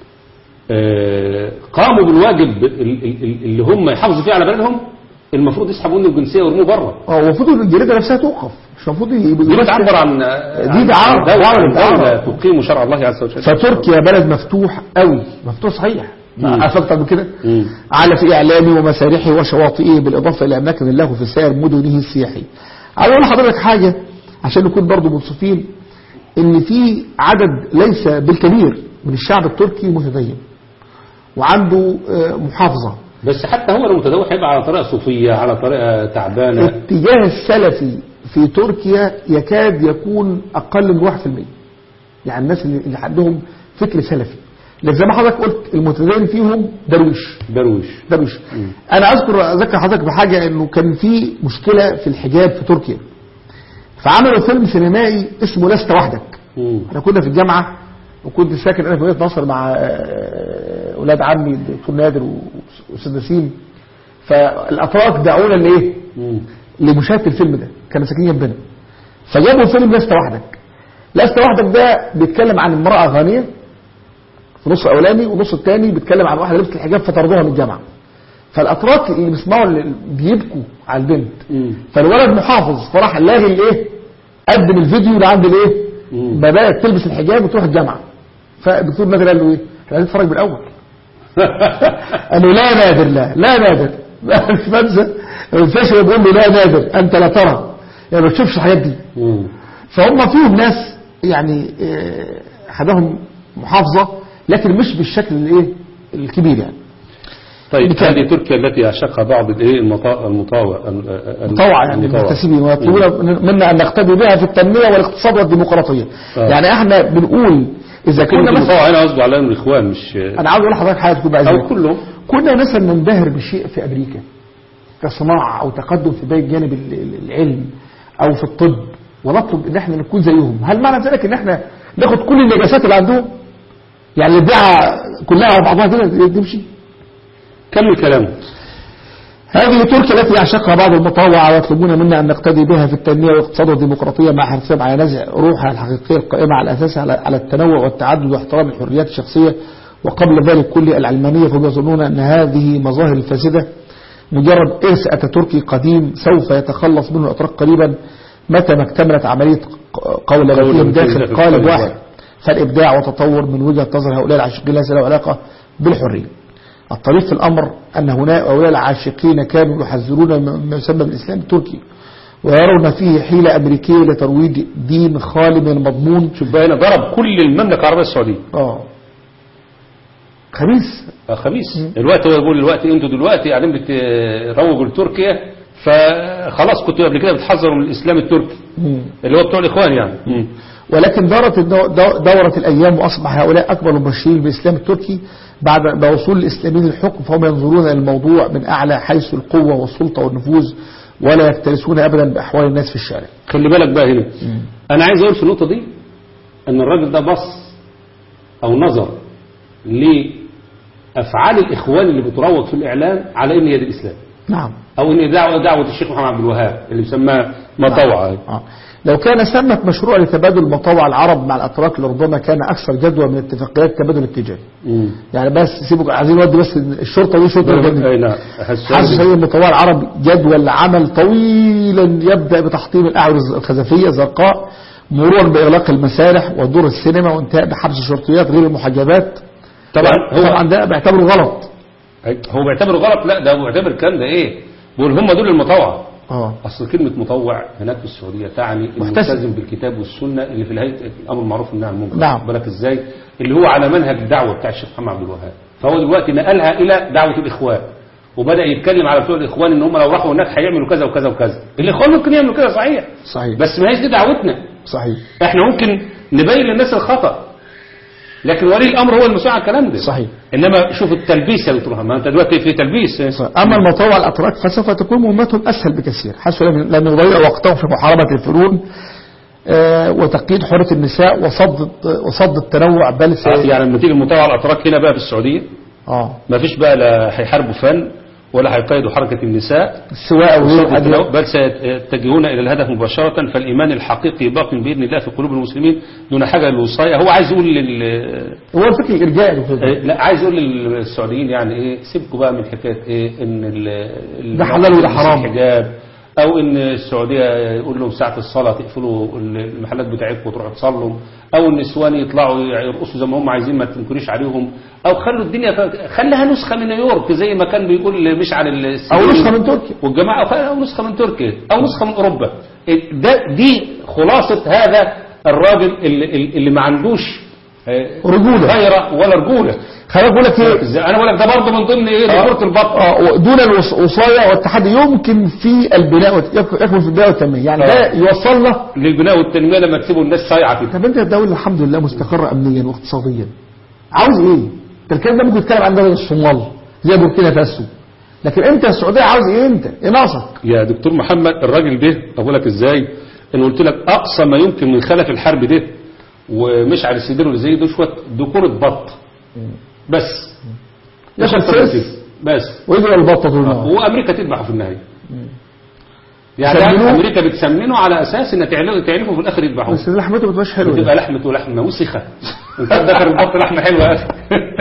آه، قاموا بالواجب ال- ال- ال- اللي هم يحافظوا فيه على بلدهم المفروض يسحبوا منه الجنسيه ويرموه بره اه المفروض ان الجريده نفسها توقف مش المفروض يبقى دي بتعبر عن دي دعارة، عن دولة, دعارة، دولة دعارة. تقيم شرع الله عز وجل فتركيا بلد مفتوح قوي مفتوح صحيح مم. عارف اكتر من كده مم. على في اعلامه ومسارحه وشواطئه بالاضافه الى اماكن له في سائر مدنه السياحي عاوز اقول لحضرتك حاجه عشان نكون برضو منصفين ان في عدد ليس بالكبير من الشعب التركي متدين وعنده آه، محافظه بس حتى هو لو متدوح هيبقى على طريقه صوفيه على طريقه تعبانه اتجاه السلفي في تركيا يكاد يكون اقل من 1% يعني الناس اللي اللي عندهم فكر سلفي لكن زي ما حضرتك قلت المتدين فيهم درويش درويش درويش انا اذكر اذكر حضرتك بحاجه انه كان في مشكله في الحجاب في تركيا فعملوا فيلم سينمائي اسمه لست وحدك مم. احنا كنا في الجامعه وكنت ساكن انا في مدينه نصر مع آه، اولاد عمي الدكتور نادر واستاذ نسيم فالاتراك دعونا لايه؟ مم. لمشاهده الفيلم ده كانوا ساكنين جنبنا فجابوا فيلم لست وحدك لست وحدك ده بيتكلم عن امراه غنيه في نص الاولاني والنص الثاني بيتكلم عن واحده لبست الحجاب فطردوها من الجامعه فالاتراك اللي بيسمعوا اللي بيبكوا على البنت مم. فالولد محافظ فراح لاغي الايه قدم الفيديو اللي عند الايه مم. بدات تلبس الحجاب وتروح الجامعه فالدكتور نادر قال له ايه احنا عايزين نتفرج من الاول قال له لا نادر لا لا نادر مش بنسى ما ينفعش هو بيقول له لا نادر انت لا ترى يعني ما تشوفش الحاجات دي مم. فهم فيهم ناس يعني آه، حدهم محافظه لكن مش بالشكل الايه الكبير يعني طيب بكام؟ هذه تركيا التي يعشقها بعض الايه المطا- المطاوع ال- ال- طوع يعني المطاوع. المنتسبين ويطلبون منا ان نقتدي بها في التنميه والاقتصاد والديمقراطيه آه. يعني احنا بنقول اذا كنا كل مثلا المطاوع هنا قصده على الاخوان مش انا عاوز اقول لحضرتك حاجه تكون بقى او كلهم كنا مثلا ننبهر بشيء في امريكا كصناعه او تقدم في باقي جانب ال- ال- العلم او في الطب ونطلب ان احنا نكون زيهم هل معنى ذلك ان احنا ناخد كل النجاسات اللي عندهم يعني البيعه كلها على بعضها كده تمشي كمل كلامه هذه تركيا التي يعشقها بعض المطاوعة ويطلبون منا أن نقتدي بها في التنمية والاقتصاد والديمقراطية مع حرصهم على نزع روحها الحقيقية القائمة على أساسها على, على التنوع والتعدد واحترام الحريات الشخصية وقبل ذلك كل العلمانية فهم يظنون أن هذه مظاهر الفاسدة مجرد إرث أتاتوركي قديم سوف يتخلص منه الأتراك قريبا متى ما اكتملت عملية قولبتهم قولبتهم داخل داخل قالب قالب واحد واحد. فالإبداع وتطور من وجهة نظر هؤلاء العاشقين ليس له علاقة بالحرية الطريف في الأمر أن هناك هؤلاء العاشقين كانوا يحذرون مما يسمى بالإسلام التركي ويرون فيه حيلة أمريكية لترويج دين خالي من المضمون شوف بقى هنا ضرب كل المملكه العربيه السعوديه آه خبيث آه، خميس الوقت هو يقول الوقت انتوا دلوقتي قاعدين بتروجوا لتركيا فخلاص كنتوا قبل كده بتحذروا من الاسلام التركي مم. اللي هو بتوع الاخوان يعني مم. ولكن دورت الدو- دو- دورت الأيام وأصبح هؤلاء أكبر المبشرين بالإسلام التركي بعد بوصول الإسلاميين للحكم فهم ينظرون إلى الموضوع من أعلى حيث القوة والسلطة والنفوذ ولا يكترثون أبدا بأحوال الناس في الشارع خلي بالك بقى هنا انا عايز اقول في النقطه دي ان الراجل ده بص او نظر لافعال الاخوان اللي بتروج في الاعلام على ان هي دي الاسلام نعم او ان دعوه دعوه الشيخ محمد عبد الوهاب اللي بيسماها مطوعه آه. لو كان ثمة مشروع لتبادل مطاوع العرب مع الأتراك لربما كان أكثر جدوى من اتفاقيات التبادل التجاري مم. يعني بس سيبك عايزين نودي بس الشرطة دي شرطة الجنة أي نعم أحس- حاسس هي المطوع العرب جدول عمل طويلا يبدأ بتحطيم الأعور الخزفية زرقاء مرورا بإغلاق المسارح ودور السينما وانتهاء بحبس الشرطيات غير المحجبات طبعا هو هو عندها بيعتبره غلط هو بيعتبره غلط لا ده هو بيعتبر الكلام ده ايه بيقول هم دول المطوعه اه اصل كلمه مطوع هناك في السعوديه تعني محتسب. الملتزم بالكتاب والسنه اللي في الهيئه الامر المعروف والنهي عن المنكر نعم. واخد بالك ازاي اللي هو على منهج الدعوه بتاع الشيخ محمد عبد الوهاب فهو دلوقتي نقلها الى دعوه الاخوان وبدا يتكلم على بتوع الاخوان ان هم لو راحوا هناك هيعملوا كذا وكذا وكذا الاخوان ممكن يعملوا كده صحيح صحيح بس ما هيش دي دعوتنا صحيح احنا ممكن نبين للناس الخطا لكن ولي الامر هو المسؤول عن الكلام ده صحيح. انما شوف التلبيس اللي بتروح ما انت دلوقتي في تلبيس أما المطوع الأتراك فسوف تكون مهمتهم أسهل بكثير حيث لم لم يضيعوا وقتهم في محاربة الفنون آه، وتقييد حرية النساء وصد وصد التنوع بل سي... يعني لما تيجي المطاوعة الأتراك هنا بقى في السعودية اه ما فيش بقى لا هيحاربوا فن ولا هيقيدوا حركة النساء السواء وصد وغير التنوع، أدوية. بل سيتجهون إلى الهدف مباشرة فالإيمان الحقيقي باق بإذن الله في قلوب المسلمين دون حاجة للوصاية هو عايز يقول لل... هو الفكر الإرجاعي يا دكتور. إيه، لا عايز يقول للسعوديين يعني ايه سيبكوا بقى من حكايه ايه ان ال- ال- ده حلال وده حرام. الحجاب او ان السعوديه يقول لهم ساعه الصلاه تقفلوا المحلات بتاعتكم وتروحوا تصلوا او النسوان يطلعوا يرقصوا زي ما هم عايزين ما تنكريش عليهم او خلوا الدنيا ف- خليها نسخه من نيويورك زي ما كان بيقول مشعل السيسي أو نسخة من تركيا. والجماعه أو- او نسخه من تركيا او نسخه من اوروبا إيه، ده دي خلاصه هذا الراجل اللي, اللي ما عندوش آه، رجولة. غيره ولا رجوله خليني أقول لك إيه ازاي انا بقول لك ده برضه من ضمن ايه دكتوره البطن آه، دون الوصاية والتحدي يمكن في البناء وت- يك- يكمن في البناء والتنمية يعني ده يوصلنا للبناء والتنميه لما تسيبوا الناس صايعه كده طب انت الدولة الحمد لله مستقرة امنيا واقتصاديا عاوز ايه انت الكلام ده ممكن تتكلم عن دولة الصومال زي بوركينا فاسو لكن انت السعودية عاوز ايه انت ايه ناقصك يا دكتور محمد الراجل ده اقول لك ازاي انا قلت لك اقصى ما يمكن من خلف الحرب ده ومش على السدير اللي زي ده شويه دكوره بط بس ده ياخد شرط سيس. بس. بس ويجري البطة طول النهار وامريكا تذبحه في النهايه يعني سمنوه؟ امريكا بتسمنه على اساس ان تعلقوا تعرفوا في الاخر يذبحوه بس لحمته ما تبقاش حلوه بتبقى لحمته لحمه وسخه انت داخل البط لحمه حلوه يا اخي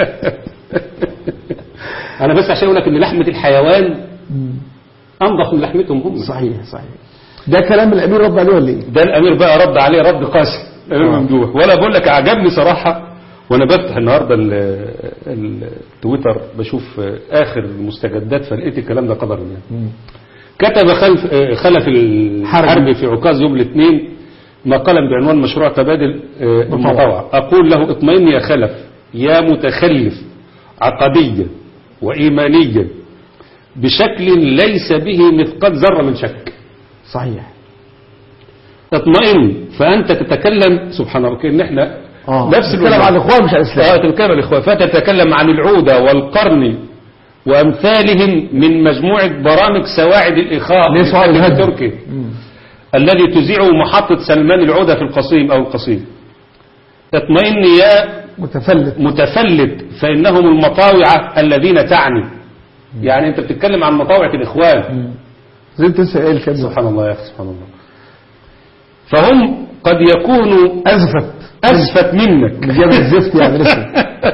انا بس عشان اقول لك ان لحمه الحيوان انضف من لحمتهم هم صحيح صحيح ده كلام الامير رد عليه ولا ايه ده الامير بقى رد عليه رد قاسي الامير ممدوح ولا بقول لك عجبني صراحه وانا بفتح النهارده ال- ال- التويتر بشوف اخر المستجدات فلقيت الكلام ده قدر الله كتب خلف خلف الحرب في عكاظ يوم الاثنين مقالا بعنوان مشروع تبادل آه، المطاوعة أقول له اطمئن يا خلف يا متخلف عقديا وإيمانيا بشكل ليس به مثقال ذرة من شك صحيح اطمئن فأنت تتكلم سبحان الله كأن احنا اه نفس تتكلم الوضع. عن الاخوان مش عن الاسلام اه تتكلم الإخوة فتتكلم عن العودة والقرن وأمثالهم من مجموعة برامج سواعد الإخاء ليه سواعد في الهدم؟ تركيا الذي تذيعه محطة سلمان العودة في القصيم أو القصيم اطمئن يا متفلت متفلت فإنهم المطاوعة الذين تعني يعني أنت بتتكلم عن مطاوعة الإخوان زي انت لسه قايل كده سبحان الله يا أخي سبحان الله فهم قد يكونوا ازفت أسفت منك من جبل الزفت يعني لسه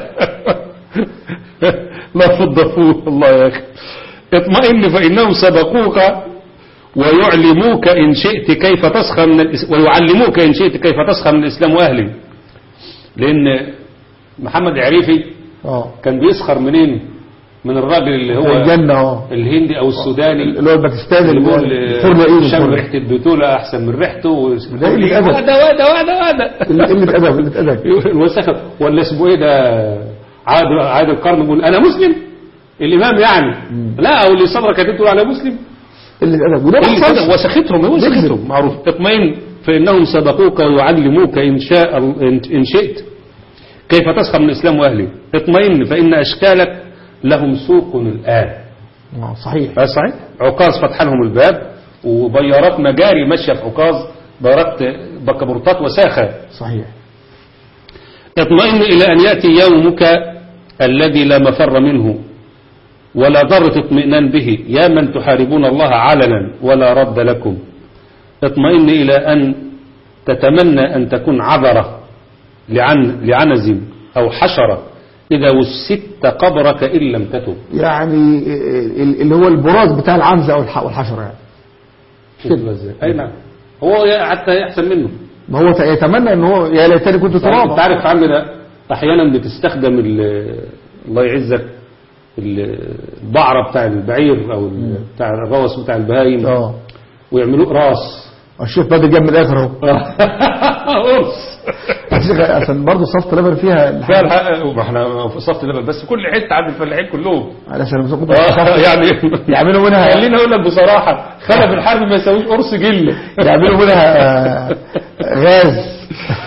لا فضفوه الله يا أخي اطمئن فإنهم سبقوك ويعلموك إن شئت كيف تسخر من الإس... ويعلموك إن شئت كيف تسخر من الإسلام وأهله لأن محمد عريفي اه كان بيسخر منين من الراجل اللي هو الجنة اه الهندي أو السوداني اللي هو الباكستاني اللي اللي هو بيقول الفرن ايه شم الفرن. ريحة البتولة أحسن من ريحته ده قلة أدب. وده وده وده وده قلة قلة ادب قلة ادب الوسخ ولا اسمه ايه ده عاد عاد القرن يقول انا مسلم الامام يعني لا او اللي صدرك هتقول على مسلم قلة ادب وده ما اللي حصلش. صدر- وسختهم هو نكذب. وسختهم معروف اطمئن فانهم سبقوك ويعلموك ان شاء ان إن شئت كيف تسخر من الاسلام واهله اطمئن فان اشكالك لهم سوق الان اه صحيح هذا صحيح عكاظ فتح لهم الباب وبيارات مجاري ماشيه في عكاظ بيارات بكبورتات وساخه صحيح اطمئن إلى أن يأتي يومك الذي لا مفر منه ولا ضرة اطمئنان به يا من تحاربون الله علنا ولا رد لكم اطمئن إلى أن تتمنى أن تكون عذرة لعن لعنز أو حشرة إذا وسدت قبرك إن لم تتب يعني ال- اللي هو البراز بتاع العنزة او الح- والحشرة يعني كده أي نعم هو حتى يحسن منه ما هو يتمنى ان هو يا ليتني كنت انت ترابا عارف عندنا احيانا بتستخدم ال- الله يعزك ال- البعرة بتاع البعير او ال- بتاع الروس بتاع البهايم اه ويعملوه راس الشيخ بدر جاب من الاخر اهو قرص الشيخ عشان برضه صفت لبن فيها فيها الحق ما احنا في صفت اللبن بس كل حته عند الفلاحين كلهم علشان ممكن آه، يعني يعملوا منها خليني اقول لك بصراحه خلف الحرب ما يساويش قرص جله يعملوا منها آه، غاز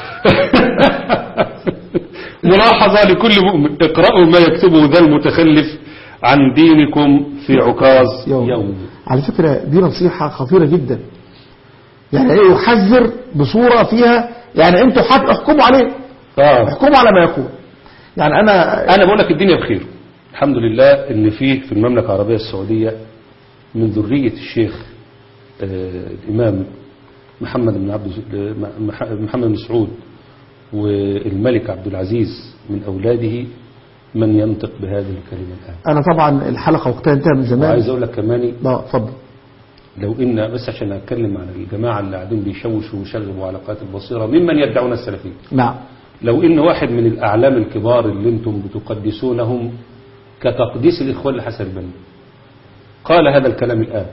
ملاحظة لكل مؤمن اقرأوا ما يكتبه ذا المتخلف عن دينكم في عكاظ يوم. يوم على فكرة دي نصيحة خطيرة جدا يعني ايه يحذر بصورة فيها يعني انتوا حك- احكموا عليه اه احكموا على ما يقول يعني انا انا بقول لك الدنيا بخير الحمد لله ان فيه في المملكه العربيه السعوديه من ذريه الشيخ آه، الامام محمد بن عبد مح- محمد بن سعود والملك عبد العزيز من اولاده من ينطق بهذه الكلمه الان انا طبعا الحلقة وقتها انتهى من زمان وعايز اقول لك كمان لا اتفضل لو ان بس عشان اتكلم عن الجماعه اللي قاعدين بيشوشوا ويشغبوا على قناه البصيره ممن يدعون السلفيه نعم لو ان واحد من الاعلام الكبار اللي انتم بتقدسونهم كتقديس الاخوان لحسن البنا قال هذا الكلام الان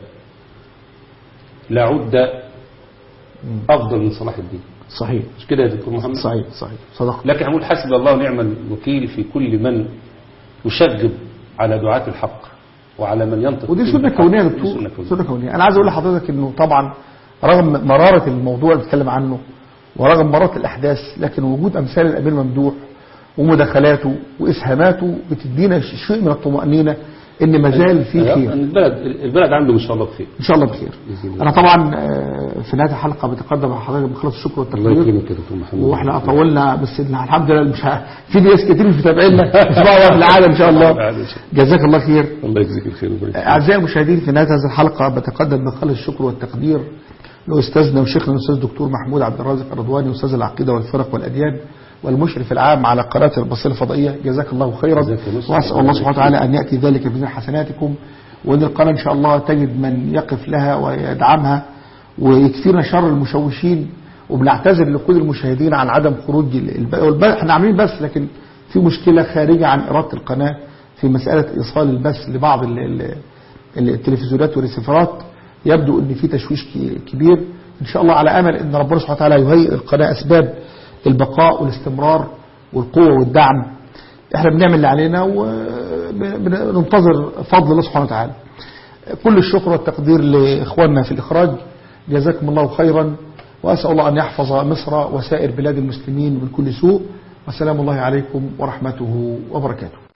لعد افضل من صلاح الدين صحيح مش كده يا دكتور محمد صحيح صحيح صدقت لكن هنقول حسبي الله ونعم الوكيل في كل من يشغب على دعاة الحق وعلى من ينطق ودي به سنة بالحق. كونية يا دي دكتور سنة كونية. سنة كونية أنا عايز أقول لحضرتك إنه طبعا رغم مرارة الموضوع اللي بتكلم عنه ورغم مرارة الأحداث لكن وجود أمثال الأمير ممدوح ومداخلاته وإسهاماته بتدينا ش- شيء من الطمأنينة إن ما زال في أيوة، خير البلد البلد عنده ان شاء الله بخير إن شاء الله بخير بإذن الله. أنا طبعا آه، في نهاية الحلقة بتقدم على حضرتك بخلص الشكر الله والتقدير يكرمك يا دكتور محمد واحنا طولنا بس الحمد لله مش ه... في ناس كتير مش متابعينا اسمعوا في العاده ان شاء الله جزاك الله خير الله يجزيك الخير ويبارك فيك. أعزائي المشاهدين في نهاية هذه الحلقة بتقدم بخالص الشكر والتقدير لأستاذنا وشيخنا الأستاذ الدكتور محمود عبد الرازق الرضواني أستاذ العقيدة والفرق والأديان والمشرف العام على قناة البصيرة الفضائية جزاك الله خيرا جزاك الله خير. وأسأل الله سبحانه وتعالى أن يأتي ذلك بمثل حسناتكم وأن القناة إن شاء الله تجد من يقف لها ويدعمها ويكفينا شر المشوشين وبنعتذر لكل المشاهدين عن عدم خروج ال- الب... والب... احنا عاملين بس لكن في مشكلة خارجة عن إرادة القناة في مسألة إيصال البث لبعض ال... ال... التلفزيونات والريسيفرات يبدو ان في تشويش ك- كبير ان شاء الله على امل ان ربنا سبحانه وتعالى يهيئ القناه اسباب البقاء والاستمرار والقوه والدعم احنا بنعمل اللي علينا وبننتظر فضل الله سبحانه وتعالى كل الشكر والتقدير لاخواننا في الاخراج جزاكم الله خيرا واسال الله ان يحفظ مصر وسائر بلاد المسلمين من كل سوء وسلام الله عليكم ورحمته وبركاته